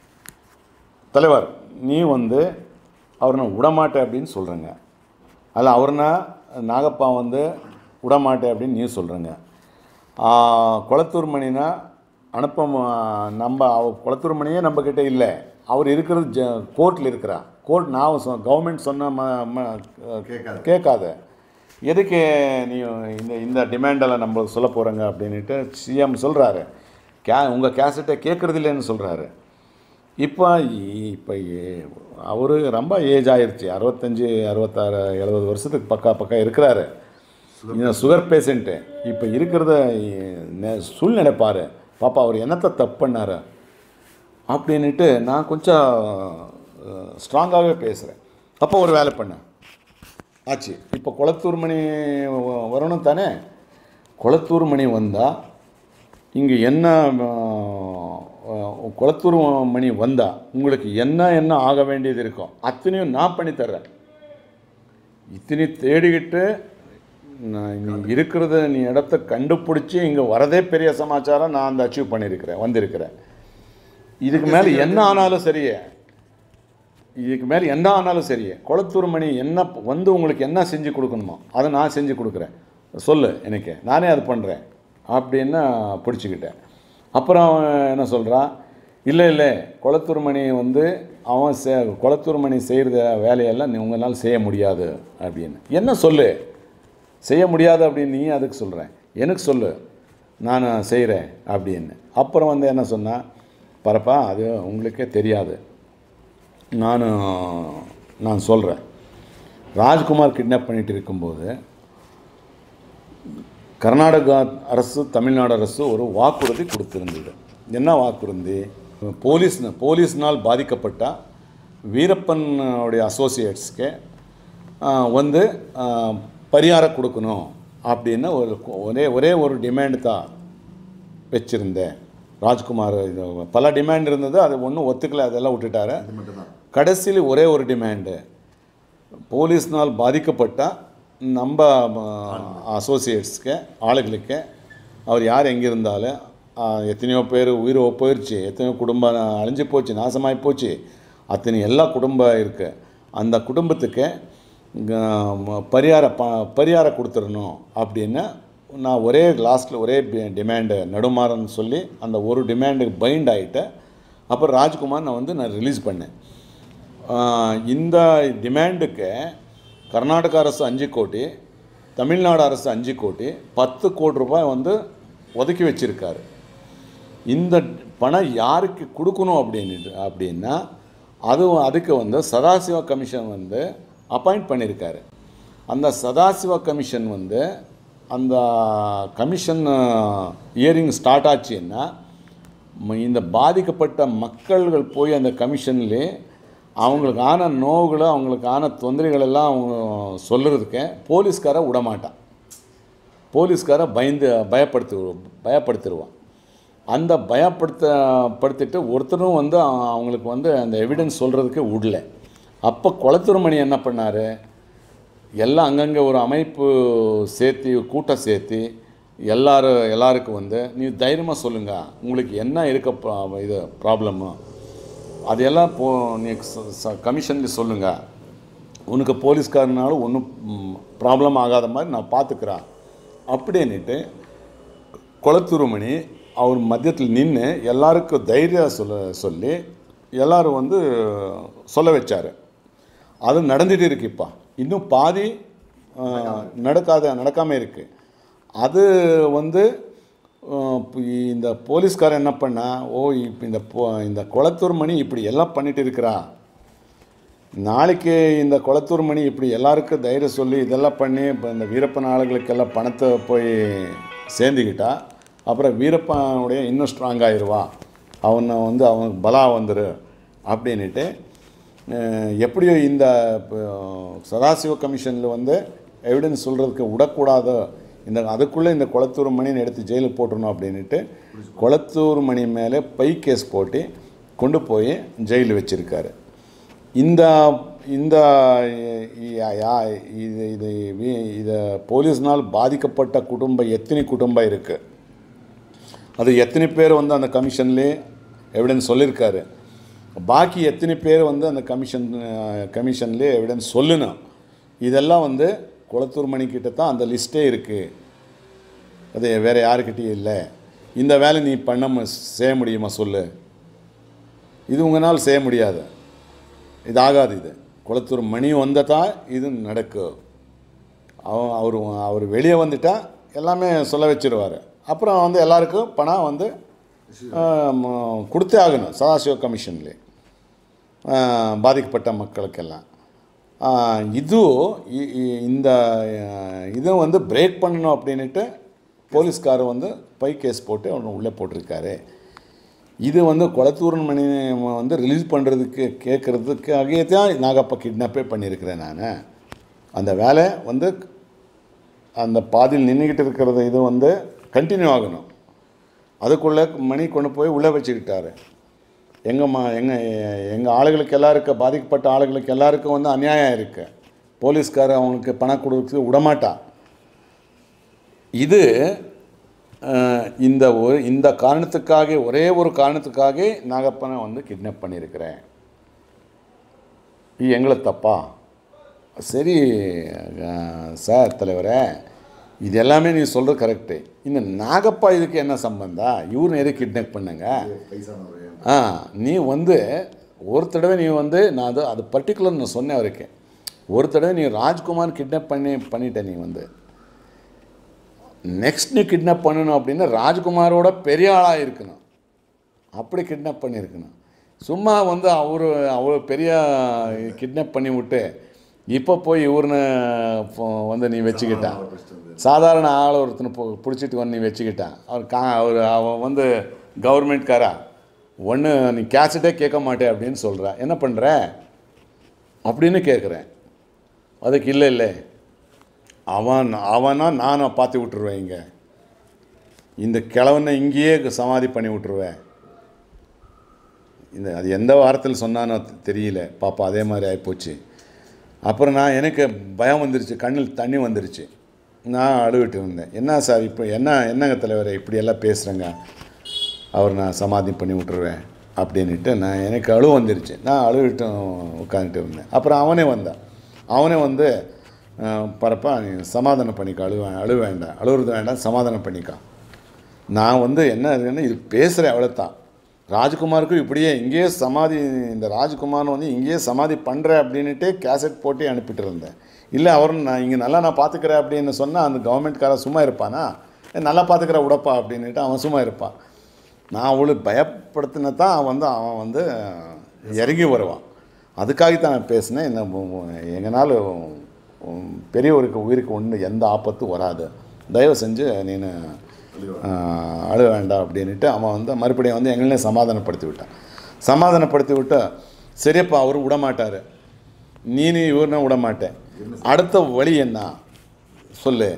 தலைவர் நீ வந்து அவரை விடமாட்டேன் அப்படின்னு சொல்கிறேங்க அதில் அவர்னா நாகப்பா வந்து விடமாட்டேன் அப்படின்னு நீ சொல்கிறேங்க குளத்தூர் மணினா அனுப்ப ம- நம்ம அவ குளத்தூர் மணியே நம்மக்கிட்ட இல்லை அவர் இருக்கிறது ஜ கோர்ட்டில் இருக்கிறா கோர்ட் நான் சொ கவர்மெண்ட் சொன்ன ம ம
கேட்காது.
கேட்காத எதுக்கு நீ இந்த இந்த டிமாண்டெல்லாம் நம்ம சொல்ல போகிறோங்க அப்படின்ட்டு சிஎம் சொல்கிறாரு கே உங்கள் கேசட்டை கேட்குறது இல்லைன்னு சொல்கிறாரு இப்போ இப்போ அவரு ரொம்ப ஏஜ் ஆயிருச்சு அறுபத்தஞ்சி அறுபத்தாறு எழுபது வருஷத்துக்கு பக்கா பக்கா இருக்கிறாரு இந்த சுகர் பேஷண்ட்டு இப்போ இருக்கிறத நெ- சூழ்நிலை பாரு பாப்பா அவர் என்னத்தை தப்பு பண்ணாரு அப்படின்னுட்டு நான் கொஞ்சம் ஸ்ட்ராங்காகவே பேசுகிறேன் அப்போ ஒரு வேலை பண்ணேன் ஆச்சு இப்போ குளத்தூர் மணி வ- வரணும் தானே குளத்தூர் மணி வந்தால் இங்கே என்ன அஹ், குளத்தூர் மணி வந்தால் உங்களுக்கு என்ன என்ன ஆக வேண்டியது இருக்கும் அத்தனையும் நான் பண்ணி தர்றேன் இத்தனை தேடிக்கிட்டு நான் நீ இருக்கிறத நீ இடத்த கண்டுபிடிச்சி இங்கே வரதே பெரிய சமாச்சாரம் நான் அந்த அச்சீவ் பண்ணியிருக்கிறேன் வந்திருக்கிறேன் இதுக்கு மேலே என்ன ஆனாலும் சரியே இதுக்கு மேலே என்ன ஆனாலும் சரியே குளத்தூர் மணி என்ன வந்து உங்களுக்கு என்ன செஞ்சு கொடுக்கணுமோ அதை நான் செஞ்சு கொடுக்குறேன் சொல்லு எனக்கு நானே அது பண்ணுறேன் அப்படின்னு பிடிச்சிக்கிட்டேன் அப்புறம் அவன் என்ன சொல்கிறான் இல்லை இல்லை குளத்தூர் மணி வந்து அவன் சே குளத்தூர் மணி செய்கிற வேலையெல்லாம் நீ உங்களால் செய்ய முடியாது அப்படின்னு என்ன சொல்லு செய்ய முடியாது அப்படின்னு நீ அதுக்கு சொல்கிறேன் எனக்கு சொல்லு நான் செய்கிறேன் அப்படின்னு அப்புறம் வந்து என்ன சொன்னா பரப்பா அது உங்களுக்கே தெரியாது நான் நான் சொல்கிறேன் ராஜ்குமார் கிட்னாப் பண்ணிட்டு இருக்கும்போது கர்நாடகா அரசு தமிழ்நாடு அரசு ஒரு வாக்குறுதி கொடுத்திருந்தது என்ன வாக்குறுதி போலீஸ் போலீஸ்னால் பாதிக்கப்பட்ட வீரப்பன் உடைய அசோசியேட்ஸ்க்கு வந்து ஆ, பரிகாரம் கொடுக்கணும் அப்படின்னு ஒரு ஒரே ஒரே ஒரு டிமாண்ட் தான் வச்சுருந்தேன் ராஜ்குமார் இது பல டிமாண்ட் இருந்தது அது ஒன்றும் ஒத்துக்கல அதெல்லாம் விட்டுட்டாரு
இது மட்டும்தான்
கடைசியில் ஒரே ஒரு டிமாண்டு போலீஸ்னால் பாதிக்கப்பட்ட நம்ம அசோசியேட்ஸ்க்கு ஆளுகளுக்கு அவர் யார் எங்கே இருந்தாலும் ஆ, எத்தனையோ பேர் உயிர் போயிடுச்சு எத்தனையோ குடும்பம் அழிஞ்சு போச்சு நாசமாகி போச்சு அத்தனை எல்லா குடும்பம் இருக்குது அந்த குடும்பத்துக்கு க- ம- பரிகார ப பரிகாரம் கொடுத்துடணும் அப்படின்னு நான் ஒரே லாஸ்ட்டில் ஒரே டிமாண்டு நடுமாறன்னு சொல்லி அந்த ஒரு டிமாண்டுக்கு பைண்ட் ஆகிட்டு அப்புறம் ராஜ்குமார் நான் வந்து நான் ரிலீஸ் பண்ணேன் ஆஹ் இந்த டிமாண்டுக்கு கர்நாடக அரசு அஞ்சு கோடி தமிழ்நாடு அரசு அஞ்சு கோடி பத்து கோடி ரூபாய் வந்து ஒதுக்கி வச்சிருக்காரு இந்த பணம் யாருக்கு கொடுக்கணும் அப்படின்னு அப்படின்னா அது அதுக்கு வந்து சதாசிவ கமிஷன் வந்து அப்பாயிண்ட் பண்ணியிருக்காரு அந்த சதாசிவ கமிஷன் வந்து அந்த கமிஷன் இயரிங் ஸ்டார்ட் ஆச்சுன்னா ம- இந்த பாதிக்கப்பட்ட மக்கள்கள் போய் அந்த கமிஷன்லே அவங்களுக்கு ஆன நோவுகளை அவங்களுக்கு ஆன தொந்தரைகள் எல்லாம் அவங்க சொல்கிறதுக்கு போலீஸ்கார விடமாட்டான் போலீஸ்கார பயந்து பயப்படுத்தி பயப்படுத்திடுவான் அந்த பயப்படுத்த படுத்திட்டு ஒருத்தரும் வந்து அவ- அவங்களுக்கு வந்து அந்த எவிடன்ஸ் சொல்கிறதுக்கு விடல அப்போ குளத்தூர்மணி என்ன பண்ணார் எல்லாம் அங்கங்கே ஒரு அமைப்பு சேர்த்து கூட்டம் சேர்த்து எல்லாரும் எல்லாருக்கும் வந்து நீ தைரியமாக சொல்லுங்க உங்களுக்கு என்ன இருக்க ப்ரா- இது ப்ராப்ளமு அதையெல்லாம் போ நீ கமிஷனில் சொல்லுங்கள் உனக்கு போலீஸ்காரனாலும் ஒன்றும் ப்ராப்ளம் ஆகாத மாதிரி நான் பார்த்துக்கிறேன் அப்படின்னுட்டு குளத்தூர்மணி அவர் மத்தியத்தில் நின்று எல்லாருக்கும் தைரியம் சொல்ல சொல்லி எல்லாரும் வந்து சொல்ல வச்சார் அது நடந்துகிட்டு இருக்கு இப்போ இன்னும் பாதி ஆஹ், நடக்காத நடக்காமல் இருக்கு அது வந்து ஆஹ், இப்ப இந்த போலீஸ்காரன் என்ன பண்ணா ஓ இப்போ இந்த போ இந்த குளத்தூர் மணி இப்படி எல்லாம் பண்ணிட்டு இருக்கிறா நாளைக்கு இந்த குளத்தூர் மணி இப்படி எல்லாருக்கும் தைரியம் சொல்லி இதெல்லாம் பண்ணி இப்போ இந்த வீரப்பன் ஆளுகளுக்கெல்லாம் பணத்தை போய் சேர்ந்துக்கிட்டா அப்புறம் வீரப்பனுடைய இன்னும் ஸ்ட்ராங் ஆயிடுவா அவனை வந்து அவனுக்கு பலா வந்துரு அப்படின்னுட்டு அஹ், எப்படியோ இந்த இப்போ, சதாசிவ கமிஷனில் வந்து எவிடன்ஸ் சொல்கிறதுக்கு விடக்கூடாது இந்த அதுக்குள்ளே இந்த குளத்தூர் மணின்னு எடுத்து ஜெயிலுக்கு போட்டுருணும் அப்படின்ட்டு குளத்தூர் மணி மேலே பை கேஸ் போட்டு கொண்டு போய் ஜெயிலில் வச்சுருக்காரு இந்த இந்த இ- யா- இது இது வி- இதை போலீஸ்னால் பாதிக்கப்பட்ட குடும்பம் எத்தனை குடும்பம் இருக்குது அது எத்தனை பேர் வந்து அந்த கமிஷன்லேயே எவிடன்ஸ் சொல்லியிருக்காரு பாக்கி எத்தனை பேர் வந்து அந்த கமிஷன் கமிஷன்லேயே எவிடன்ஸ் சொல்லணும் இதெல்லாம் வந்து குளத்தூர் மணிக்கிட்ட தான் அந்த லிஸ்ட்டே இருக்குது அது வேறு யாருக்கிட்டேயும் இல்லை இந்த வேலை நீ பண்ண மு- செய்ய முடியுமா சொல்லு இது உங்களால் செய்ய முடியாது இது ஆகாது இது குளத்தூர் மணி வந்ததா இது நடக்கும் அவன் அவர் அவர் வெளியே வந்துட்டா எல்லாமே சொல்ல வச்சிருவார் அப்புறம் வந்து எல்லாருக்கும் பணம் வந்து ஆம், கொடுத்தே ஆகணும் சதாசிவ கமிஷன்லே பாதிக்கப்பட்ட மக்களுக்கெல்லாம் ஆ, இது இ- இ- இந்த அஹ், இதை வந்து பிரேக் பண்ணணும் அப்படின்ட்டு போலீஸ்காரர் வந்து பை கேஸ் போட்டு அவனை உள்ளே போட்டிருக்காரு இது வந்து கொளத்தூரன் மணி வந்து ரிலீஸ் பண்ணுறதுக்கு கேட்குறதுக்காகவே தான் நாகப்பா கிட்னாப்பே பண்ணியிருக்கிறேன் நான் அந்த வேலை வந்து அந்த பாதியில் நின்றுக்கிட்டு இருக்கிறது இது வந்து கண்டினியூ ஆகணும் அதுக்குள்ளே மணி கொண்டு போய் உள்ளே வச்சுக்கிட்டாரு எங்கம்மா எங்கள் எங்கள் ஆளுகளுக்கு எல்லாருக்கும் பாதிக்கப்பட்ட ஆளுகளுக்கு எல்லாருக்கும் வந்து அநியாயம் இருக்கு போலீஸ்காரர் அவங்களுக்கு பணம் கொடுத்து விடமாட்டா இது அஹ், இந்த ஒரு இந்த காரணத்துக்காக ஒரே ஒரு காரணத்துக்காக நாகப்பனை வந்து கிட்னாப் பண்ணியிருக்கிறேன் இது எங்களை தப்பா சரி அஹ், சார் தலைவரே இது எல்லாமே நீ சொல்கிறது கரெக்டு இந்த நாகப்பா இதுக்கு என்ன சம்பந்தா இவர் நேரே கிட்னாப் பண்ணுங்க
வயசானவர்
ஆ நீ வந்து ஒரு தடவை நீ வந்து நான் அது அது பர்டிகுலர் நான் சொன்னேன் அவருக்கு ஒரு தடவை நீ ராஜ்குமார் கிட்னாப் பண்ணி பண்ணிட்ட நீ வந்து நெக்ஸ்ட் நீ கிட்னாப் பண்ணணும் அப்படின்னா ராஜ்குமாரோட பெரிய ஆளாக இருக்கணும் அப்படி கிட்னாப் பண்ணியிருக்கணும் சும்மா வந்து அவர் அவர் பெரிய கிட்னாப் பண்ணி விட்டு இப்போ போய் இவருன்னு போ- வந்து நீ வச்சுக்கிட்டான்
அவர் ஃபஸ்ட்டு வந்து
சாதாரண ஆள் ஒருத்தனை போ பிடிச்சிட்டு வந்து நீ வச்சுக்கிட்டான் அவர் கா அவர் அவன் வந்து கவர்மெண்ட்காரா ஒன்று நீ கேசட்டே கேட்க மாட்டே அப்படின்னு சொல்கிற என்ன பண்ணுற அப்படின்னு கேட்குறேன் அதுக்கு இல்லை இல்லை அவன் அவனா நானை பார்த்து விட்டுருவேன் இங்கே இந்த கிழவனை இங்கேயே சமாதி பண்ணி விட்டுருவேன் இந்த அது எந்த வாரத்தில் சொன்னானோ தெரியல பாப்பா அதே மாதிரி ஆகிப்போச்சு அப்புறம் நான் எனக்கு பயம் வந்துருச்சு கண்ணில் தண்ணி வந்துருச்சு நான் அழுவிட்டு இருந்தேன் என்ன சார் இப்போ என்ன என்னங்க தலைவரை இப்படியெல்லாம் பேசுகிறேங்க அவர் நான் சமாதி பண்ணி விட்டுருவேன் அப்படின்ட்டு நான் எனக்கு அழுவு வந்துருச்சு நான் அழுவிட்டு உட்காந்துட்டு இருந்தேன் அப்புறம் அவனே வந்தான் அவனே வந்து அஹ், பரப்பா நீ சமாதானம் பண்ணிக்க அழுவ அழுவ வேண்டாம் அழுவுறது வேண்டாம் சமாதானம் பண்ணிக்கா நான் வந்து என்ன இருக்குன்னு இது பேசுகிறேன் அவ்வளோதான் ராஜ்குமாருக்கு இப்படியே இங்கேயே சமாதி இந்த ராஜ்குமார் வந்து இங்கேயே சமாதி பண்ணுறேன் அப்படின்ட்டு கேசட் போட்டு அனுப்பிட்டு இருந்தேன் இல்லை அவர் நான் இங்கே நல்லா நான் பார்த்துக்கிறேன் அப்படின்னு சொன்னால் அந்த கவர்மெண்ட்காரன் சும்மா இருப்பானா "ஏய், நல்லா பார்த்துக்கிற உடப்பா அப்படின்ட்டு அவன் சும்மா இருப்பான் நான் அவ்வளோ பயப்படுத்தின தான் அவன் வந்து அவன் வந்து இறங்கி வருவான் அதுக்காக தான் நான் பேசினேன் என்ன எங்கனால பெரியவருக்கு உயிருக்கு ஒன்று எந்த ஆபத்தும் வராது தயவு செஞ்சு நீ அழுக வேண்டாம் அப்படின்ட்டு அவன் வந்து மறுபடியும் வந்து எங்களே சமாதானப்படுத்தி விட்டான் சமாதானப்படுத்தி விட்டு சரியப்பா அவர் விட மாட்டார் நீ நீ இவர்னா விட மாட்டேன் அடுத்த வழி என்ன சொல்லு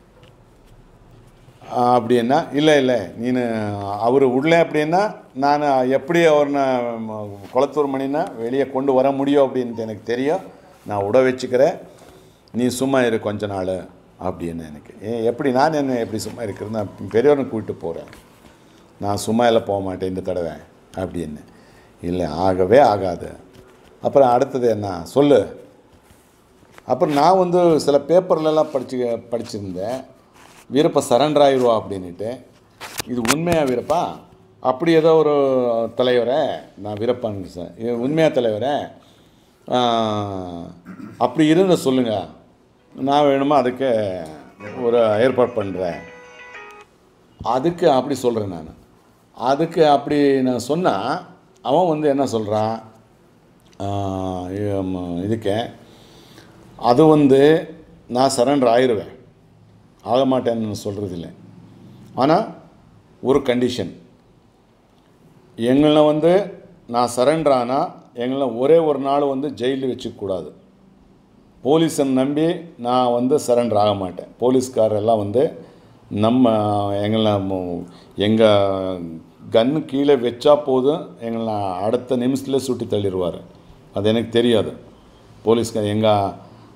ஆ, அப்படின்னா இல்லை இல்லை நீನು அவர் உள்ளே அப்படின்னா நான் எப்படி அவர்னை குளத்தூர் மணினா வெளியே கொண்டு வர முடியும் அப்படின்ட்டு எனக்கு தெரியும் நான் உட வச்சுக்கிறேன் நீ சும்மா இரு கொஞ்ச நாள் அப்படின்னு எனக்கு ஏ எப்படி நான் என்ன எப்படி சும்மா இருக்கிறது நான் பெரியவனை கூப்பிட்டு போகிறேன் நான் சும்மா எல்லாம் போக மாட்டேன் இந்த தடவை அப்படின்னு இல்லை ஆகவே ஆகாது அப்புறம் அடுத்தது என்ன சொல்லு அப்புறம் நான் வந்து சில பேப்பர்லலாம் படிச்சு படிச்சிருந்தேன் வீரப்பா சரண்டர் ஆயிடுவா அப்படின்ட்டு இது உண்மையா வீரப்பா அப்படி ஏதோ ஒரு தலைவரே நான் வீரப்பான்னு சார் இது உண்மையா தலைவரே ஆ, அப்படி இருந்த சொல்லுங்கள் நான் வேணுமா அதுக்கு ஒரு ஏற்பாடு பண்ணுறேன் அதுக்கு அப்படி சொல்கிறேன் நான் அதுக்கு அப்படி நான் சொன்னால் அவன் வந்து என்ன சொல்கிறான் இதுக்கு அது வந்து நான் சரண்டர் ஆயிடுவேன் ஆக மாட்டேன்னு சொல்கிறது இல்லை ஆனால் ஒரு கண்டிஷன் எங்களை வந்து நான் சரண்டர் ஆனால் எங்களை ஒரே ஒரு நாள் வந்து ஜெயிலில் வச்சுக்கக்கூடாது போலீஸை நம்பி நான் வந்து சரண்டர் ஆக மாட்டேன் போலீஸ்காரர் எல்லாம் வந்து நம்ம எங்களை எங்கள் கன்று கீழே வச்சா போதும் எங்களை அடுத்த நிமிஷத்தில் சுட்டி தள்ளிடுவார் அது எனக்கு தெரியாது போலீஸ்கார் எங்கள்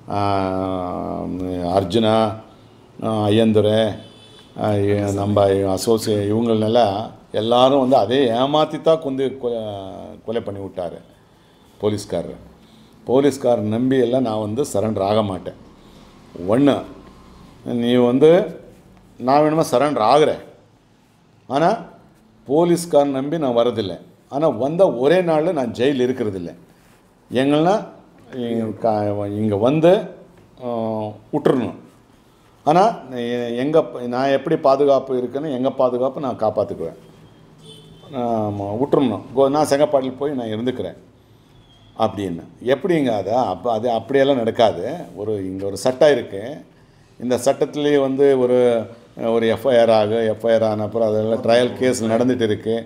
அர்ஜுனா ஆஹ், ஐயந்துரை ஆஹ், இ- நம்ம அசோசியே இவங்களெல்லாம் எல்லாரும் வந்து அதே ஏமாற்றி தான் கொண்டு கொலை கொலை பண்ணி விட்டாரு போலீஸ்காரர் போலீஸ்காரர் நம்பி எல்லாம் நான் வந்து சரண்டர் ஆக மாட்டேன் ஒன்று நீ வந்து நான் வேணுமா சரண்டர் ஆகிறேன் ஆனால் போலீஸ்காரன் நம்பி நான் வரதில்லை ஆனால் வந்த ஒரே நாளில் நான் ஜெயில் இருக்கிறதில்ல எங்கள்னா இங்கே வந்து ஆஹ், விட்டுறணும் ஆனால் எங்கள் நான் எப்படி பாதுகாப்பு இருக்குன்னு எங்கள் பாதுகாப்பு நான் காப்பாற்றிக்குவேன் விட்டுறணும் கோ நான் செங்கப்பாட்டில் போய் நான் இருந்துக்கிறேன் அப்படின்னு எப்படிங்க அதை அப்போ அது அப்படியெல்லாம் நடக்காது ஒரு இங்கே ஒரு சட்டம் இருக்குது இந்த சட்டத்திலேயே வந்து ஒரு ஒரு எஃப்ஐஆர் ஆகு எஃப்ஐஆர் ஆன அப்புறம் அதெல்லாம் ட்ரையல் கேஸ் நடந்துட்டு இருக்குது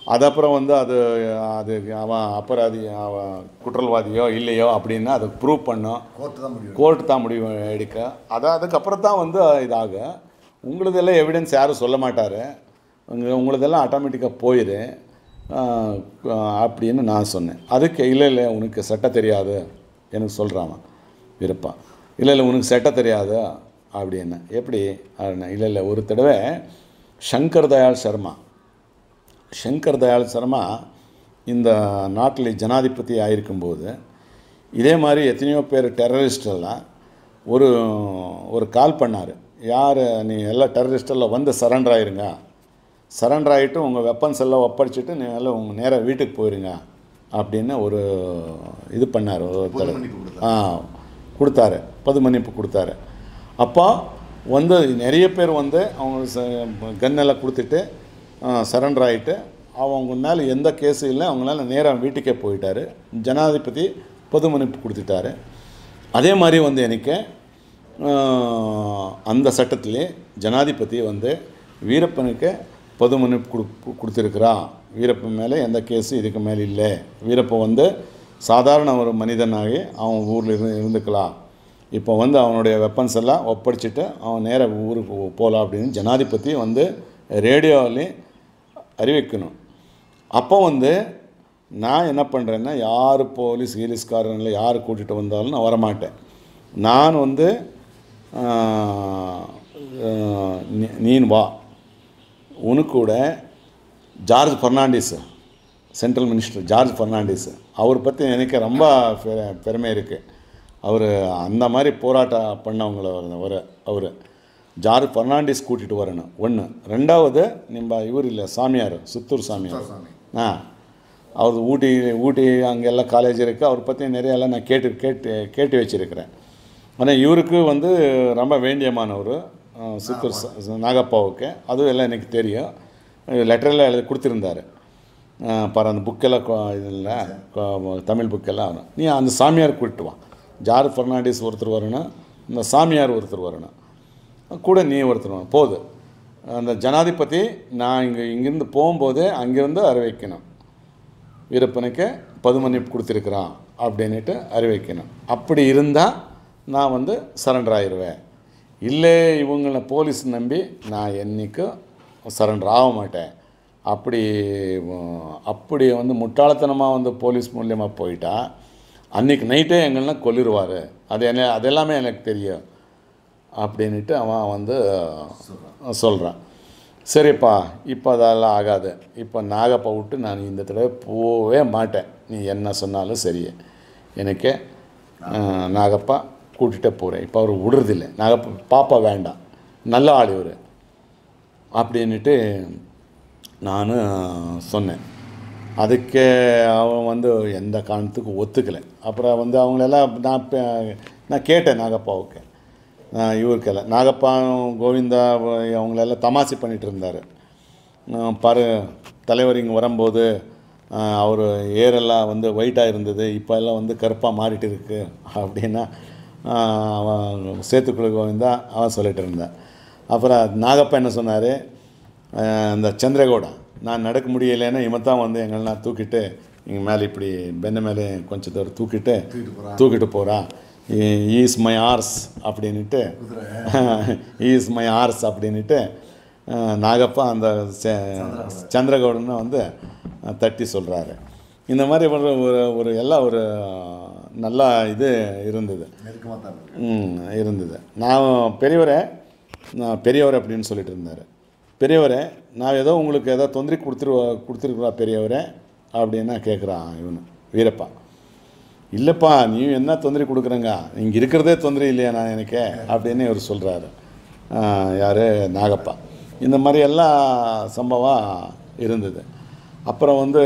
அது அப்புறம் வந்து அது அது அவன் அபராதி அவன் குற்றவாளியோ இல்லையோ அப்படின்னு அதை ப்ரூவ் பண்ணோம்
கோர்ட்டு தான் முடியும்
கோர்ட் தான் முடிவு எடுக்க அது அதுக்கப்புறம் தான் வந்து இதாகும் உங்களுதெல்லாம் எவிடன்ஸ் யாரும் சொல்ல மாட்டார் உங்க உங்களுதெல்லாம் ஆட்டோமேட்டிக்காக போயிடு ஆஹ், அப்படின்னு நான் சொன்னேன் அதுக்கு இல்லை இல்லை உனக்கு சட்ட தெரியாது எனக்கு சொல்கிறான் விருப்பம் இல்லை இல்லை உனக்கு சட்ட தெரியாது அப்படின்னு எப்படி அப்படின்னா இல்லை இல்லை ஒரு தடவை சங்கர் தயாள் சர்மா சங்கர் தயாள் சர்மா இந்த நாட்டில் ஜனாதிபதி ஆயிருக்கும்போது இதே மாதிரி எத்தனையோ பேர் டெரரிஸ்ட் எல்லாம் ஒரு ஒரு கால் பண்ணார் யார் நீ எல்லாம் டெரரிஸ்ட் எல்லாம் வந்து சரண்டர் ஆயிருங்க சரண்டர் ஆகிட்டு உங்கள் வெப்பன்ஸ் எல்லாம் ஒப்படைச்சிட்டு நீ எல்லாம் உங்கள் நேராக வீட்டுக்கு போயிருங்க அப்படின்னு ஒரு இது பண்ணார் ஒரு தடவை
மன்னிப்பு கொடுத்தாரு.
ஆ கொடுத்தாரு பொது மன்னிப்பு கொடுத்தாரு அப்போ வந்து நிறைய பேர் வந்து அவங்க கன்னெல்லாம் கொடுத்துட்டு சரண்டர் ஆகிட்டு அவங்க மேலே எந்த கேஸும் இல்லை அவங்களால நேராக வீட்டுக்கே போயிட்டாரு ஜனாதிபதி பொது மன்னிப்பு கொடுத்துட்டாரு அதே மாதிரி வந்து எனக்கு ஆ, அந்த சட்டத்திலே ஜனாதிபதி வந்து வீரப்பனுக்கு பொது மன்னிப்பு கொடு கொடுத்துருக்குறா வீரப்பன் மேலே எந்த கேஸும் இதுக்கு மேலே இல்லை வீரப்பன் வந்து சாதாரண ஒரு மனிதனாகி அவன் ஊரில் இருந்து இருந்துக்கலாம் இப்போ வந்து அவனுடைய வெப்பன்ஸ் எல்லாம் ஒப்படைச்சிட்டு அவன் நேராக ஊருக்கு போகலாம் அப்படின்னு ஜனாதிபதி வந்து ரேடியோவிலே அறிவிக்கணும் அப்போ வந்து நான் என்ன பண்ணுறேன்னா யார் போலீஸ் கீலீஸ்காரன்ல யார் கூட்டிகிட்டு வந்தாலும் நான் வரமாட்டேன் நான் வந்து ஆஹ், ஆஹ், நீ- நீன் வா உனக்கு கூட ஜார்ஜ் ஃபெர்னாண்டிஸ் சென்ட்ரல் மினிஸ்டர் ஜார்ஜ் ஃபெர்னாண்டிஸ் அவர் பற்றி எனக்கு ரொம்ப பெ- பெருமை இருக்குது அவர் அந்த மாதிரி போராட்டம் பண்ணவங்கள அவர் அவர் ஜார்ஜ் ஃபெர்னாண்டிஸ் கூட்டிகிட்டு வரணும் ஒன்று ரெண்டாவது நம்ம இவர் இல்லை சாமியார் சித்தூர் சாமியார்
சாமி
ஆ அவர் ஊட்டி ஊட்டி அங்கெல்லாம் காலேஜ் இருக்குது அவர் பற்றி நிறைய எல்லாம் நான் கேட்டு கேட்டு கேட்டு வச்சுருக்கிறேன் ஆனால் இவருக்கு வந்து ரொம்ப வேண்டியமானவர் அஹ், சித்தூர் ச- நாகப்பாவுக்கு அதுவும் எல்லாம் எனக்கு தெரியும் லெட்டரில் எழுதி கொடுத்துருந்தாரு அஹ், பாரு அந்த புக்கெல்லாம் கொ- இது இல்லை கொ- தமிழ் புக்கெல்லாம் வரும். நீ அந்த சாமியார் கூப்பிட்டு வா ஜார்ஜ் ஃபெர்னாண்டிஸ் ஒருத்தர் வரணும் இந்த சாமியார் ஒருத்தர் வரணும் கூட நீ ஒருத்தர் வரணும் போது அந்த ஜனாதிபதி நான் இங்கே இங்கேருந்து போகும்போது அங்கேருந்து அறிவிக்கணும் வீரப்பனுக்கு பதுமன்னிப்பு கொடுத்துருக்குறான் அப்படின்ட்டு அறிவிக்கணும் அப்படி இருந்தால் நான் வந்து சரண்டர் ஆயிடுவேன் இல்லை இவங்களை போலீஸ் நம்பி நான் என்றைக்கும் சரண்டர் ஆக மாட்டேன் அப்படி உம், அப்படி வந்து முட்டாள்தனமாக வந்து போலீஸ் மூலியமாக போயிட்டா அன்றைக்கி நைட்டே எங்களெலாம் கொல்லிடுவார் அது என்ன அதெல்லாமே எனக்கு தெரியும் அப்படின்ட்டு அவன் வந்து சொல்கிறான் சரிப்பா இப்போ அதெல்லாம் ஆகாது இப்போ நாகப்பா விட்டு நான் இந்த தடவை போகவே மாட்டேன் நீ என்ன சொன்னாலும் சரி எனக்கு அஹ், நாகப்பா கூட்டிகிட்டே போகிறேன் இப்போ அவர் விடுறதில்ல நாகப்பா பாப்பா வேண்டாம் நல்ல ஆள் இவர் அப்படின்ட்டு நான் சொன்னேன் அதுக்கு அவன் வந்து எந்த காரணத்துக்கும் ஒத்துக்கலை அப்புறம் வந்து அவங்களெல்லாம் நான் பே- நான் கேட்டேன் நாகப்பாவுக்கு நான் இவருக்கெல்லாம் நாகப்பா கோவிந்தா அவங்களெல்லாம் தமாசி பண்ணிகிட்டு இருந்தார் பாரு தலைவர் இங்கே வரும்போது அவர் ஏரெல்லாம் வந்து ஒயிட்டாக இருந்தது இப்போ எல்லாம் வந்து கருப்பாக மாறிட்டு இருக்கு அப்படின்னா ஆஹ், அவன் சேத்துக்குழு கோவிந்தா அவன் சொல்லிட்டு இருந்தான் அப்புறம் நாகப்பா என்ன சொன்னார் அந்த சந்திரகௌடா நான் நடக்க முடியலைன்னா இவன் தான் வந்து எங்களெலாம் தூக்கிட்டு இங்கே மேலே இப்படி பெண்ண மேலே கொஞ்சம் தூரம் தூக்கிட்டு
தூக்கிட்டு போகிறான்
தூக்கிட்டு போகிறான் ஈஸ் மை ஆர்ஸ் அப்படின்ட்டு
குதிரை
ஈஸ் மை ஆர்ஸ் அப்படின்ட்டு அஹ், நாகப்பா அந்த ச- சந்திரகௌடனை வந்து அஹ், தட்டி சொல்கிறாரு இந்த மாதிரி ஒரு ஒரு ஒரு எல்லாம் ஒரு நல்லா இது இருந்தது
நெருக்கமாக தான் இருக்கு
ம், இருந்தது நான் பெரியவரே நான் பெரியவர் அப்படின்னு சொல்லிட்டு இருந்தார் பெரியவரே நான் ஏதோ உங்களுக்கு ஏதோ தொந்தரி கொடுத்துருவா கொடுத்துருக்குறா பெரியவரே அப்படின்னா கேட்குறான் இவனு வீரப்பா இல்லைப்பா நீ என்ன தொந்தரி கொடுக்குறங்க இங்கே இருக்கிறதே தொந்தரி இல்லையா நான் எனக்கு அப்படின்னு இவர் சொல்கிறாரு யார் நாகப்பா இந்த மாதிரி எல்லாம் சம்பவம் இருந்தது அப்புறம் வந்து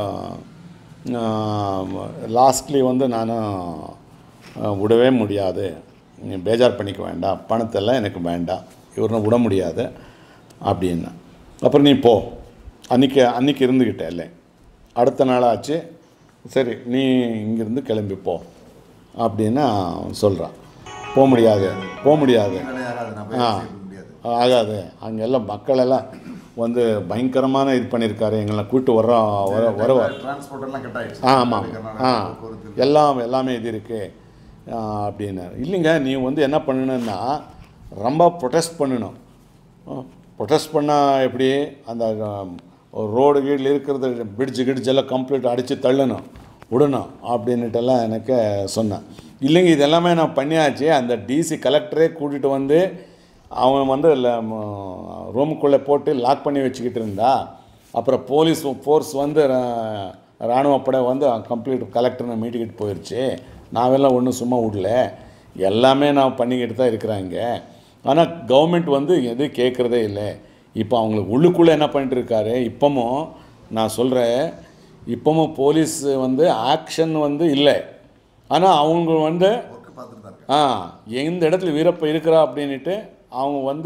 லாஸ்ட்லி வந்து நான் விடவே முடியாது நீ பேஜார் பண்ணிக்க வேண்டாம் பணத்தெல்லாம் எனக்கு வேண்டாம் இவரை விட முடியாது அப்படின்னா அப்புறம் நீ போ அன்றைக்கி அன்றைக்கி இருந்துக்கிட்டே இல்லை அடுத்த நாள் ஆச்சு சரி நீ இங்கேருந்து கிளம்பி போ அப்படின்னு சொல்கிறான் போக முடியாது போக முடியாது
வேலையாகாது நான் போய்
ஆ.
செய்ய முடியாது
ஆகாது அங்கே எல்லாம் மக்கள் எல்லாம் வந்து பயங்கரமான இது பண்ணியிருக்காரு எங்களை கூப்பிட்டு வர்றோம் வர வருவார்
டிரான்ஸ்போர்ட் எல்லாம் கட் ஆயிடுச்சு
ஆ ஆமாம்
கர்நாடகா
ஆ
போக்குவரத்து
எல்லாம் எல்லாமே இது இருக்குது அப்படின்னாரு இல்லைங்க நீ வந்து என்ன பண்ணணுன்னா ரொம்ப ப்ரொடெஸ்ட் பண்ணணும் ப்ரொடெஸ்ட் பண்ணால் எப்படி அந்த ரோடு கீழ் இருக்கிறது பிடிச்சு கிடிச்சு எல்லாம் கம்ப்ளீட் அடித்து தள்ளணும் விடணும் அப்படின்னுட்டெல்லாம் எனக்கு சொன்னேன் இல்லைங்க இது எல்லாமே நான் பண்ணியாச்சு அந்த டிசி கலெக்டரே கூட்டிகிட்டு வந்து அவன் வந்து ரூமுக்குள்ளே போட்டு லாக் பண்ணி வச்சுக்கிட்டு இருந்தா அப்புறம் போலீஸ் ஃபோர்ஸ் வந்து ரா- ராணுவ படை வந்து கம்ப்ளீட் கலெக்டரை மீட்டிக்கிட்டு போயிடுச்சு நாவெல்லாம் ஒன்றும் சும்மா விடல எல்லாமே நான் பண்ணிக்கிட்டு தான் இருக்கிறாங்க ஆனால் கவர்மெண்ட் வந்து எது கேட்குறதே இல்லை இப்போ அவங்களுக்கு உள்ளுக்குள்ளே என்ன பண்ணிட்டு இருக்காரு இப்போமும் நான் சொல்கிறேன் இப்போமும் போலீஸ் வந்து ஆக்ஷன் வந்து இல்லை ஆனால் அவங்க வந்து
ஒர்க் பார்த்துட்டு தான் இருக்காங்க
ஆ எந்த இடத்துல வீரப்ப இருக்கிறா அப்படின்ட்டு அவங்க வந்து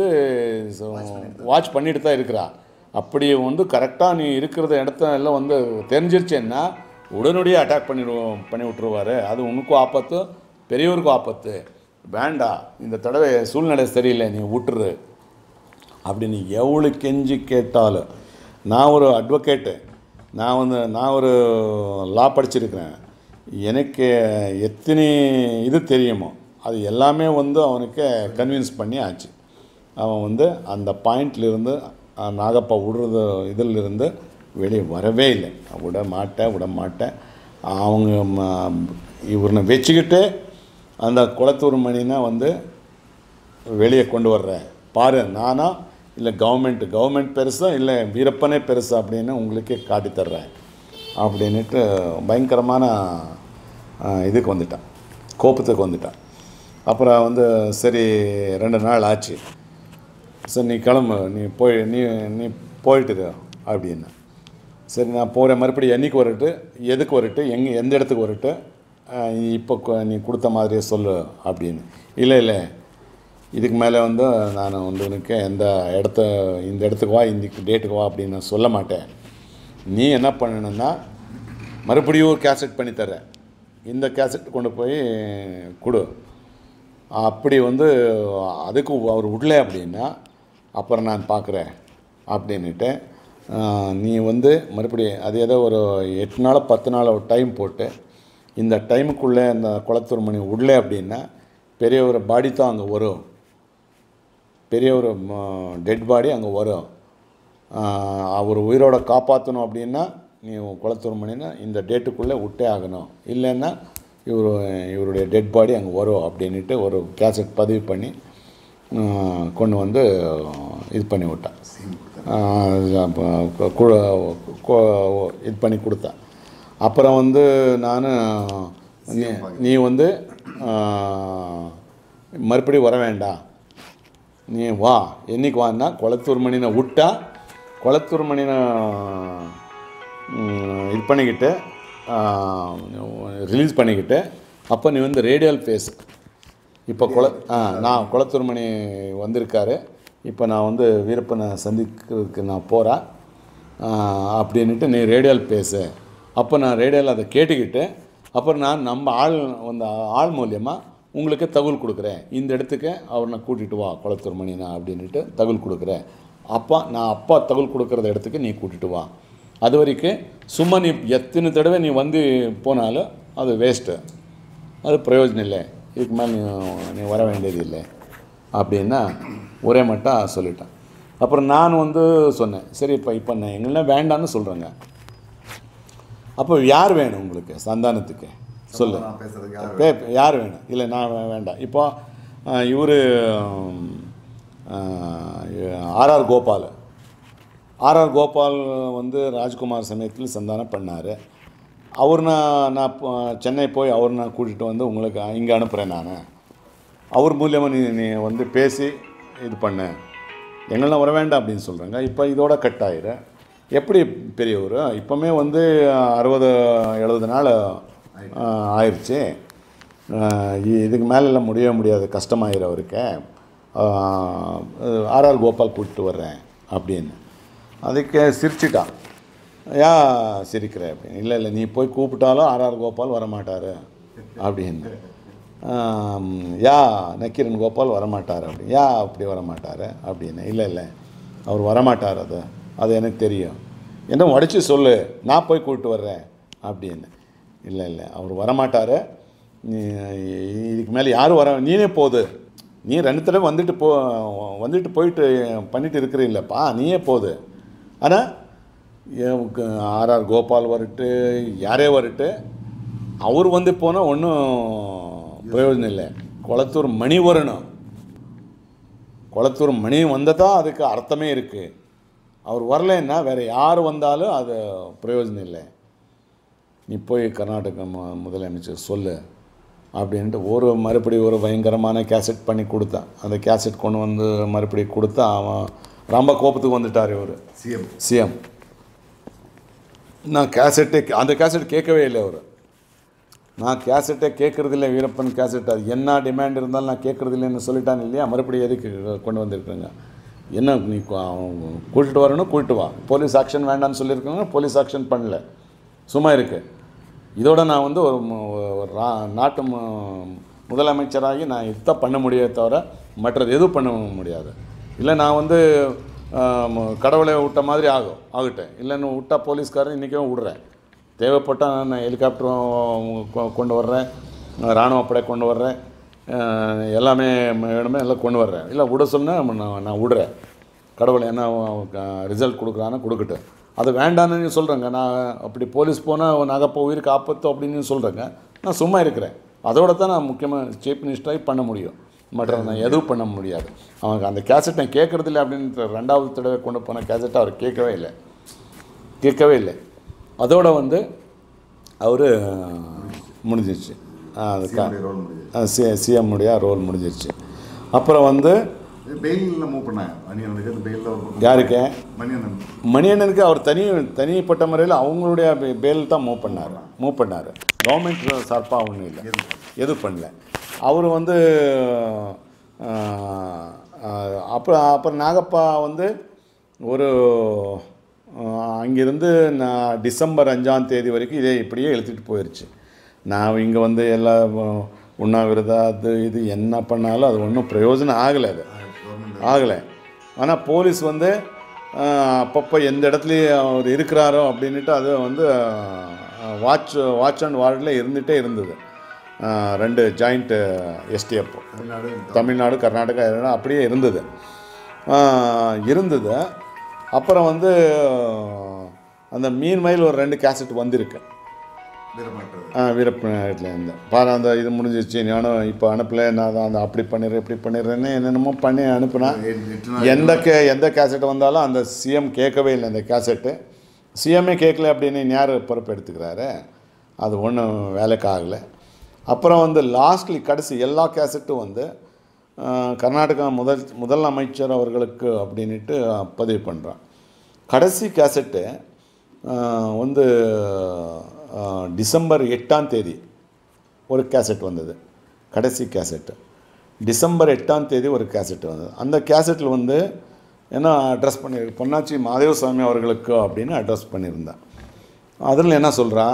வாட்ச் பண்ணிட்டு தான் இருக்கிறா அப்படி வந்து கரெக்டாக நீ இருக்கிற இடத்த எல்லாம் வந்து தெரிஞ்சிருச்சேன்னா உடனடியாக அட்டாக் பண்ணிடுவோம் பண்ணி விட்ருவாரு அது உனக்கும் ஆபத்து பெரியவருக்கும் ஆபத்து வேண்டாம் இந்த தடவை சூழ்நிலை சரியில்லை நீ விட்டுரு அப்படின்னு எவ்வளோ கெஞ்சி கேட்டாலும் நான் ஒரு அட்வொகேட்டு நான் வந்து நான் ஒரு லா படிச்சிருக்கிறேன் எனக்கு எத்தனை இது தெரியுமோ அது எல்லாமே வந்து அவனுக்கு கன்வின்ஸ் பண்ணி ஆச்சு அவன் வந்து அந்த பாயிண்ட்லேருந்து நாகப்பா விடுறது இதிலிருந்து வெளியே வரவே இல்லை விட மாட்டேன் விட மாட்டேன் அவங்க ம- இவனை வச்சுக்கிட்டு அந்த குளத்தூர் மணினா வந்து வெளியே கொண்டு வர்றேன் பாரு நானா இல்லை கவர்மெண்ட் கவர்மெண்ட் பெருசா இல்லை வீரப்பனே பெருசா அப்படின்னு உங்களுக்கே காட்டி தர்றேன் அப்படின்னுட்டு பயங்கரமான ஆ, இதுக்கு வந்துட்டான் கோபத்துக்கு வந்துட்டான் அப்புறம் வந்து சரி ரெண்டு நாள் ஆச்சு சரி நீ கிளம்பு நீ போய் நீ நீ போயிட்டு இரு அப்படின்னு சரி நான் போகிறேன் மறுபடியும் என்னைக்கு வரட்டு எதுக்கு வரட்டு எங்கே எந்த இடத்துக்கு வரட்டு ஆஹ் இப்போ கொ- நீ கொடுத்த மாதிரியே சொல்லு அப்படின்னு இல்லை இல்லை இதுக்கு மேலே வந்து நான் வந்து உனக்கு எந்த இடத்த இந்த இடத்துக்கு வா இந்த டேட்டுக்கு வா அப்படின்னு நான் சொல்ல மாட்டேன் நீ என்ன பண்ணணும்னா மறுபடியும் ஒரு கேசட் பண்ணி தரேன் இந்த கேசட் கொண்டு போய் கொடு அப்படி வந்து அதுக்கு அவர் விடல அப்படின்னா அப்புறம் நான் பார்க்குறேன் அப்படின்னுட்டு ஆஹ், நீ வந்து மறுபடியும் அது ஏதோ ஒரு எட்டு நாள் பத்து நாள் ஒரு டைம் போட்டு இந்த டைமுக்குள்ளே இந்த குளத்தூர் மணி விடல அப்படின்னா பெரிய ஒரு பாடி தான் அங்கே வரும் பெரிய ஒரு டெட் பாடி அங்கே வரும் ஆஹ், அவர் உயிரோட காப்பாற்றணும் அப்படின்னா நீ குளத்தூர் மணினா இந்த டேட்டுக்குள்ளே விட்டே ஆகணும் இல்லைன்னா இவர் இவருடைய டெட் பாடி அங்கே வரும் அப்படின்ட்டு ஒரு கேசட் பதிவு பண்ணி ஆஹ், கொண்டு வந்து இது பண்ணி விட்டான் ஆஹ், அப்ப கு- கு- கு- இது பண்ணி கொடுத்தேன் அப்புறம் வந்து நான் நீ நீ வந்து ஆஹ், மறுபடியும் வர வேண்டாம் நீ வா என்னைக்கு வான்னா குளத்தூர் மணினை விட்டா குளத்தூர் மணினை ம், இது பண்ணிக்கிட்டு ரிலீஸ் பண்ணிக்கிட்டு அப்போ நீ வந்து ரேடியல் பேசு இப்போ குள ஆ நான் குளத்தூர் மணி வந்திருக்காரு இப்போ நான் வந்து வீரப்பனை சந்திக்கிறதுக்கு நான் போகிறேன் அப்படின்ட்டு நீ ரேடியல் பேசு அப்போ நான் ரேடியோவில் அதை கேட்டுக்கிட்டு அப்புறம் நான் நம்ம ஆள் அந்த ஆள் மூலியமாக உங்களுக்கு தகவல் கொடுக்குறேன் இந்த இடத்துக்கு அவனை கூட்டிகிட்டு வா குளத்தூர் மணினா அப்படின்ட்டு தகவல் கொடுக்குறேன் அப்பா நான் அப்பா தகவல் கொடுக்குற இடத்துக்கு நீ கூட்டிகிட்டு வா அது வரைக்கும் சும்மா நீ எத்தனை தடவை நீ வந்து போனாலும் அது வேஸ்ட்டு அது பிரயோஜனம் இல்லை இதுக்கு மேலே நீ நீ வர வேண்டியது இல்லை அப்படின்னா ஒரே மட்டும் சொல்லிட்டேன் அப்புறம் நான் வந்து சொன்னேன் சரி இப்போ இப்போ நான் எங்கெல்லாம் வேண்டான்னு சொல்கிறேங்க அப்போ யார் வேணும் உங்களுக்கு சந்தானத்துக்கு சொல்லு
நான் பேசுறதுக்கு யாரு
பே யார் வேணும் இல்லை நான் வே- வேண்டாம் இப்போ இவர் ஆர்ஆர் கோபால் ஆர்ஆர் கோபால் வந்து ராஜ்குமார் சமயத்தில் சந்தானம் பண்ணார் அவர் நான் நான் இப்போ சென்னை போய் அவர் நான் கூட்டிகிட்டு வந்து உங்களுக்கு இங்கே அனுப்புகிறேன் நான் அவர் மூலியமாக நீ நீ வந்து பேசி இது பண்ணு எங்கெல்லாம் வர வேண்டாம் அப்படின்னு சொல்கிறாங்க இப்போ இதோட கட் ஆயிரு எப்படி பெரியவர் இப்போமே வந்து அறுபது எழுபது நாள் ஆஹ், ஆயிடுச்சு ஆஹ், இ- இதுக்கு மேலெல்லாம் முடியவே முடியாது கஷ்டமாயிரும் அவருக்கு ஆர்ஆர் கோபால் கூப்பிட்டு வர்றேன் அப்படின்னு அதுக்கு சிரிச்சிட்டான் யா சிரிக்கிற அப்படின்னு இல்லை இல்லை நீ போய் கூப்பிட்டாலும் ஆர்ஆர் கோபால் வரமாட்டார் அப்படின்னு ஆம், யா நக்கீரன் கோபால் வரமாட்டார் அப்படி யா அப்படி வரமாட்டார் அப்படின்னு இல்லை இல்லை அவர் வரமாட்டார் அது அது எனக்கு தெரியும் என்ன உடச்சி சொல்லு நான் போய் கூப்பிட்டு வர்றேன் அப்படின்னு இல்லை இல்லை அவர் வரமாட்டார் நீ இதுக்கு மேலே யாரும் வர நீனே போகுது நீ ரெண்டு தடவை வந்துட்டு போ வந்துட்டு போயிட்டு பண்ணிட்டு இருக்கிற இல்லைப்பா நீயே போகுது ஆனால் ஆர்ஆர் கோபால் வரட்டு யாரே வரட்டு அவர் வந்து போனால் ஒன்றும் பிரயோஜனம் இல்லை குளத்தூர் மணி வரணும் குளத்தூர் மணி வந்தால் தான் அதுக்கு அர்த்தமே இருக்குது அவர் வரலைன்னா வேறு யார் வந்தாலும் அது பிரயோஜனம் இல்லை நீ போய் கர்நாடக மு- முதலமைச்சர் சொல்லு அப்படின்ட்டு ஒரு மறுபடி ஒரு பயங்கரமான கேசட் பண்ணி கொடுத்தான் அந்த கேசட் கொண்டு வந்து மறுபடி கொடுத்தா அவன் ரொம்ப கோபத்துக்கு வந்துட்டார் இவர்
சிஎம்
சிஎம் நான் கேசட்டே அந்த கேசட் கேட்கவே இல்லை அவர் நான் கேசட்டே கேட்குறதில்ல வீரப்பன் கேசட் அது என்ன டிமாண்ட் இருந்தாலும் நான் கேட்குறதில்லைன்னு சொல்லிட்டான் இல்லையா மறுபடியும் எதுக்கு கொண்டு வந்திருக்காங்க என்ன நீ கு- அவன் கூட்டிட்டு வரணும் கூட்டிட்டு வா போலீஸ் ஆக்ஷன் வேண்டாம்னு சொல்லியிருக்காங்க போலீஸ் ஆக்ஷன் பண்ணல சும்மா இருக்கு இதோட நான் வந்து ஒரு மு- ஒரு ரா- நாட்டு மு- முதலமைச்சராகி நான் இதான் பண்ண முடியே தவிர மற்றது எதுவும் பண்ண முடியாது இல்லை நான் வந்து ஆம், கடவுளை விட்ட மாதிரி ஆகும் ஆகட்டும் இல்லைன்னு விட்டா போலீஸ்காரன் இன்றைக்கும் விடுறேன் தேவைப்பட்டால் நான் ஹெலிகாப்டரும் கொ- கொண்டு வர்றேன் இராணுவ படை கொண்டு வர்றேன் அஹ், எல்லாமே வேணுமே எல்லாம் கொண்டு வர்றேன் இல்லை விட சொன்னால் நான் நான் விடுறேன் கடவுள் என்ன ரிசல்ட் கொடுக்குறான்னு கொடுக்கட்டும் அது வேண்டான்னு சொல்கிறேங்க நான் அப்படி போலீஸ் போனால் நகைப்போ உயிருக்கு ஆபத்து அப்படின்னு சொல்கிறேங்க நான் சும்மா இருக்கிறேன் அதோட தான் நான் முக்கியமாக சீஃப் மினிஸ்டராகி பண்ண முடியும் மற்ற நான் எதுவும் பண்ண முடியாது அவங்க அந்த கேசட் நான் கேட்குறதில்ல அப்படின்ற ரெண்டாவது தடவை கொண்டு போன கேசட்டை அவர் கேட்கவே இல்லை கேட்கவே இல்லை அதோட வந்து அவர் முடிஞ்சிருச்சு அது கா-
சிஎம் ரோல் முடியுது
சி சிஎம் உடைய ரோல் முடிஞ்சிருச்சு அப்புறம் வந்து
பெயிலில் மூவ் பண்ணாங்க மணியனுக்கு அந்த பெயிலில்
யாருக்கு
மணியனன்
மணியண்ணனுக்கு அவர் தனி தனிப்பட்ட முறையில் அவங்களுடைய பேல் தான் மூவ் பண்ணார் மூவ் பண்ணார் கவர்மெண்ட் சார்பாக ஒன்றும் இல்லை எதுவும் பண்ணல அவர் வந்து ஆஹ், ஆஹ், அப்புறம் அப்புறம் நாகப்பா வந்து ஒரு ஆஹ், அங்கிருந்து நான் டிசம்பர் அஞ்சாம் தேதி வரைக்கும் இதே இப்படியே இழுத்துட்டு போயிடுச்சு நான் இங்கே வந்து எல்லா ஆஹ், உண்ணாவிரதம் அது இது என்ன பண்ணாலும் அது ஒன்றும் பிரயோஜனம் ஆகலை அது
கவர்மெண்ட்
ஆகலை ஆனால் போலீஸ் வந்து ஆஹ், அப்பப்போ எந்த இடத்துலையும் அவர் இருக்கிறாரோ அப்படின்ட்டு அது வந்து வாட்ச் வாட்ச் அண்ட் வார்டில் இருந்துகிட்டே இருந்தது ஆஹ், ரெண்டு ஜாயிண்ட் எஸ்டிஎஃப்
தமிழ்நாடு
தமிழ்நாடு கர்நாடகா எல்லாம் அப்படியே இருந்தது ஆஹ், இருந்தது அப்புறம் வந்து அந்த மீன் மயில் ஒரு ரெண்டு கேசட் வந்திருக்கு
வீரமாற்றது
ஆ வீரப்பனில் இருந்து பாரு அந்த இது முடிஞ்சிருச்சு நானும் இப்போ அனுப்பல நான் தான் அந்த அப்படி பண்ணிடுறேன் இப்படி பண்ணிடுறேன்னு என்னென்னமோ பண்ணி அனுப்புனா
எட்டு நாள்
எந்த கே எந்த கேசட் வந்தாலும் அந்த சிஎம் கேட்கவே இல்லை அந்த கேசட்டு சிஎம்ஏ கேட்கல அப்படின்னு யார் பொறுப்பு எடுத்துக்கிறாரு அது ஒன்றும் வேலைக்கு ஆகலை அப்புறம் வந்து லாஸ்ட்லி கடைசி எல்லா கேசட்டும் வந்து ஆ, கர்நாடகா முதல் முதல் அமைச்சர் அவர்களுக்கு அப்படின்ட்டு பதிவு பண்ணுறான் கடைசி கேசட்டு ஆ, வந்து ஆ, டிசம்பர் எட்டாம் தேதி ஒரு கேசட் வந்தது கடைசி கேசட்டு டிசம்பர் எட்டாம் தேதி ஒரு கேசட் வந்தது அந்த கேசட்டில் வந்து என்ன அட்ரஸ் பண்ணி பொன்னாச்சி மாதேவசாமி அவர்களுக்கு அப்படின்னு அட்ரஸ் பண்ணியிருந்தேன் அதில் என்ன சொல்கிறா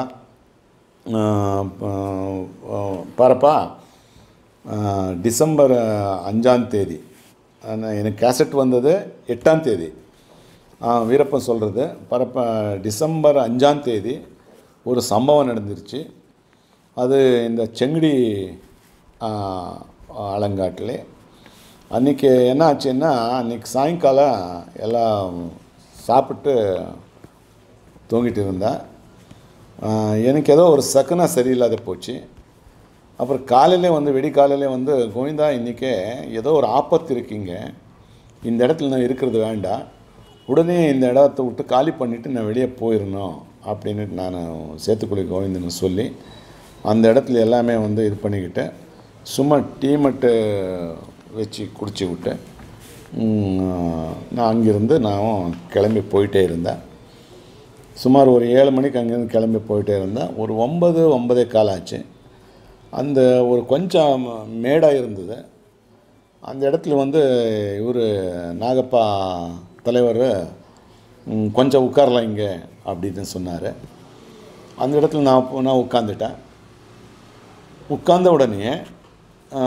பாருப்பா ஆஹ், டிசம்பர் அஞ்சாம் தேதி ஆனா, எனக்கு கேசட் வந்தது எட்டாம் தேதி ஆ, வீரப்பன் சொல்கிறது பரப்ப டிசம்பர் அஞ்சாம் தேதி ஒரு சம்பவம் நடந்துருச்சு அது இந்த செங்கடி ஆ, அலங்காட்டிலே அன்றைக்கி என்ன ஆச்சுன்னா அன்றைக்கி சாயங்காலம் எல்லாம் சாப்பிட்டு தூங்கிட்டு இருந்தேன் ஆ, எனக்கு ஏதோ ஒரு சக்குனா சரியில்லாத போச்சு அப்புறம் காலையிலே வந்து வெடிக்காலையிலே வந்து கோவிந்தா இன்றைக்கே ஏதோ ஒரு ஆபத்து இருக்கீங்க இந்த இடத்துல நான் இருக்கிறது வேண்டாம் உடனே இந்த இடத்த விட்டு காலி பண்ணிவிட்டு நான் வெளியே போயிடணும் அப்படின்னு நான் சேத்துக்குழி கோவிந்தன் சொல்லி அந்த இடத்துல எல்லாமே வந்து இது பண்ணிக்கிட்டு சும்மா டீ மட்டு வச்சு குடிச்சு விட்டு ம், நான் அங்கேருந்து நான் கிளம்பி போயிட்டே இருந்தேன் சுமார் ஒரு ஏழு மணிக்கு அங்கேருந்து கிளம்பி போயிட்டே இருந்தேன் ஒரு ஒன்பது ஒன்பதே கால் ஆச்சு அந்த ஒரு கொஞ்சம் மேடாக இருந்தது அந்த இடத்துல வந்து இவர் நாகப்பா தலைவர் "ம், கொஞ்சம் உட்காரலாம் இங்கே அப்படின்னு சொன்னார் அந்த இடத்துல நான் போ- நான் உட்காந்துட்டேன் உட்கார்ந்த உடனே ஆ,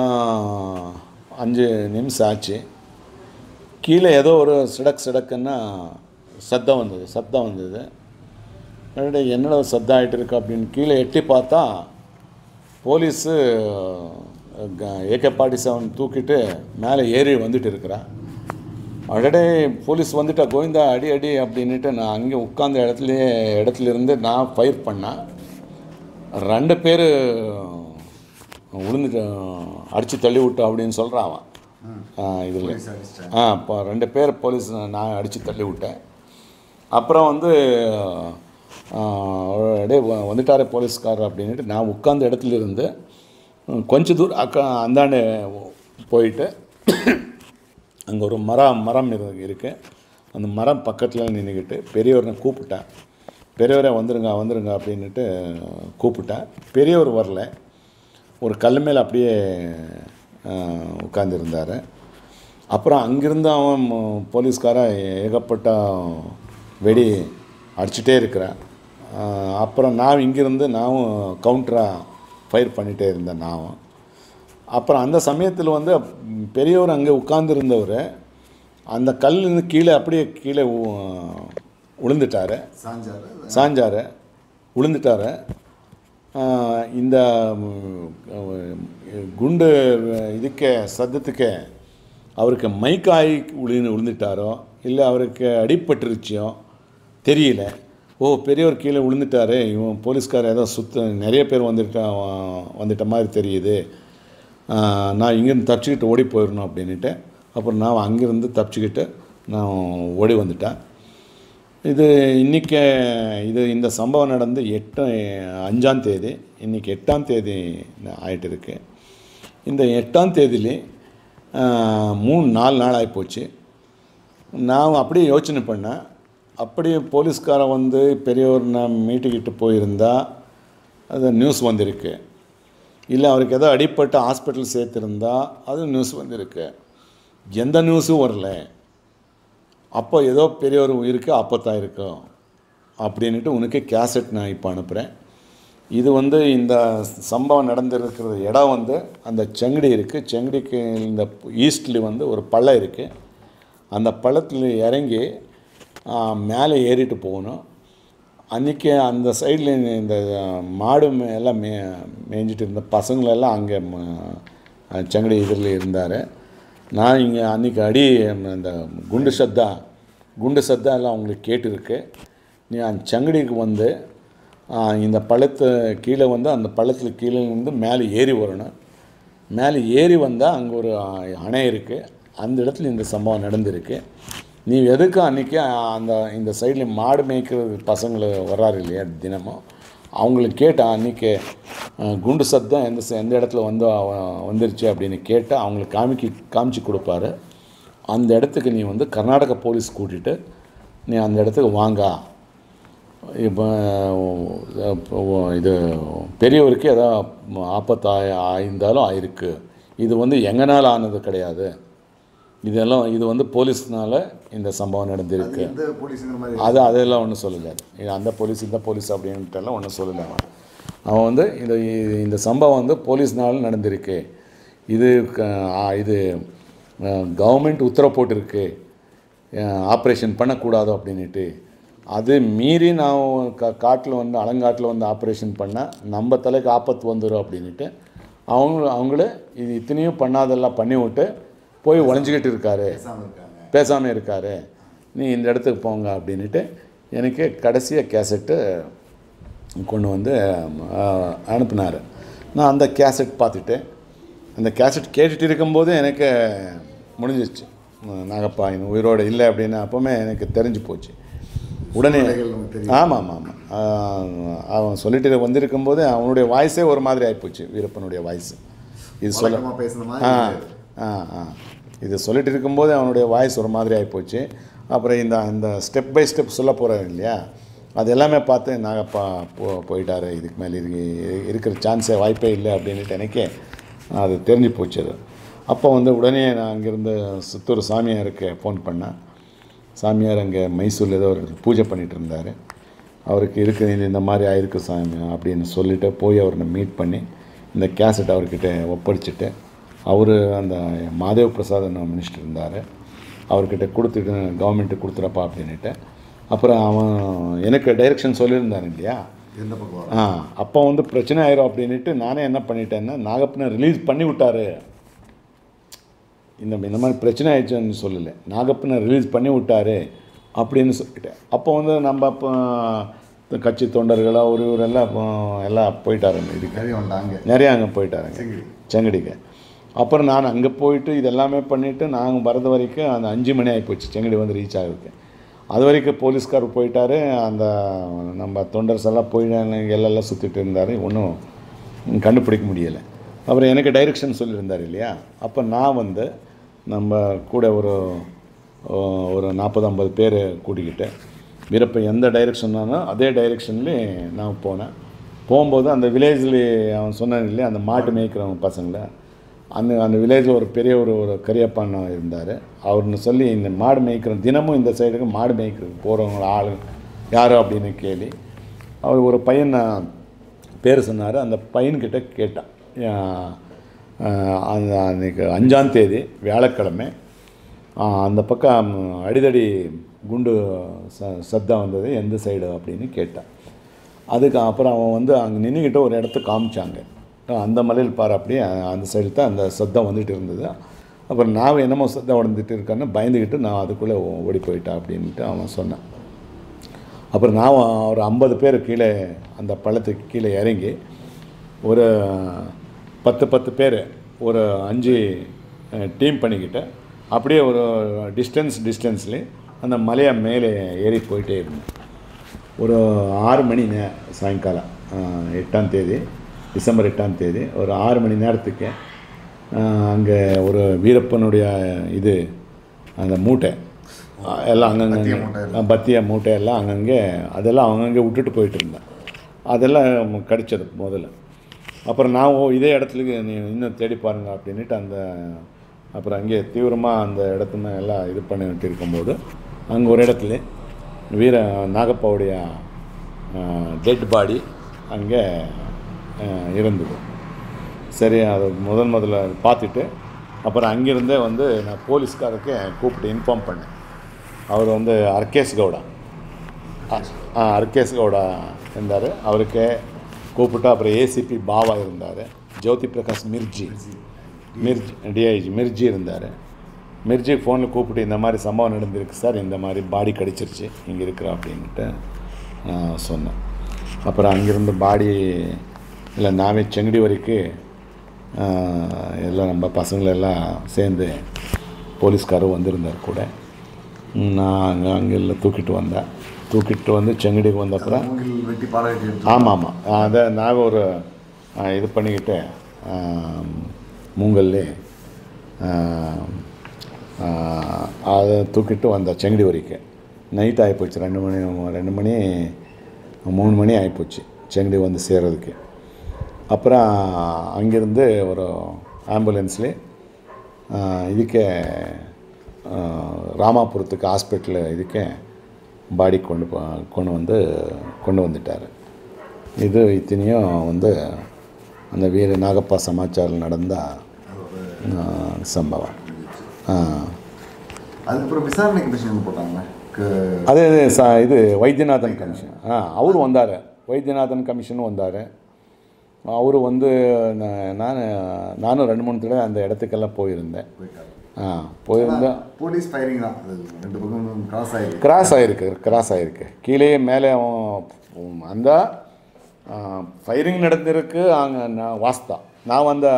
அஞ்சு நிமிஷம் ஆச்சு கீழே ஏதோ ஒரு சிடக் சிடக்குன்னா சத்தம் வந்தது சத்தம் வந்தது என்னடா என்னடா சத்தம் ஆகிட்டு இருக்கு அப்படின்னு கீழே எட்டி பார்த்தா போலீஸு ஏகே ஃபார்ட்டி செவன் தூக்கிட்டு மேலே ஏறி வந்துட்டு இருக்கிறான் அடடே போலீஸ் வந்துட்டா கோவிந்தா அடி அடி அப்படின்னுட்டு நான் அங்கே உட்கார்ந்த இடத்துலையே இடத்துல இருந்து நான் ஃபயர் பண்ணேன் ரெண்டு பேர் விழுந்துட்டு அடித்து தள்ளி விட்டு அப்படின்னு சொல்கிறான் அவன் இதில்
போலீஸ் அடிச்சிட்டாங்க
ஆ இப்போ ரெண்டு பேர் போலீஸ் நான் அடித்து தள்ளி விட்டேன் அப்புறம் வந்து ஆ, டே வந்துட்டாரே போலீஸ்காரர் அப்படின்ட்டு நான் உட்கார்ந்த இடத்துல இருந்து ம், கொஞ்ச தூரம் அக்கா அந்தாண்ட போயிட்டு அங்கே ஒரு மரம் மரம் இரு இருக்கு அந்த மரம் பக்கத்தில் நின்றுக்கிட்டு பெரியவரை கூப்பிட்டேன் பெரியவரே வந்துருங்க வந்துருங்க அப்படின்னுட்டு கூப்பிட்டேன் பெரியவர் வரல ஒரு கல் மேலே அப்படியே உட்காந்துருந்தார் அப்புறம் அங்கிருந்து அவன் ம- போலீஸ்காரன் ஏகப்பட்ட வெடி அடிச்சிட்டே இருக்கிறேன் ஆஹ் அப்புறம் நான் இங்கிருந்து நானும் கவுண்டராக ஃபயர் பண்ணிகிட்டே இருந்தேன் நானும் அப்புறம் அந்த சமயத்தில் வந்து ம், பெரியவர் அங்கே உட்கார்ந்திருந்தவர் அந்த கல்லிருந்து கீழே அப்படியே கீழே உ- விழுந்துட்டார்
சாஞ்சாரு
சாஞ்சார் விழுந்துட்டார் ஆஹ் இந்த ம், அஹ், குண்டு இதுக்கே சத்தத்துக்கே அவருக்கு மைக்காய் விழுந்து விழுந்துட்டாரோ இல்லை அவருக்கு அடிபட்டுருச்சியோ தெரியல ஓ பெரியவர் கீழே விழுந்துட்டாரு இவன் போலீஸ்காரர் ஏதோ சுத்த நிறைய பேர் வந்துட்டா வந்துட்ட மாதிரி தெரியுது ஆஹ், நான் இங்கேருந்து தப்பிச்சுக்கிட்டு ஓடி போயிடணும் அப்படின்னுட்டு அப்புறம் நான் அங்கேருந்து தப்பிச்சுக்கிட்டு நான் ஓடி வந்துட்டேன் இது இன்றைக்கி இது இந்த சம்பவம் நடந்து எட்டு அஞ்சாம் தேதி இன்றைக்கி எட்டாம் தேதி ஆயிட்டு இருக்கு இந்த எட்டாம் தேதியிலே ஆஹ், மூணு நாலு நாள் ஆகிப்போச்சு நான் அப்படியே யோசனை பண்ணேன் அப்படியே போலீஸ்காரன் வந்து பெரியவர் நான் மீட்டுக்கிட்டு போயிருந்தா அது நியூஸ் வந்திருக்கு இல்லை அவருக்கு ஏதோ அடிப்பட்டு ஹாஸ்பிட்டல் சேர்த்துருந்தா அது நியூஸ் வந்திருக்கு எந்த நியூஸும் வரல அப்போ ஏதோ பெரிய ஒரு உயிருக்கு ஆபத்தாக இருக்கும் அப்படின்ட்டு உனக்கு கேசட் நான் இப்போ அனுப்புகிறேன் இது வந்து இந்த சம்பவம் நடந்திருக்கிற இடம் வந்து அந்த செங்கடி இருக்குது செங்கடிக்கு இந்த ஈஸ்டில் வந்து ஒரு பள்ளம் இருக்குது அந்த பள்ளத்தில் இறங்கி ஆ, மேலே ஏறிட்டு போகணும் அன்றைக்கி அந்த சைடில் இந்த மாடு மே- எல்லாம் மே மேய்ஞ்சிட்டு இருந்த பசங்களெல்லாம் அங்கே செங்கடி இதில் இருந்தார் நான் இங்கே அன்றைக்கி அடி அந்த குண்டு சத்தா குண்டு சத்தா எல்லாம் அவங்களுக்கு கேட்டிருக்கு நீ அந்த செங்கடிக்கு வந்து ஆ, இந்த பள்ளத்து கீழே வந்து அந்த பள்ளத்தில் கீழே இருந்து மேலே ஏறி வரணும் மேலே ஏறி வந்தால் அங்கே ஒரு ஆ, அணை இருக்குது அந்த இடத்துல இந்த சம்பவம் நடந்திருக்கு நீ எதுக்கு அன்றைக்கி அந்த இந்த சைடில் மாடு மேய்க்கிற பசங்களை வர்றாரு இல்லையா தினமும் அவங்களுக்கு கேட்டால் அன்றைக்கி குண்டு சத்தம் எந்த ச- எந்த இடத்துல வந்து அவ- வந்துருச்சு அப்படின்னு கேட்டால் அவங்களுக்கு காமிக்கி காமிச்சு கொடுப்பாரு அந்த இடத்துக்கு நீ வந்து கர்நாடக போலீஸ் கூட்டிகிட்டு நீ அந்த இடத்துக்கு வாங்கா இப்போ இது பெரியவருக்கு ஏதோ ஆபத்து ஆயி ஆயிருந்தாலும் ஆயிருக்கு இது வந்து எங்கனால் ஆனது கிடையாது இதெல்லாம் இது வந்து போலீஸ்னால இந்த சம்பவம்
அது
நடந்திருக்கு
எந்த போலீஸுங்கிற மாதிரி
அது அதெல்லாம் ஒன்றும் சொல்லலை இது அந்த போலீஸ் இந்த போலீஸ் அப்படின்ட்டுலாம் ஒன்றும் சொல்லலை அவன் அவன் வந்து இந்த இது- இந்த சம்பவம் வந்து போலீஸ்னால நடந்திருக்கு இது க- ஆ, இது கவர்மெண்ட் உத்தரவு போட்டிருக்கு ஆப்ரேஷன் பண்ணக்கூடாது அப்படின்ட்டு அது மீறி நான் கா காட்டில் வந்து அலங்காட்டில் வந்து ஆப்ரேஷன் பண்ணால் நம்ம தலைக்கு ஆபத்து வந்துடும் அப்படின்ட்டு அவங்க அவங்களே இது இத்தனையும் பண்ணாதெல்லாம் பண்ணி விட்டு போய் ஒளிஞ்சிக்கிட்டு இருக்காரு
பேசாமல் இருக்காங்க
பேசாமல் இருக்காரு நீ இந்த இடத்துக்கு போங்க அப்படின்ட்டு எனக்கு கடைசியாக கேசட்டு கொண்டு வந்து அனுப்புனார் நான் அந்த கேசட் பார்த்துட்டு அந்த கேசட் கேட்டுட்டு இருக்கும்போது எனக்கு முடிஞ்சிருச்சு நாகப்பா இன்னும் உயிரோடு இல்லை அப்படின்னு அப்போவுமே எனக்கு தெரிஞ்சு போச்சு உடனே
சூழ்நிலைகள் நமக்கு தெரியும்.
ஆமாம் ஆமாம் ஆமாம் அவன் சொல்லிட்டு வந்திருக்கும்போது அவனுடைய வாய்ஸே ஒரு மாதிரி ஆகிப்போச்சு வீரப்பனுடைய வாய்ஸ் இது சொல்ல
வழக்கமாக பேசுன
ஆ
மாதிரி
ஆ ஆ இது சொல்லிட்டு இருக்கும்போது அவனுடைய வாய்ஸ் ஒரு மாதிரி ஆகிப்போச்சு அப்புறம் இந்த இந்த ஸ்டெப் பை ஸ்டெப் சொல்ல போகிறேன் இல்லையா அது எல்லாமே பார்த்து நாகப்பா போ போயிட்டாரு இதுக்கு மேலே இருக்கு இருக்கிற சான்ஸே வாய்ப்பே இல்லை அப்படின்ட்டு எனக்கே அது தெரிஞ்சு போச்சு அது அப்போ வந்து உடனே நான் அங்கேருந்து சித்தூர் சாமியாருக்கு ஃபோன் பண்ணேன் சாமியார் அங்கே மைசூரில் ஏதோ ஒரு பூஜை பண்ணிட்டு இருந்தார் அவருக்கு இருக்கு இது இந்த மாதிரி ஆயிருக்கு சாமி அப்படின்னு சொல்லிட்டு போய் அவரை மீட் பண்ணி இந்த கேசட் அவர்கிட்ட ஒப்படைச்சிட்டு அவர் அந்த மாதேவ பிரசாத் மினிஸ்டர் இருந்தார் அவர்கிட்ட கொடுத்துட்டு கவர்மெண்ட்டு கொடுத்துறப்பா அப்படின்ட்டு அப்புறம் அவன் எனக்கு டைரக்ஷன் சொல்லியிருந்தான் இல்லையா
எந்த பக்கம் வரும்
ஆ அப்போ வந்து பிரச்சனை ஆயிரும் அப்படின்ட்டு நானே என்ன பண்ணிட்டேன்னா நாகப்பனை ரிலீஸ் பண்ணி விட்டாரு இந்த இந்த மாதிரி பிரச்சனை ஆயிடுச்சுன்னு சொல்லலை நாகப்பனை ரிலீஸ் பண்ணி விட்டாரு அப்படின்னு சொல்லிட்டேன் அப்போ வந்து நம்ம இப்போ கட்சி தொண்டர்களோ ஒரு இவரெல்லாம் இப்போ எல்லாம் போயிட்டாரு இதுக்கு
நிறைய வந்துட்டாங்க
நிறையா அங்கே போயிட்டாருங்க
செங்கிடி
செங்கடிக்கு அப்புறம் நான் அங்கே போயிட்டு இதெல்லாமே பண்ணிவிட்டு நாங்கள் வரது வரைக்கும் அந்த அஞ்சு மணி ஆகிப்போச்சு செங்கடி வந்து ரீச் ஆகுதுக்கு அது வரைக்கும் போலீஸ்கார் போயிட்டாரு அந்த நம்ம தொண்டர்ஸ் எல்லாம் போய் எல்லாம் சுற்றிட்டு இருந்தார் ஒன்றும் கண்டுபிடிக்க முடியலை அப்புறம் எனக்கு டைரெக்ஷன் சொல்லியிருந்தார் இல்லையா அப்போ நான் வந்து நம்ம கூட ஒரு ஒரு நாற்பது ஐம்பது பேர் கூட்டிக்கிட்டு வீரப்ப எந்த டைரெக்ஷன்னானோ அதே டைரெக்ஷன்லேயே நான் போனேன் போகும்போது அந்த வில்லேஜில் அவன் சொன்னான் இல்லையா அந்த மாட்டு மேய்க்கிறவங்க பசங்களை அந்த அந்த வில்லேஜில் ஒரு பெரிய ஒரு ஒரு கரியப்பான் இருந்தார் அவர்னு சொல்லி இந்த மாடு மேய்க்கிற தினமும் இந்த சைடுக்கு மாடு மேய்க்கிறதுக்கு போகிறவங்க ஆள் யார் அப்படின்னு கேள்வி அவர் ஒரு பையன் பேர் சொன்னார் அந்த பையன்கிட்ட கேட்டான் ஆஹ் ஆஹ் அந்த அன்றைக்கி அஞ்சாம் தேதி வியாழக்கிழமை ஆஹ் அந்த பக்கம் அடிதடி குண்டு ச சத்தம் வந்தது எந்த சைடு அப்படின்னு கேட்டான் அதுக்கு அப்புறம் அவன் வந்து அங்கே நின்றுக்கிட்ட ஒரு இடத்த காமிச்சாங்க அந்த மலையில் பாரு அப்படியே அந்த சைடு தான் அந்த சத்தம் வந்துட்டு இருந்தது அப்புறம் நான் என்னமோ சத்தம் உடந்துட்டு இருக்கான்னு பயந்துக்கிட்டு நான் அதுக்குள்ளே ஓடி போயிட்டேன் அப்படின்ட்டு அவன் சொன்னான் அப்புறம் நான் ஒரு ஐம்பது பேர் கீழே அந்த பள்ளத்துக்கு கீழே இறங்கி ஒரு பத்து பத்து பேர் ஒரு அஞ்சு டீம் பண்ணிக்கிட்டு அப்படியே ஒரு டிஸ்டன்ஸ் டிஸ்டன்ஸ்லேயே அந்த மலையை மேலே ஏறி போயிட்டே இருந்தேன் ஒரு ஆறு மணி நே சாயங்காலம் ஆஹ், எட்டாம் தேதி டிசம்பர் எட்டாம் தேதி ஒரு ஆறு மணி நேரத்துக்கு அங்கே ஒரு வீரப்பனுடைய இது அந்த மூட்டை ஆஹ், எல்லாம் அங்கங்கே
பத்திய மூட்டை
பத்திய மூட்டை எல்லாம் அங்கங்கே அதெல்லாம் அங்கங்கே விட்டுட்டு போயிட்டு இருந்தேன் அதெல்லாம் கிடைச்சது முதல்ல அப்புறம் நான் ஓ இதே இடத்துக்கு நீ இன்னும் தேடி பாருங்க அப்படின்ட்டு அந்த அப்புறம் அங்கே தீவிரமாக அந்த இடத்துல எல்லாம் இது பண்ணிட்டு இருக்கும்போது அங்கே ஒரு இடத்துல வீர நாகப்பாவுடைய டெட் பாடி அங்கே அஹ், இருந்தது சரி அதை முதல் முதல்ல பார்த்துட்டு அப்புறம் அங்கேருந்தே வந்து நான் போலீஸ்காரருக்கு கூப்பிட்டு இன்ஃபார்ம் பண்ணேன் அவர் வந்து அர்கேஷ் கவுடா ஆ அர்கேஷ் கவுடா இருந்தார் அவருக்கு கூப்பிட்டு அப்புறம் ஏசிபி பாவா இருந்தார் ஜோதி பிரகாஷ் மிர்ஜி மிர்ஜி டிஐஜி மிர்ஜி இருந்தார் மிர்ஜி ஃபோனில் கூப்பிட்டு இந்த மாதிரி சம்பவம் நடந்திருக்கு சார் இந்த மாதிரி பாடி கடிச்சிருச்சு இங்கே இருக்கிறோம் அப்படின்ட்டு நான் சொன்னேன் அப்புறம் அங்கேருந்து பாடி இல்லை நாமே செங்கடி வரைக்கும் ஆஹ், எல்லாம் நம்ம பசங்களெல்லாம் சேர்ந்து போலீஸ்காரரும் வந்திருந்தார் கூட நான் அங்கே அங்கே எல்லாம் தூக்கிட்டு வந்தேன் தூக்கிட்டு வந்து செங்கடிக்கு வந்த அப்புறம்
மூங்கில் வெட்டி பாராட்டி எடுத்து
ஆமாம் ஆமாம் அதை நான் ஒரு ஆ, இது பண்ணிக்கிட்டு ஆ, மூங்கல்லே ஆ, ஆ, அதை தூக்கிட்டு வந்த செங்கடி வரைக்கும் நைட் ஆகிப்போச்சு ரெண்டு மணி ரெண்டு மணி மூணு மணி ஆகிப்போச்சு செங்கடி வந்து சேர்றதுக்கு அப்புறம் அங்கேருந்து ஒரு ஆம்புலன்ஸ்லேயே இதுக்கே ஆ, ராமாபுரத்துக்கு ஹாஸ்பிட்டலு இதுக்கே பாடி கொண்டு போ கொண்டு வந்து கொண்டு வந்துட்டார் இது இத்தனையும் வந்து அந்த வீர நாகப்பா சமாச்சாரம் நடந்த ஆ, சம்பவம் ஆ.
அதுக்கப்புறம் விசாரணை கமிஷன் போட்டாங்க க-
அதே இது ச இது வைத்தியநாதன் கமிஷன் ஆ அவர் வந்தார் வைத்தியநாதன் கமிஷனும் வந்தார் அவர் வந்து நான் நான் நானும் ரெண்டு மூணு தடவை அந்த இடத்துக்கெல்லாம் போயிருந்தேன்
போயிட்டாரு
ஆ போயிருந்தேன்
போலீஸ் ஃபயரிங் தான் அது ரெண்டு பக்கம் கிராஸ் ஆகிருக்கு
கிராஸ் ஆகிருக்கு கிராஸ் ஆகிருக்கு கீழே மேலே அவன் அந்த ஃபயரிங் நடந்திருக்கு அங்கே நான் வாஸ்தா நான் வந்த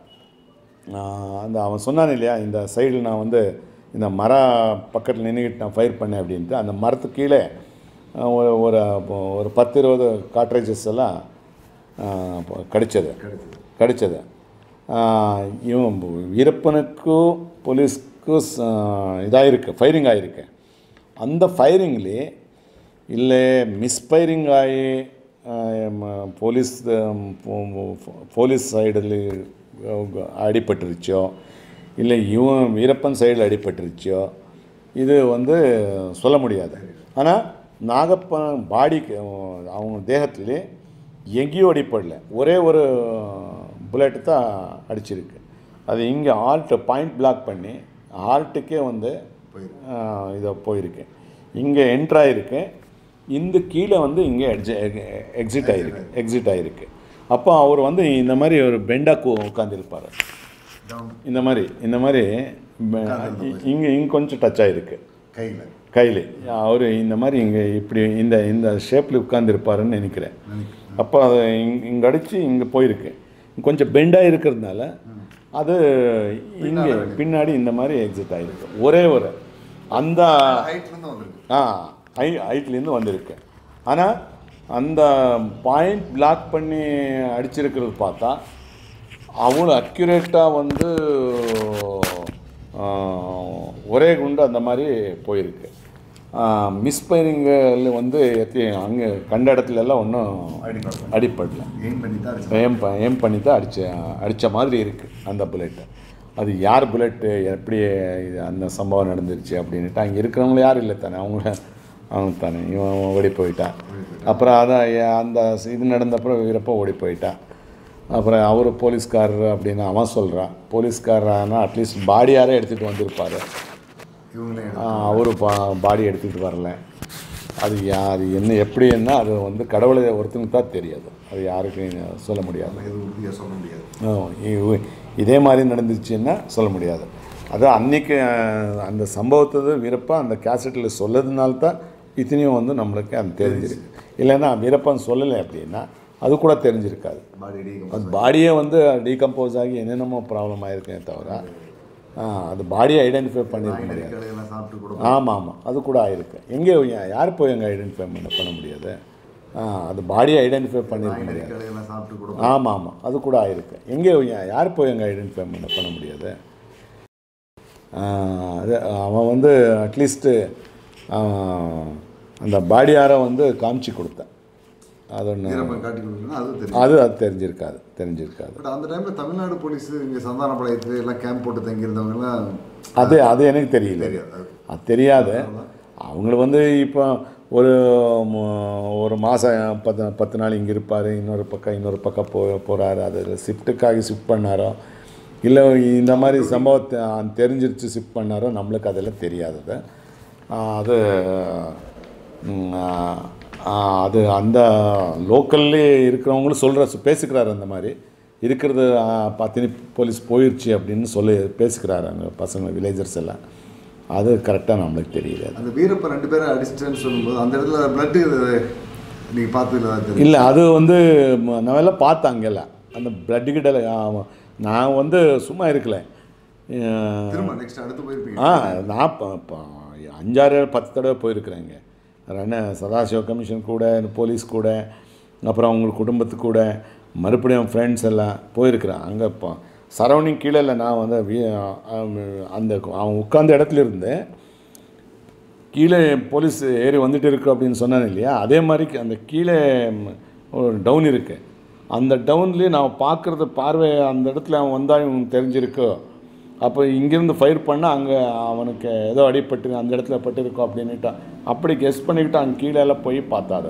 ஆஹ், அந்த அவன் சொன்னான் இல்லையா இந்த சைடில் நான் வந்து இந்த மர பக்கத்தில் நின்றுக்கிட்டு நான் ஃபயர் பண்ணேன் அப்படின்ட்டு அந்த மரத்துக்கு கீழே ஆஹ், ஒரு ஒரு ஒரு பத்து இருபது காட்ரேஜஸ் எல்லாம் ஆஹ், கிடைச்சது
கிடைச்சது
கிடைச்சது ஆஹ் இவன் வீரப்பனுக்கும் போலீஸ்க்கும் இதாகிருக்கு ஃபைரிங் ஆகிருக்கு அந்த ஃபைரிங்லே இல்லை மிஸ்ஃபைரிங் ஆகி ஆஹ் ம- போலீஸ் ஆஹ் போ- போ- போலீஸ் சைடில் அடிபட்டுருச்சோ இல்லை இவன் வீரப்பன் சைடில் அடிபட்டுருச்சோ இது வந்து சொல்ல முடியாது ஆனால் நாகப்பன் பாடிக்கு அவங்க தேகத்திலே எங்கேயும் அடிப்படல ஒரே ஒரு புல்லெட்டு தான் அடிச்சிருக்கு அது இங்கே ஆல்ட்டை பாயிண்ட் பிளாக் பண்ணி ஆல்ட்டுக்கே வந்து
போயிருக்கு
இதை போயிருக்கு இங்கே என்ட்ரு ஆகிருக்கு இந்த கீழே வந்து இங்கே எக்ஸிட் ஆகிருக்கு எக்ஸிட் ஆகிருக்கு அப்போ அவர் வந்து இந்த மாதிரி ஒரு பெண்டாக்கு உட்காந்துருப்பார்
டவுன்
இந்த மாதிரி இந்த மாதிரி இங்கே இங்கே கொஞ்சம் டச் ஆகிருக்கு
கையில்
கையில் அவர் இந்த மாதிரி இங்கே இப்படி இந்த இந்த ஷேப்பில் உட்காந்துருப்பாருன்னு நினைக்கிறேன் அப்போ அது இங் இங்கே அடித்து இங்கே போயிருக்கு கொஞ்சம் பெண்டாக இருக்கிறதுனால அது இங்கே பின்னாடி இந்த மாதிரி எக்ஸிட் ஆகிருக்கு ஒரே ஒரு அந்த
ஹைட்லேருந்து வந்திருக்கு
ஆ ஹை ஹைட்லேருந்து வந்திருக்கு ஆனால் அந்த பாயிண்ட் பிளாக் பண்ணி அடிச்சிருக்கிறது பார்த்தா அவ்வளோ அக்யூரேட்டாக வந்து ஆ, ஒரே குண்டு அந்த மாதிரி போயிருக்கு மிஸ்பைரிங்கில் வந்து எத்தி அங்கே கண்ட இடத்துல எல்லாம் ஒன்றும்
அடிப்படை
அடிப்படல
எய்ம் பண்ணி தான் அடிச்சு
ஏம் ப ஏம் பண்ணி தான் அடித்த அடித்த மாதிரி இருக்குது அந்த புல்லெட்டு அது யார் புல்லெட்டு எப்படி இது அந்த சம்பவம் நடந்துருச்சு அப்படின்ட்டு அங்கே இருக்கிறவங்க யாரும் இல்லை தானே அவங்க அவங்க தானே இவன் ஓடி போயிட்டான் அப்புறம் அதான் ஏ- அந்த இது நடந்தப்புறம் வீரப்ப ஓடி போயிட்டான் அப்புறம் அவர் போலீஸ்காரர் அப்படின்னு அவன் சொல்கிறான் போலீஸ்காரரானா அட்லீஸ்ட் பாடியாரே எடுத்துகிட்டு வந்திருப்பார்
இவங்களே
அவர் பா பாடி எடுத்துக்கிட்டு வரல அது யார் என்ன எப்படி என்ன அது வந்து கடவுளை ஒருத்தனுக்கு தான் தெரியாது அது யாருக்கும் சொல்ல முடியாது
எதுவும் உறுதியாக சொல்ல முடியாது
ஆ, இ- இதே மாதிரி நடந்துச்சுன்னா சொல்ல முடியாது அது அன்னைக்கு அஹ், அந்த சம்பவத்தை வீரப்பா அந்த கேசட்டில் சொல்லதுனால தான் இத்தனையும் வந்து நம்மளுக்கு அது தெரிஞ்சிருக்கு இல்லைன்னா வீரப்பன் சொல்லலை அப்படின்னா அது கூட தெரிஞ்சிருக்காது
பாடி அடி
அது பாடியே வந்து டீகம்போஸ் ஆகி என்னென்னமோ ப்ராப்ளம் ஆயிருக்கே தவிர ஆ, அது பாடியை ஐடென்டிஃபை பண்ணியிருக்க முடியாது
கடையெல்லாம் சாப்பிட்டு கூட
ஆமாம் ஆமாம் அது கூட ஆயிருக்கு எங்கே யார் போய் எங்கே ஐடென்டிஃபை பண்ண பண்ண முடியாது ஆ, அது பாடியை ஐடென்டிஃபை பண்ணியிருக்க முடியாது
கடையெல்லாம் சாப்பிட்டு கூட
ஆமாம் ஆமாம் அது கூட ஆயிருக்கு எங்கே யார் போய் எங்கே ஐடென்டிஃபை பண்ண பண்ண முடியாது ஆ, அது அவன் வந்து அட்லீஸ்ட்டு அந்த பாடியாரை வந்து காமிச்சு கொடுத்தேன் அது ஒன்று
வீரப்பன் காட்டி கொடுக்கணும் அது தெரியும்
அது அது தெரிஞ்சிருக்காது தெரிஞ்சிருக்காது
பட் அந்த டைமில் தமிழ்நாடு போலீஸ் இங்கே சந்தானப்பாளையத்துல எல்லாம் கேம்ப் போட்டு தங்கியிருந்தவங்கலாம்
அது அது எனக்கு தெரியல
தெரியாது அது
அது தெரியாது அவங்கள வந்து இப்போ ஒரு ம- ஒரு மாதம் பத்து பத்து நாள் இங்கே இருப்பார் இன்னொரு பக்கம் இன்னொரு பக்கம் போ போகிறாரு அது ஷிஃப்ட்டுக்காக ஷிஃப்ட் பண்ணாரோ இல்லை இந்த மாதிரி சம்பவத்தை தெரிஞ்சிருச்சு ஷிஃப்ட் பண்ணாரோ நம்மளுக்கு அதெல்லாம் தெரியாது அது. ஆ, அது ம், ஆ, அது அந்த லோக்கல்லே இருக்கிறவங்களும் சொல்கிற பேசிக்கிறாரு அந்த மாதிரி இருக்கிறது ஆ, பத்தினி போலீஸ் போயிடுச்சு அப்படின்னு சொல்லி பேசிக்கிறாரு அங்கே பசங்க வில்லேஜர்ஸ் எல்லாம் அது கரெக்டாக நம்மளுக்கு தெரியல
அந்த வீரப்பன் ரெண்டு பேரும் அடிச்சிட்டேன்னு சொல்லும்போது அந்த இடத்துல பிளட்டு நீங்கள் பார்த்ததுல தான் தெரியும்
இல்லை அது வந்து ம- நான் எல்லாம் பார்த்தேன் அங்கெல்ல அந்த பிளட் கிட்ட நான் வந்து சும்மா இருக்கல அஹ்,
திரும்ப நெக்ஸ்ட் அடுத்து போயிருப்பீங்க
ஆ நான் இப்போ இப்போ அஞ்சாறு பத்து தடவை போயிருக்கிறேங்க என்ன சதாசிவ கமிஷன் கூட போலீஸ் கூட அப்புறம் அவங்க குடும்பத்து கூட மறுபடியும் ஃப்ரெண்ட்ஸ் எல்லாம் போயிருக்கிறேன் அங்கே இப்போ சரௌண்டிங் கீழே இல்லை நான் வந்து வீ- அவன் அந்த அவன் உட்கார்ந்த இடத்துல இருந்தேன் கீழே போலீஸ் ஏறி வந்துட்டு இருக்கு அப்படின்னு சொன்னேன் இல்லையா அதே மாதிரி அந்த கீழே ம், ஒரு டவுன் இருக்குது அந்த டவுன்லேயே நான் பார்க்குறது பார்வை அந்த இடத்துல அவன் வந்தால் இவனுக்கு தெரிஞ்சிருக்கு அப்போ இங்கேருந்து ஃபயர் பண்ணால் அங்கே அவனுக்கு ஏதோ அடிபட்டு அந்த இடத்துல பட்டிருக்கோம் அப்படின்னுட்டு அப்படி கெஸ் பண்ணிக்கிட்டு அங்கே கீழே எல்லாம் போய் பார்த்தாரு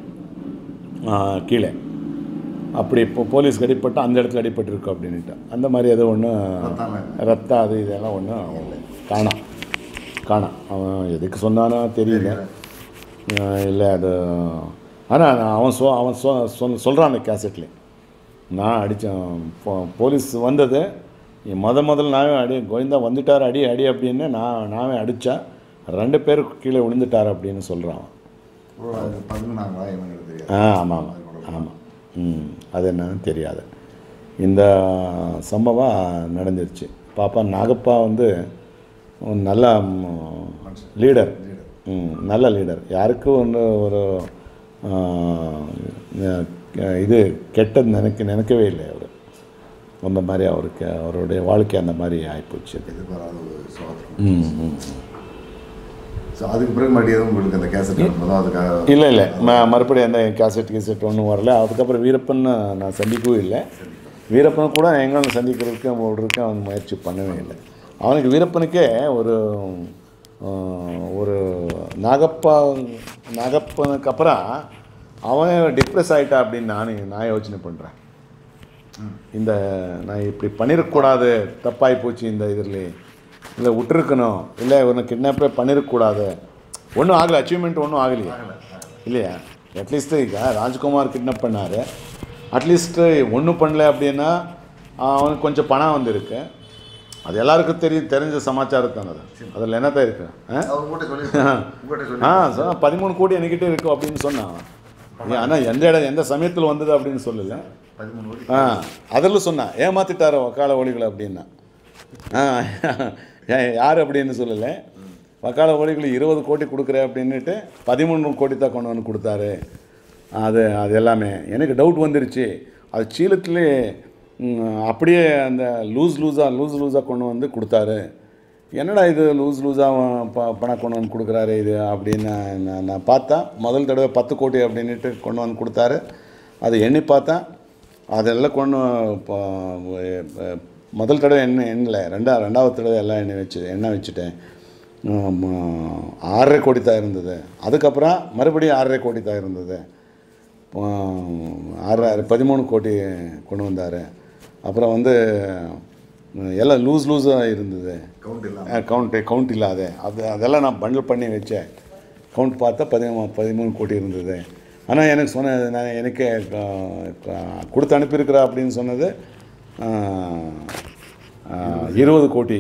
ஆ, கீழே அப்படி இப்போ போலீஸ்க்கு அடிப்பட்டு அந்த இடத்துல அடிபட்டிருக்கு அப்படின்னுட்டு அந்த மாதிரி ஏதோ ஒன்று
பார்த்தாங்க
ரத்தம் அது இதெல்லாம் ஒன்றும் காணாம் காணாம் அவன் எதுக்கு சொன்னானோ தெரியல அஹ் இல்லை அது ஆனால் அவன் சொ அவன் சொ சொல் சொல்கிறான் அந்த கேசட்ல நான் அடித்தேன் போலீஸ் வந்தது என் முத முதல்ல நாவே அடி கோவிந்தா வந்துட்டார் அடி அடி அப்படின்னு நான் நாவே அடித்தேன் ரெண்டு பேர் கீழே விழுந்துட்டார் அப்படின்னு சொல்கிறான்
ஓ அது பதுங்கினாங்களா என்னங்கிறது தெரியாது
ஆ ஆமாம் ஆமாம் ம் அது என்னன்னு தெரியாது இந்த சம்பவம் நடந்துருச்சு பாப்பா நாகப்பா வந்து ஒரு நல்ல லீடர் ம் நல்ல லீடர் யாருக்கும் ஒன்று ஒரு ஆ, இது கெட்டது நினைக்க நினைக்கவே இல்லை அவர் அந்த மாதிரி அவருக்கு அவருடைய வாழ்க்கை அந்த மாதிரி ஆகிப்போச்சு
எதிர்பாராத ஒரு சோதனை
ம் ம்
ஸோ அதுக்கு பிறகு மறுபடியும் எதுவும் உங்களுக்கு அந்த கேசட் அனுப்புதோ அதுக்காக
இல்லை இல்லை ம மறுபடியும் அந்த கேசட் கேசட் ஒன்றும் வரல அதுக்கப்புறம் வீரப்பன் நான் சந்திக்கவும் இல்லை வீரப்பன் கூட எங்களும் சந்திக்கிறதுக்கு அவருக்கு அவன் முயற்சி பண்ணவே இல்லை அவனுக்கு வீரப்பனுக்கே ஒரு ஆஹ், ஒரு நாகப்பா நாகப்பனுக்கு அப்புறம் அவன் டிப்ரெஸ் ஆகிட்டா அப்படின்னு நான் நான் யோசனை பண்ணுறேன் இந்த நான் இப்படி பண்ணிடக்கூடாது தப்பாகி போச்சு இந்த இதில் இல்லை விட்டுருக்கணும் இல்லை இவனை கிட்னாப்பே பண்ணிடக்கூடாது ஒன்றும் ஆகலை அச்சீவ்மெண்ட் ஒன்றும் ஆகலையா
ஆகல, ஆகல.
இல்லையா அட்லீஸ்ட் ಈಗ ராஜ்குமார் கிட்னாப் பண்ணாரு அட்லீஸ்ட்டு ஒன்றும் பண்ணல அப்படின்னா அவனுக்கு கொஞ்சம் பணம் வந்திருக்கு அது எல்லாருக்கும் தெரியும் தெரிஞ்ச சமாச்சாரம் தானே அது அதில் என்னதான் இருக்கு ஆ
அவர் உங்கள்கிட்ட சொல்லியிருக்காரு உங்கள்கிட்ட சொல்லி
ஆ சொன்னா பதிமூணு கோடி என்கிட்ட இருக்கு அப்படின்னு சொன்னான் ஆனால் எந்த இடம் எந்த சமயத்தில் வந்தது அப்படின்னு சொல்லலை
பதிமூணு கோடி
ஆ அதில் சொன்னான் ஏமாத்திட்டாரோ வக்கால ஒளிகளை அப்படின்னா ஆ ஏன் யார் அப்படின்னு சொல்லலை வக்கால ஒளிகள் இருபது கோடி கொடுக்குறேன் அப்படின்னுட்டு பதிமூணு கோடி தான் கொண்டு வந்து கொடுத்தாரு அது அது எல்லாமே எனக்கு டவுட் வந்துருச்சு அது சீலத்திலே ம், அப்படியே அந்த லூஸ் லூஸாக லூஸ் லூஸாக கொண்டு வந்து கொடுத்தாரு என்னடா இது லூஸ் லூஸாக ப பணம் கொண்டு வந்து கொடுக்குறாரு இது அப்படின்னு நான் நான் நான் பார்த்தா முதல் தடவை பத்து கோடி அப்படின்ட்டு கொண்டு வந்து கொடுத்தாரு அது எண்ணி பார்த்தா அதெல்லாம் கொண்டு இப்போ, அஹ், முதல் தடவை எண்ணெய் எண்ணல ரெண்டா ரெண்டாவது தடவை எல்லாம் எண்ணெய் வச்சு எண்ணெய் வச்சுட்டேன் ஆம், ஆறரை கோடி தான் இருந்தது அதுக்கப்புறம் மறுபடியும் ஆறரை கோடி தான் இருந்தது ஆம், ஆறு ஆறு பதிமூணு கோடி கொண்டு வந்தார் அப்புறம் வந்து உம், எல்லாம் லூஸ் லூஸாக இருந்தது
கவுண்ட் இல்லாமல்
கவுண்ட் கவுண்ட் இல்லாத அது அதெல்லாம் நான் பண்டில் பண்ணி வச்சேன் கவுண்ட் பார்த்தா பதிமூ பதிமூணு கோடி இருந்தது ஆனால் எனக்கு சொன்னது நான் எனக்கு அஹ், க- கொடுத்து அனுப்பியிருக்கிறா அப்படின்னு சொன்னது அஹ், இருபது கோடி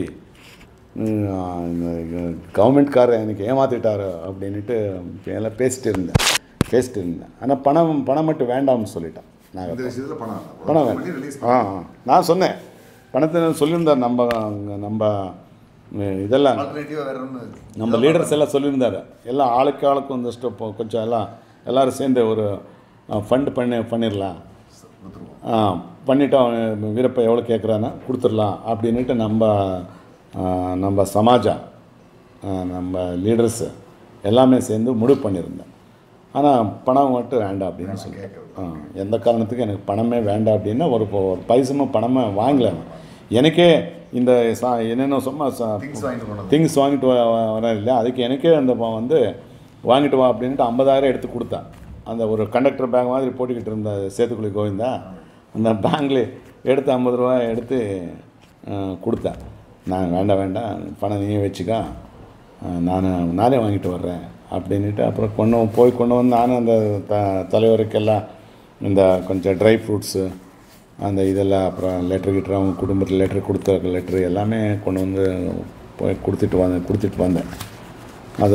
கவர்மெண்ட்காரர் எனக்கு ஏமாத்திட்டாரு அப்படின்ட்டு எல்லாம் பேசிட்டு இருந்தேன் பேசிட்டு இருந்தேன் ஆனால் பணம் பணம் மட்டும் வேண்டாம்னு சொல்லிட்டேன் நான்
இந்த விஷயத்தில் பணம்
பணம்
பண்ணி
வேணும்
ரிலீஸ்
ஆ ஆ. நான் சொன்னேன் பணத்தை சொல்லியிருந்தார் நம்ம அங்க நம்ம அஹ், இதெல்லாம்
ஆல்டர்னேட்டிவாக வேற ஒன்று
நம்ம லீடர்ஸ் எல்லாம் சொல்லியிருந்தாரு எல்லாம் ஆளுக்கு ஆளுக்கு வந்து ஸ்டெப் கொஞ்சம் எல்லாம் எல்லாரும் சேர்ந்து ஒரு ஃபண்ட் பண்ணி பண்ணிடலாம்
கொடுத்துருவோம்
ஆ, பண்ணிவிட்டு அவன் வீரப்ப எவ்வளோ கேட்குறான்னா கொடுத்துடலாம் அப்படின்ட்டு நம்ம ஆ, நம்ம சமாஜா ஆ, நம்ம லீடர்ஸு எல்லாமே சேர்ந்து முடிவு பண்ணியிருந்தேன் ஆனால் பணம் மட்டும் வேண்டாம் அப்படின்னு சொல்லி
கேட்கறது
ஆ, எந்த காரணத்துக்கும் எனக்கு பணமே வேண்டாம் அப்படின்னா ஒரு இப்போ ஒரு பைசமும் பணமே வாங்கல நான். எனக்கே இந்த சா என்னென்ன சும்மா
திங்ஸ் வாங்கிட்டு போனது
திங்ஸ் வாங்கிட்டு வ- வ- வரேன் இல்லை அதுக்கு எனக்கே அந்த ப- வந்து வாங்கிட்டு வா அப்படின்ட்டு ஐம்பதாயிரம் எடுத்து கொடுத்தேன் அந்த ஒரு கண்டக்டர் பேங்க் மாதிரி போட்டுக்கிட்டு இருந்த சேத்துக்குழி கோவிந்தா அந்த பேங்கில் எடுத்து ஐம்பது ரூபா எடுத்து அஹ், கொடுத்தேன் நான் வேண்டாம் வேண்டாம் பணம் நீயே வச்சுக்கா அஹ், நான் நானே வாங்கிட்டு வர்றேன் அப்படின்ட்டு அப்புறம் கொண்டு வந்து- போய் கொண்டு வந்து நானும் அந்த த தலைவருக்கெல்லாம் இந்த கொஞ்சம் ட்ரை ஃப்ரூட்ஸு அந்த இதெல்லாம் அப்புறம் லெட்ரு கிட்டர் அவங்க குடும்பத்தில் லெட்ரு கொடுத்த லெட்ரு எல்லாமே கொண்டு வந்து போய் கொடுத்துட்டு வந்தேன் கொடுத்துட்டு வந்தேன் அது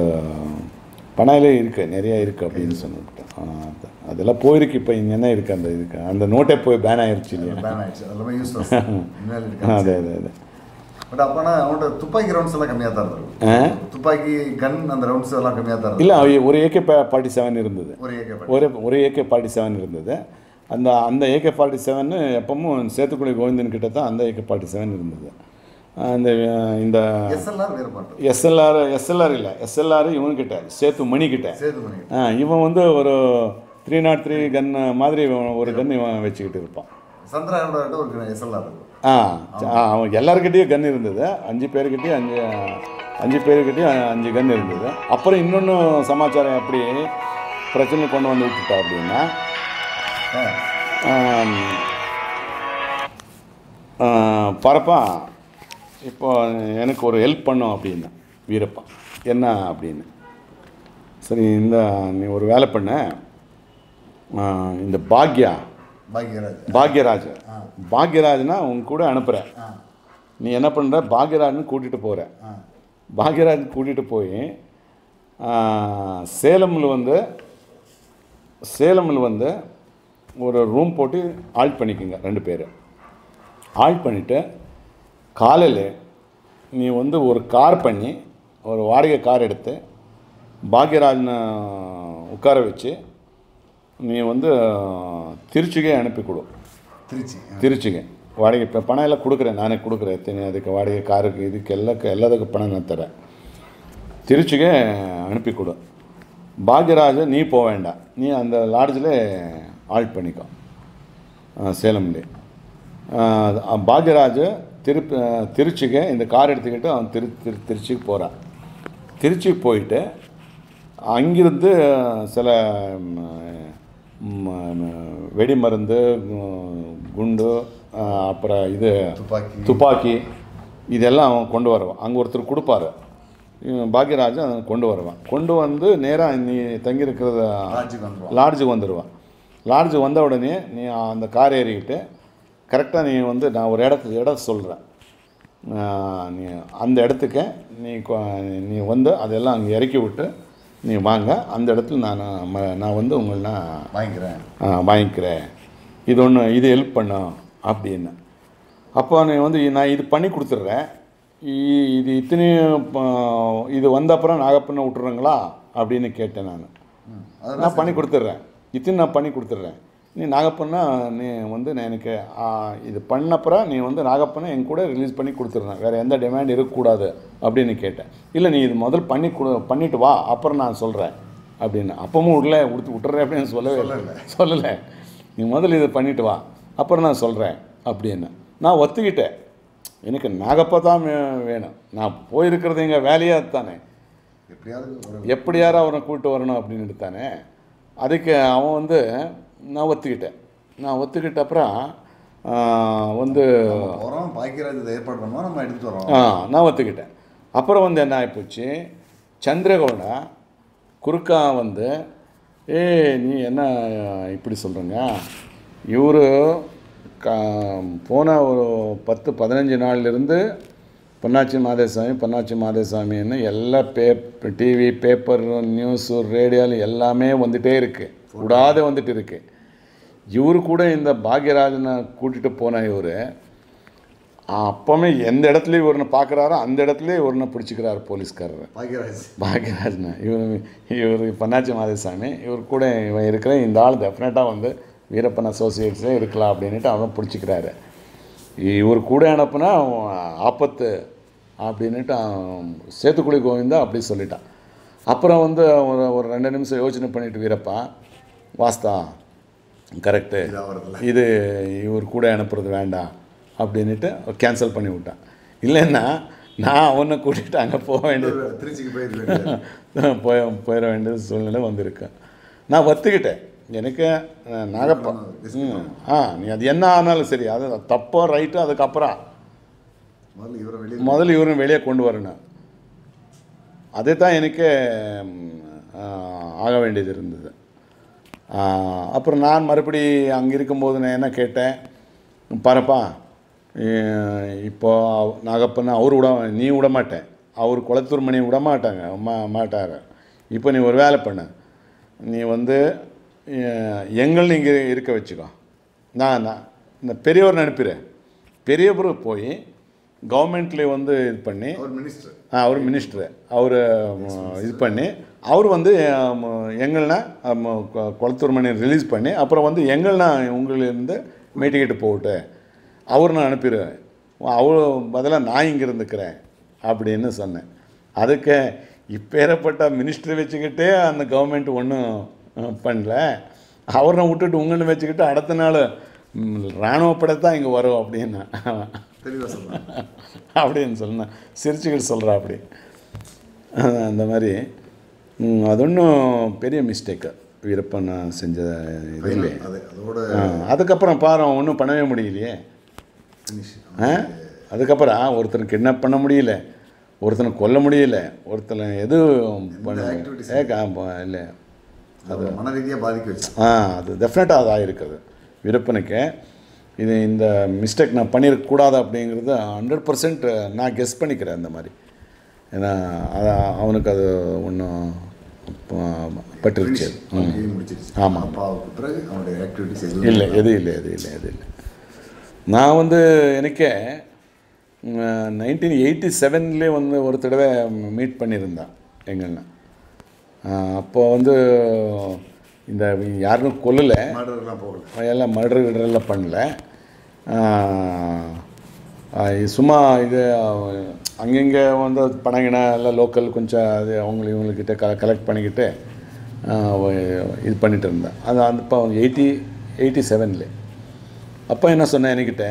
பணாயிலே இருக்குது நிறையா இருக்குது அப்படின்னு சொல்லிட்டு ஆ, அது- அதெல்லாம் போயிருக்கு இப்போ இங்கே என்ன இருக்குது அந்த இதுக்கு அந்த நோட்டே போய் பேன் ஆயிடுச்சு இல்லையா
பேன் ஆயிடுச்சு அதெல்லாமே யூஸ்லெஸ் இனிமேல்
ஆ,
இருக்காது
அதே அதே அதே
பட் அப்போனா அவன்கிட்ட துப்பாக்கி ரவுண்ட்ஸ் எல்லாம் கம்மியாக தான் இருக்கும்
ஆ?
துப்பாக்கி கன் அந்த ரவுண்ட்ஸ் எல்லாம் கம்மியாக தான் இருக்கும்
இல்லை அவ- ஒரு ஏகே ஃபார்ட்டி செவன் இருந்தது
ஒரு ஏகே
ஒரு ஒரு ஏகே ஃபார்ட்டி செவன் இருந்தது அந்த அந்த ஏகே ஃபார்ட்டி செவன் எப்பவும் சேத்துக்குழி கோவிந்தன் கிட்ட தான் அந்த ஏகே ஃபார்ட்டி செவன் இருந்தது அந்த அஹ், இந்த
எஸ்எல்ஆர் வேறுபாட்டு
எஸ்எல்ஆர் எஸ்எல்ஆர் இல்லை எஸ்எல்ஆர் இவன்கிட்ட சேத்து மணிக்கிட்ட
சேது பண்ணி
ஆ, இவன் வந்து ஒரு த்ரீ நாட் த்ரீ கன் மாதிரி இவன் ஒரு கன் இவன் வச்சுக்கிட்டு இருப்பான்
சந்திராயோட ஒரு எஸ்எல்ஆர் இருக்கும்
ஆ ச- ஆ, அவன் எல்லாருக்கிட்டேயும் கன் இருந்தது அஞ்சு பேருக்கிட்டேயும் அஞ்சு அஞ்சு பேருக்கிட்டேயும் அஞ்சு கன் இருந்தது அப்புறம் இன்னொன்று சமாச்சாரம் எப்படி பிரச்சனை கொண்டு வந்து விட்டுட்டா அப்படின்னா
ஆ.
ஆம், ஆ, பரப்பா இப்போ எனக்கு ஒரு ஹெல்ப் பண்ணும் அப்படின்னா வீரப்பா என்ன அப்படின்னு சரி இந்த நீ ஒரு வேலை பண்ண ஆ, இந்த பாக்யா
பாக்யராஜ்
பாக்யராஜ்
ஆ.
பாக்யராஜ்னா உங்க கூட அனுப்புகிறேன்
ஆ
நீ என்ன பண்ணுற பாக்யராஜ்னு கூட்டிகிட்டு போகிற
ஆ
பாக்யராஜ் கூட்டிகிட்டு போய் சேலமில் வந்து சேலமில் வந்து ஒரு ரூம் போட்டு ஆல்ட் பண்ணிக்கோங்க ரெண்டு பேர் ஆல்ட் பண்ணிவிட்டு காலையில் நீ வந்து ஒரு கார் பண்ணி ஒரு வாடகை கார் எடுத்து பாக்யராஜனை உட்கார வச்சு நீ வந்து திருச்சிக்கே அனுப்பி கொடு
திருச்சி
திருச்சிங்க வாடகை இப்போ பணம் எல்லாம் கொடுக்குறேன் நானே கொடுக்குறேன் எத்தனை அதுக்கு வாடகை காருக்கு இதுக்கு எல்லா எல்லாத்துக்கும் பணம் நான் தரேன் திருச்சிக்கு அனுப்பி கொடு பாக்யராஜ் நீ போக வேண்டாம் நீ அந்த லாட்ஜில் ஆல்ட் பண்ணிக்கோ ஆ, சேலம்லே ஆ, பாக்யராஜ் திருப்பி திருச்சிக்கு இந்த கார் எடுத்துக்கிட்டு அவன் திரு திரு திருச்சிக்கு போகிறான் திருச்சிக்கு போயிட்டு அங்கிருந்து சில ம், ம், வெடி மருந்து கு- குண்டு ஆ, அப்புறம் இது
துப்பாக்கி
துப்பாக்கி இதெல்லாம் அவன் கொண்டு வருவான் அங்கே ஒருத்தர் கொடுப்பாரு இவன் பாக்யராஜன் அதை கொண்டு வருவான் கொண்டு வந்து நேராக நீ தங்கியிருக்கிறத
லாட்ஜுக்கு வந்துருவான்
லாட்ஜுக்கு வந்துடுவான் லாட்ஜுக்கு வந்த உடனே நீ அந்த கார் ஏறிக்கிட்டு கரெக்டாக நீ வந்து நான் ஒரு இடத்து இடம் சொல்கிறேன் நீ அந்த இடத்துக்கு நீ கொ- நீ வந்து அதெல்லாம் அங்கே இறக்கி விட்டு நீ வாங்க அந்த இடத்துல நான் ம- நான் வந்து உங்களை நான்
வாங்கிக்கிறேன்
ஆ, வாங்கிக்கிறேன் இது ஒன்று இது ஹெல்ப் பண்ணும் அப்படின்னு அப்போ நீ வந்து நான் இது பண்ணி கொடுத்துட்றேன் இ- இது இத்தனையும் ப- இது வந்த அப்புறம் நாகப்பண்ண விட்டுறீங்களா அப்படின்னு கேட்டேன் நான்
ம். அதெல்லாம்
நான் பண்ணி கொடுத்துட்றேன் இத்தனை நான் பண்ணி கொடுத்துட்றேன் நீ நாகப்பண்ணா நீ வந்து நான் எனக்கு ஆ, இது பண்ணப்புறம் நீ வந்து நாகப்பண்ணை என் கூட ரிலீஸ் பண்ணி கொடுத்துட்றேன் வேறு எந்த டிமாண்ட் இருக்கக்கூடாது அப்படின்னு கேட்டேன் இல்லை நீ இது முதல் பண்ணி கொடு பண்ணிட்டு வா அப்புறம் நான் சொல்கிறேன் அப்படின்னு அப்பவும் விடல கொடுத்து விட்டுறேன் அப்படின்னு சொல்லவே இல்லை சொல்லலை நீ முதல்ல இதை பண்ணிட்டு வா அப்புறம் நான் சொல்கிறேன் அப்படின்னு நான் ஒத்துக்கிட்டேன் எனக்கு நாகப்பா தான் வே- வேணும் நான் போயிருக்கிறது எங்கள் வேலையே அதுதானே
எப்படியாவது ஒரு
எப்படியாரும் அவனை கூப்பிட்டு வரணும் அப்படின்னு தானே அதுக்கு அவன் வந்து நான் ஒத்துக்கிட்டேன் நான் ஒத்துக்கிட்ட அப்புறம் ஆ, வந்து
போகிறோம் பாக்கியராஜ் இதை ஏற்பாடு பண்ணுவோம் நம்ம எடுத்துட்டு வரோம்
ஆ நான் ஒத்துக்கிட்டேன் அப்புறம் வந்து என்ன ஆகிப்போச்சு சந்திரகவுடா குறுக்கா வந்து ஏ நீ என்ன இப்படி சொல்கிறீங்க இவர் கா போன ஒரு பத்து பதினஞ்சு நாள்லேருந்து பொன்னாச்சி மாதேசாமி பொன்னாச்சி மாதேசாமின்னு எல்லா பேப் டிவி பேப்பர் நியூஸு ரேடியோவில் எல்லாமே வந்துட்டே இருக்குது விடாத வந்துட்டு இருக்கு இவரு கூட இந்த பாக்யராஜனை கூட்டிகிட்டு போன இவர் அப்போவுமே எந்த இடத்துலையும் இவரனை பார்க்குறாரோ அந்த இடத்துலயே இவரனை பிடிச்சிக்கிறாரு போலீஸ்காரர்
பாக்கியராஜ்
பாக்யராஜனை இவர் இவர் பன்னாச்சி மாதேசாமி இவர் கூட இவன் இருக்கிற இந்த ஆள் டெஃபினட்டாக வந்து வீரப்பன் அசோசியேட்ஸே இருக்கலாம் அப்படின்ட்டு அவன் பிடிச்சிக்கிறாரு இவர் கூட அனுப்புனா அவன் ஆபத்து அப்படின்னுட்டு அவன் சேத்துக்குழி கோவிந்தா அப்படி சொல்லிட்டான் அப்புறம் வந்து ஒரு ஒரு ரெண்டு நிமிஷம் யோசனை பண்ணிட்டு வீரப்பா வாஸ்தா கரெக்டு
இதாக வரதில்ல
இது இவர் கூட அனுப்புறது வேண்டாம் அப்படின்ட்டு கேன்சல் பண்ணி விட்டான் இல்லைன்னா நான் அவனை கூட்டிகிட்டு அங்கே போக வேண்டியது
திருச்சிக்கு போயிருக்கேன்
போய் போயிட வேண்டிய சூழ்நிலை வந்திருக்கு நான் ஒத்துக்கிட்டேன் எனக்கு அஹ், நாகப்பா ம் ஆ நீ அது என்ன ஆனாலும் சரி அது தப்போ ரைட்டோ அதுக்கப்புறம்
முதல்ல இவரை வெளியே
முதல்ல இவரும் வெளியே கொண்டு வரணும் அதே தான் எனக்கு ம், ஆ, ஆக வேண்டியது இருந்தது ஆ, அப்புறம் நான் மறுபடி அங்கே இருக்கும்போது நான் என்ன கேட்டேன் பாருப்பா இ- இப்போ அவ- நாகப்பண்ண அவர் விட நீ விட மாட்டேன் அவர் குளத்தூர் மணி விட மாட்டாங்க மா மாட்டார் இப்போ நீ ஒரு வேலை பண்ணு நீ வந்து எ- எங்கள் இங்கே இருக்க வச்சுக்கோ நான் நான் இந்த பெரியவர் அனுப்பிடுறேன் பெரியவர் போய் கவர்மெண்ட்லேயே வந்து இது பண்ணி
அவர் மினிஸ்டர்
ஆ, அவர் மினிஸ்டர் அவர் இது பண்ணி அவர் வந்து ஆம், எங்கள்னா ஆம், கொ- குளத்தூர் மணி ரிலீஸ் பண்ணி அப்புறம் வந்து எங்கள்னா உங்களிருந்து மீட்டிக்கிட்டு போகட்டு அவர் நான் அனுப்பிடுவேன் அவர் பதிலாக நான் இங்கே இருந்துக்கிறேன் அப்படின்னு சொன்னேன் அதுக்கு இப்பேறப்பட்ட மினிஸ்டர் வச்சுக்கிட்டே அந்த கவர்மெண்ட் ஒன்றும் பண்ணல அவரை விட்டுட்டு உங்கன்னு வச்சுக்கிட்டு அடுத்த நாள் ம், இராணுவ படைத்தான் இங்கே வரும் அப்படின்னா
தெளிவாக சொல்கிறேன்
அப்படின்னு சொன்னேன் சிரிச்சுக்கிட்டு சொல்கிறா அப்படி அஹ் அந்த மாதிரி ம், அது ஒன்றும் பெரிய மிஸ்டேக்கு வீரப்பன் செஞ்ச இது இல்லையே
அது அதோட
ஆ, அதுக்கப்புறம் பாரு ஒன்றும் பண்ணவே முடியலையே
ஃபினிஷ்
ஆ அதுக்கப்புறம் ஒருத்தனை கிட்னாப் பண்ண முடியல ஒருத்தனை கொல்ல முடியல ஒருத்தனை எதுவும் பண்ண
activities
ஏ இல்லை
அது மன ரீதியாக பாதிக்க வச்சு
ஆ அது டெஃபினட்டாக அது ஆகிருக்குது வீரப்பனுக்கு இது இந்த மிஸ்டேக் நான் பண்ணியிருக்கக்கூடாது அப்படிங்கிறது ஹண்ட்ரட் பர்சன்ட் நான் கெஸ் பண்ணிக்கிறேன் அந்த மாதிரி ஏன்னா அது அவனுக்கு அது ஒன்றும் பட்டுருச்சு அது. ம்.
கேம் முடிச்சிருச்சு
ஆமா.
அப்பாவுக்கு பிறகு அவனுடைய ஆக்டிவிட்டிஸ் எதுவும்
இல்லை எது இல்லை எது இல்லை எது இல்லை நான் வந்து எனக்கே நைன்டீன் எயிட்டி செவன்லேயே வந்து ஒரு தடவை மீட் பண்ணியிருந்தேன் எங்கன்னா அப்போ வந்து இந்த யாரும் கொல்லலை
மர்டர்லாம் போகல
எல்லாம் மர்டர் கிடரெல்லாம் பண்ணல ஆஹ் ஆஹ் இது சும்மா இது அங்கங்கே வந்து பணங்கின எல்லாம் லோக்கல் கொஞ்சம் அது அவங்க இவங்கக்கிட்ட க கலெக்ட் பண்ணிக்கிட்டு ஆஹ் ஒ- இது பண்ணிட்டு இருந்தேன் அது அந்த இப்போ எயிட்டி எயிட்டி செவனில் அப்போ என்ன சொன்னேன் என்கிட்ட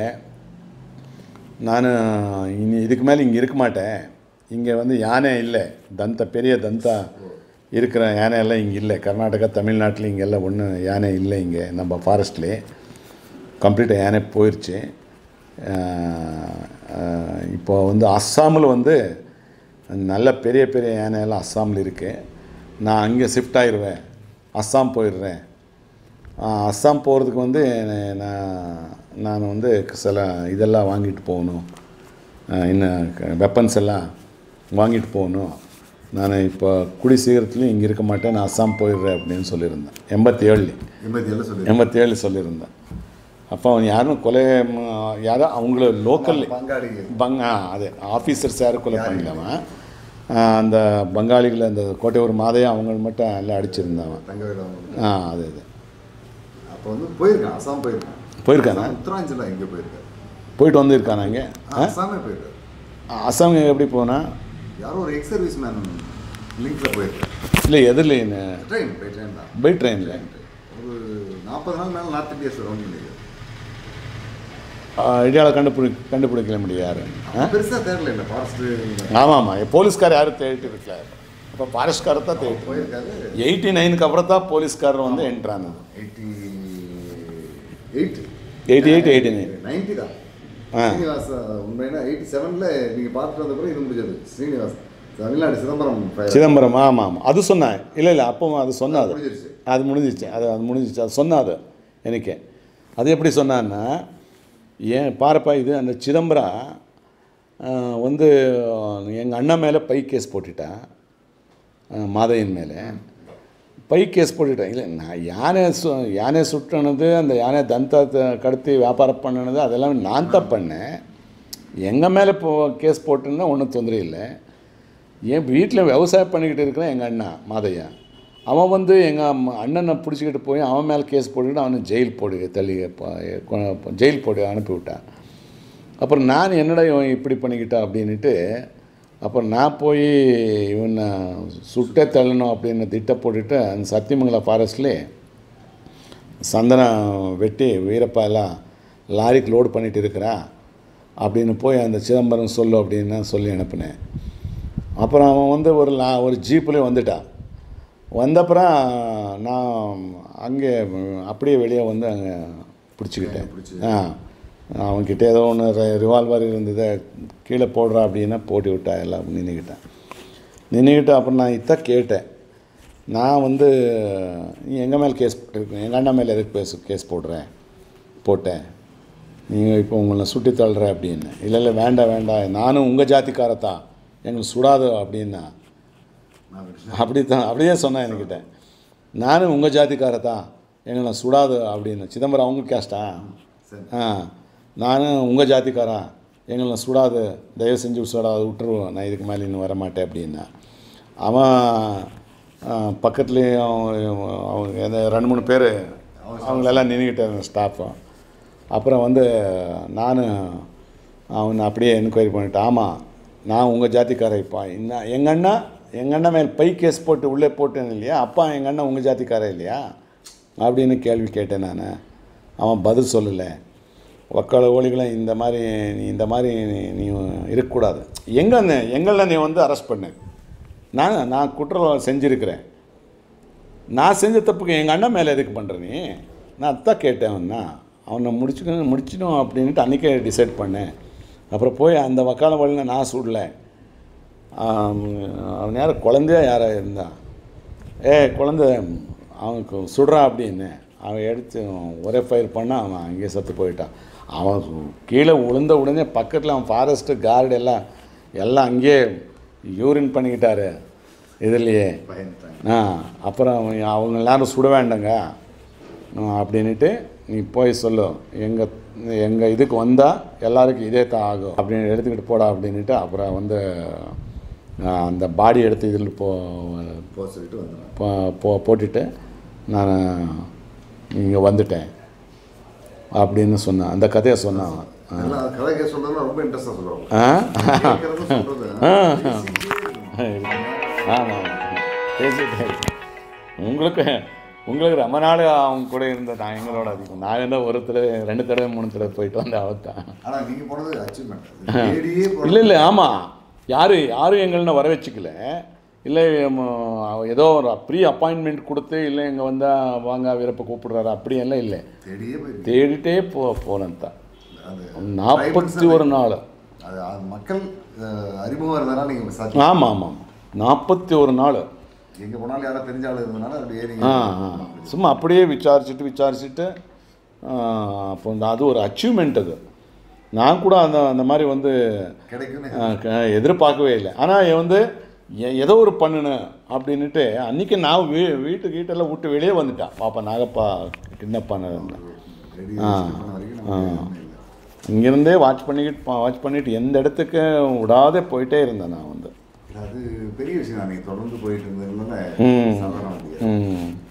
நான் இனி இதுக்கு மேலே இங்கே இருக்க மாட்டேன் இங்கே வந்து யானை இல்லை தந்த பெரிய தந்தா இருக்கிற யானை எல்லாம் இங்கே இல்லை கர்நாடகா தமிழ்நாட்டில் இங்கெல்லாம் ஒன்றும் யானை இல்லை இங்கே நம்ம ஃபாரஸ்ட்லேயே கம்ப்ளீட்டாக யானை போயிடுச்சு ஆஹ் ஆஹ் இப்போ வந்து அஸ்ஸாமில் வந்து நல்ல பெரிய பெரிய யானையெல்லாம் அஸ்ஸாமில் இருக்கு நான் அங்கே ஷிஃப்ட் ஆயிடுவேன் அஸ்ஸாம் போயிடுறேன் ஆ, அஸ்ஸாம் போகிறதுக்கு வந்து நான் நான் வந்து சில இதெல்லாம் வாங்கிட்டு போகணும் ஆ, இன்னும் வெப்பன்ஸ் எல்லாம் வாங்கிட்டு போகணும் நான் இப்போ குடி சீக்கிரத்துலையும் இங்கே இருக்க மாட்டேன் நான் அஸ்ஸாம் போயிடுறேன் அப்படின்னு சொல்லியிருந்தேன் எண்பத்தி ஏழு
எண்பத்தி ஏழு சொல்லி
எண்பத்தி ஏழு சொல்லியிருந்தேன் அப்போ அவன் யாரும் கொலை ம, யாரோ அவங்கள லோக்கல்
பங்காளி
பங் ஆ அது ஆஃபீஸர்ஸ் யாரும் கொலை பண்ணலவன் அந்த பங்காளிகள் அந்த கோட்டையூர் மாதையா அவங்க மட்டும் எல்லாம் அடிச்சிருந்தவன்
தங்க வேலை
ஆ அது அது
அப்போ வந்து போயிருக்கான் அசாம் போயிருக்கான்
போயிருக்கானா
அசாம் உத்தராஞ்சலா இங்கே போயிருக்காரு
போயிட்டு வந்திருக்கானா இங்கே
ஆ, அசாமே போயிருக்காரு
அசாம் எப்படி போனா
யாரோ ஒரு எக்ஸ் சர்வீஸ் மேன் லிங்க்ல போயிருக்காரு
இல்லை எதில்
ட்ரெயின் பை ட்ரெயின் தான்
பை ட்ரெயினில்
ஒரு நாற்பது நாள் மேலே நார்த் இந்தியா சரௌண்டிங்
ஐடியாவில் கண்டுபிடி கண்டுபிடிக்கல முடியும் யாரு ஆ
பெருசாக தேடல இந்த ஃபாரஸ்ட்டு
ஆமாம் ஆமாம் போலீஸ்கார் யாரும் தேடிட்டு இருக்கல அப்போ ஃபாரஸ்ட்காரர் தான் தேடிட்டு
போயிருக்காரு
எயிட்டி நைனுக்கு அப்புறம் தான் போலீஸ்காரர் வந்து என்ட்ரானது
eighty eight
eighty eight eighty nine
ninety தான்
ஆ.
ஸ்ரீனிவாஸ் உண்மைனா எயிட்டி செவனில் நீங்கள் பார்த்துட்டு வந்த பிறகு இது முடிஞ்சது ஸ்ரீனிவாஸ் தமிழ்நாடு சிதம்பரம் fire.
சிதம்பரம் ஆமாம் ஆமாம் அது சொன்னேன் இல்லை இல்லை அப்போ அது சொன்னாது
முடிஞ்சிருச்சு
அது முடிஞ்சிச்சு அது அது முடிஞ்சிச்சு அது சொன்னாது எனக்கு அது எப்படி சொன்னான்னா ஏன் பாருப்பா இது அந்த சிதம்பரம் ஆ, வந்து எங்கள் அண்ணன் மேலே பை கேஸ் போட்டுட்டான் ஆ, மாதையன் மேலே பை கேஸ் போட்டுட்டேன் இல்லை நான் யானை சு யானை சுட்டினது அந்த யானை தந்தத்தை கடத்தி வியாபாரம் பண்ணினது அதெல்லாம் நான் தான் பண்ணேன் எங்கள் மேலே இப்போ கேஸ் போட்டுன்னா ஒன்றும் தொந்தரவு இல்லை என் வீட்டில் விவசாயம் பண்ணிக்கிட்டு இருக்கிறேன் எங்கள் அண்ணா மாதையா அவன் வந்து எங்கள் அண்ணனை பிடிச்சிக்கிட்டு போய் அவன் மேலே கேஸ் போட்டுக்கிட்டு அவனை ஜெயில் போடு தள்ளி ப- கொ- ஜெயில் போட்டு அனுப்பி விட்டான் அப்புறம் நான் என்னடா இவன் இப்படி பண்ணிக்கிட்டா அப்படின்ட்டு அப்புறம் நான் போய் இவனை சுட்டே தள்ளணும் அப்படின்னு திட்ட போட்டுட்டு அந்த சத்தியமங்கலம் ஃபாரஸ்ட்லேயே சந்தனம் வெட்டி வீரப்பா எல்லாம் லாரிக்கு லோடு பண்ணிட்டு இருக்கிறா அப்படின்னு போய் அந்த சிதம்பரம் சொல்லு அப்படின்னு நான் சொல்லி அனுப்புனேன் அப்புறம் அவன் வந்து ஒரு லா ஒரு ஜீப்லேயே வந்துட்டான் வந்தப்புறம் நான் அங்கே அப்படியே வெளியே வந்து அங்கே பிடிச்சிக்கிட்டேன்
பிடிச்சி.
ஆ அவன்கிட்ட ஏதோ ஒன்று ரிவால்வர் இருந்ததை கீழே போடுறா அப்படின்னா போட்டு விட்டா எல்லாம் நின்றுக்கிட்டேன் நின்றுக்கிட்டு அப்புறம் நான் இதான் கேட்டேன் நான் வந்து நீ எங்கள் மேலே கேஸ் போட்டிருக்கேன் எங்கள் அண்ணா மேலே எதுக்கு பேச கேஸ் போடுறேன் போட்டேன் நீங்கள் இப்போ உங்களை சுட்டி தள்ளுற அப்படின்னு இல்லை இல்லை வேண்டாம் வேண்டாம் நானும் உங்கள் ஜாதிக்காரத்தான் எங்களை சுடாது அப்படின்னா
நான் விட்டு-
அப்படி தான் அப்படியே சொன்னேன் என்கிட்ட நானும் உங்கள் ஜாதிக்காரத்தான் எங்களை சுடாது அப்படின்னு சிதம்பரம் அவங்க கேஸ்டா
சரி
ஆ நானும் உங்கள் ஜாதிக்காரன் எங்களை சுடாது தயவு செஞ்சு சுடாது விட்டுருவோம் நான் இதுக்கு மேலே இன்னும் வரமாட்டேன் அப்படின்னா அவன் ஆ, பக்கத்துலேயும் அவன் அவங்க எந்த ரெண்டு மூணு பேர் அவங்களெல்லாம் நின்றுக்கிட்ட ஸ்டாஃபு அப்புறம் வந்து நான் அவனை அப்படியே என்கொயரி பண்ணிட்டேன் ஆமாம் நான் உங்கள் ஜாதிக்காரன் இப்போ இன்னும் எங்கள் அண்ணா எங்கள் அண்ணன் மேல் பை கேஸ் போட்டு உள்ளே போட்டேன் இல்லையா அப்பா எங்கள் அண்ணன் உங்கள் ஜாதிக்காரன் இல்லையா அப்படின்னு கேள்வி கேட்டேன் நான் அவன் பதில் சொல்லலை வக்கால ஓலிகளை இந்த மாதிரி நீ இந்த மாதிரி நீ- நீ இருக்கக்கூடாது எங்கே எங்களில் நீ வந்து அரெஸ்ட் பண்ணு நான் நான் குற்றம் செஞ்சுருக்கிறேன் நான் செஞ்ச தப்புக்கு எங்கள் அண்ணன் மேலே எதுக்கு பண்ணுற நீ நான் அதான் கேட்டேன் அவனா அவனை முடிச்சுக்கணும் முடிச்சிடும் அப்படின்ட்டு அன்றைக்கே டிசைட் பண்ணேன் அப்புறம் போய் அந்த வக்கால வழியில் நான் சுடல ஆம், அவன் யாரும் குழந்தையா யாராக இருந்தான் ஏ குழந்தை அவனுக்கு சுடுறான் அப்படின்னு அவன் எடுத்து ஒரே ஃபயர் பண்ணால் அவன் அங்கேயே செத்து போயிட்டான் அவன் சு- கீழே விழுந்த உடனே பக்கத்தில் அவன் ஃபாரஸ்ட்டு கார்டு எல்லாம் எல்லாம் அங்கேயே யூரின் பண்ணிக்கிட்டாரு இதுலையே
பயந்துட்டாங்க
ஆ அப்புறம் அவங்க அவங்க எல்லாரும் சுட வேண்டாங்க ஆ, அப்படின்னுட்டு நீ போய் சொல்லு எங்கள் எங்கள் இதுக்கு வந்தால் எல்லாருக்கும் இதே தான் ஆகும் அப்படின்னு எடுத்துக்கிட்டு போடா அப்படின்னுட்டு அப்புறம் வந்து ஆ, அந்த பாடி எடுத்து இதில் போ
போக சொல்லிட்டு வந்துடுறேன்
போ- போ போட்டுட்டு நான் இங்கே வந்துட்டேன் அப்படின்னு சொன்னான் அந்த கதையை சொன்னான் அவன்.
எல்லாம் கதை கேட்க சொல்றதுலாம் ரொம்ப இன்ட்ரெஸ்டாக சொல்லுவாங்க
ஆ
கேட்கறது சொல்றது பேசிக்கிட்டே இருக்கணும்.
ஆமாம் பேசிட்டே இருக்கேன். உங்களுக்கு உங்களுக்கு ரொம்ப நாள் அவங்க கூட இருந்த நான் எங்களோட அதிகம் நான் என்ன ஒரு தடவை ரெண்டு தடவை மூணு தடவை போயிட்டு வந்தேன் அவள் தான்
ஆனா நீங்க போனது அச்சீவ்மெண்ட் தேடியே போனது.
இல்லை இல்லை ஆமாம் யார் யாரும் எங்கள வர வச்சுக்கல இல்லை ம, ஏதோ ஒரு ப்ரீ அப்பாயின்மெண்ட் கொடுத்து இல்லை இங்கே வந்தால் வாங்க வீரப்ப கூப்பிடுறாரு அப்படியெல்லாம் இல்லை
தேடியே போயிருக்கு
தேடிட்டே போ போனேன் தான்
அது
நாற்பத்தி ஒரு நாள்
அது அது அது மக்கள் அஹ், அறிமுகம் இருந்தனால நீங்கள் சாட்சி
ஆமாம் ஆமாம் நாற்பத்தி ஒரு நாள்
எங்கே போனாலும் யாரோ தெரிஞ்ச ஆள் இருந்தனால அப்படியே
ஆ ஆ
நீங்கள்
சும்மா அப்படியே விசாரிச்சுட்டு விசாரிச்சுட்டு ஆ, அப்போ இந்த அது ஒரு அச்சீவ்மெண்ட் அது நான் கூட அந்த அந்த மாதிரி வந்து
கிடைக்கும்னு
ஆ, க- எதிர்பார்க்கவே இல்லை ஆனால் வந்து எ- ஏதோ ஒரு பண்ணுனேன் அப்படின்னுட்டு அன்றைக்கி நான் வீ வீட்டு கீட்டெல்லாம் விட்டு வெளியே வந்துட்டான் பாப்பா நாகப்பா கிட்னாப் பண்ண
ரெடி
ஆ.
பண்ண வரைக்கும் நமக்கு ஒண்ணும் இல்லை.
இங்கேருந்தே வாட்ச் பண்ணிக்கிட்டு வாட்ச் பண்ணிட்டு எந்த இடத்துக்கு விடாதே போயிட்டே இருந்தேன் நான் வந்து
அது பெரிய விஷயம் தான் நீங்கள் தொடர்ந்து போயிட்டு இருந்ததுனால
ம்.
சாதாரண முடியாது
ம்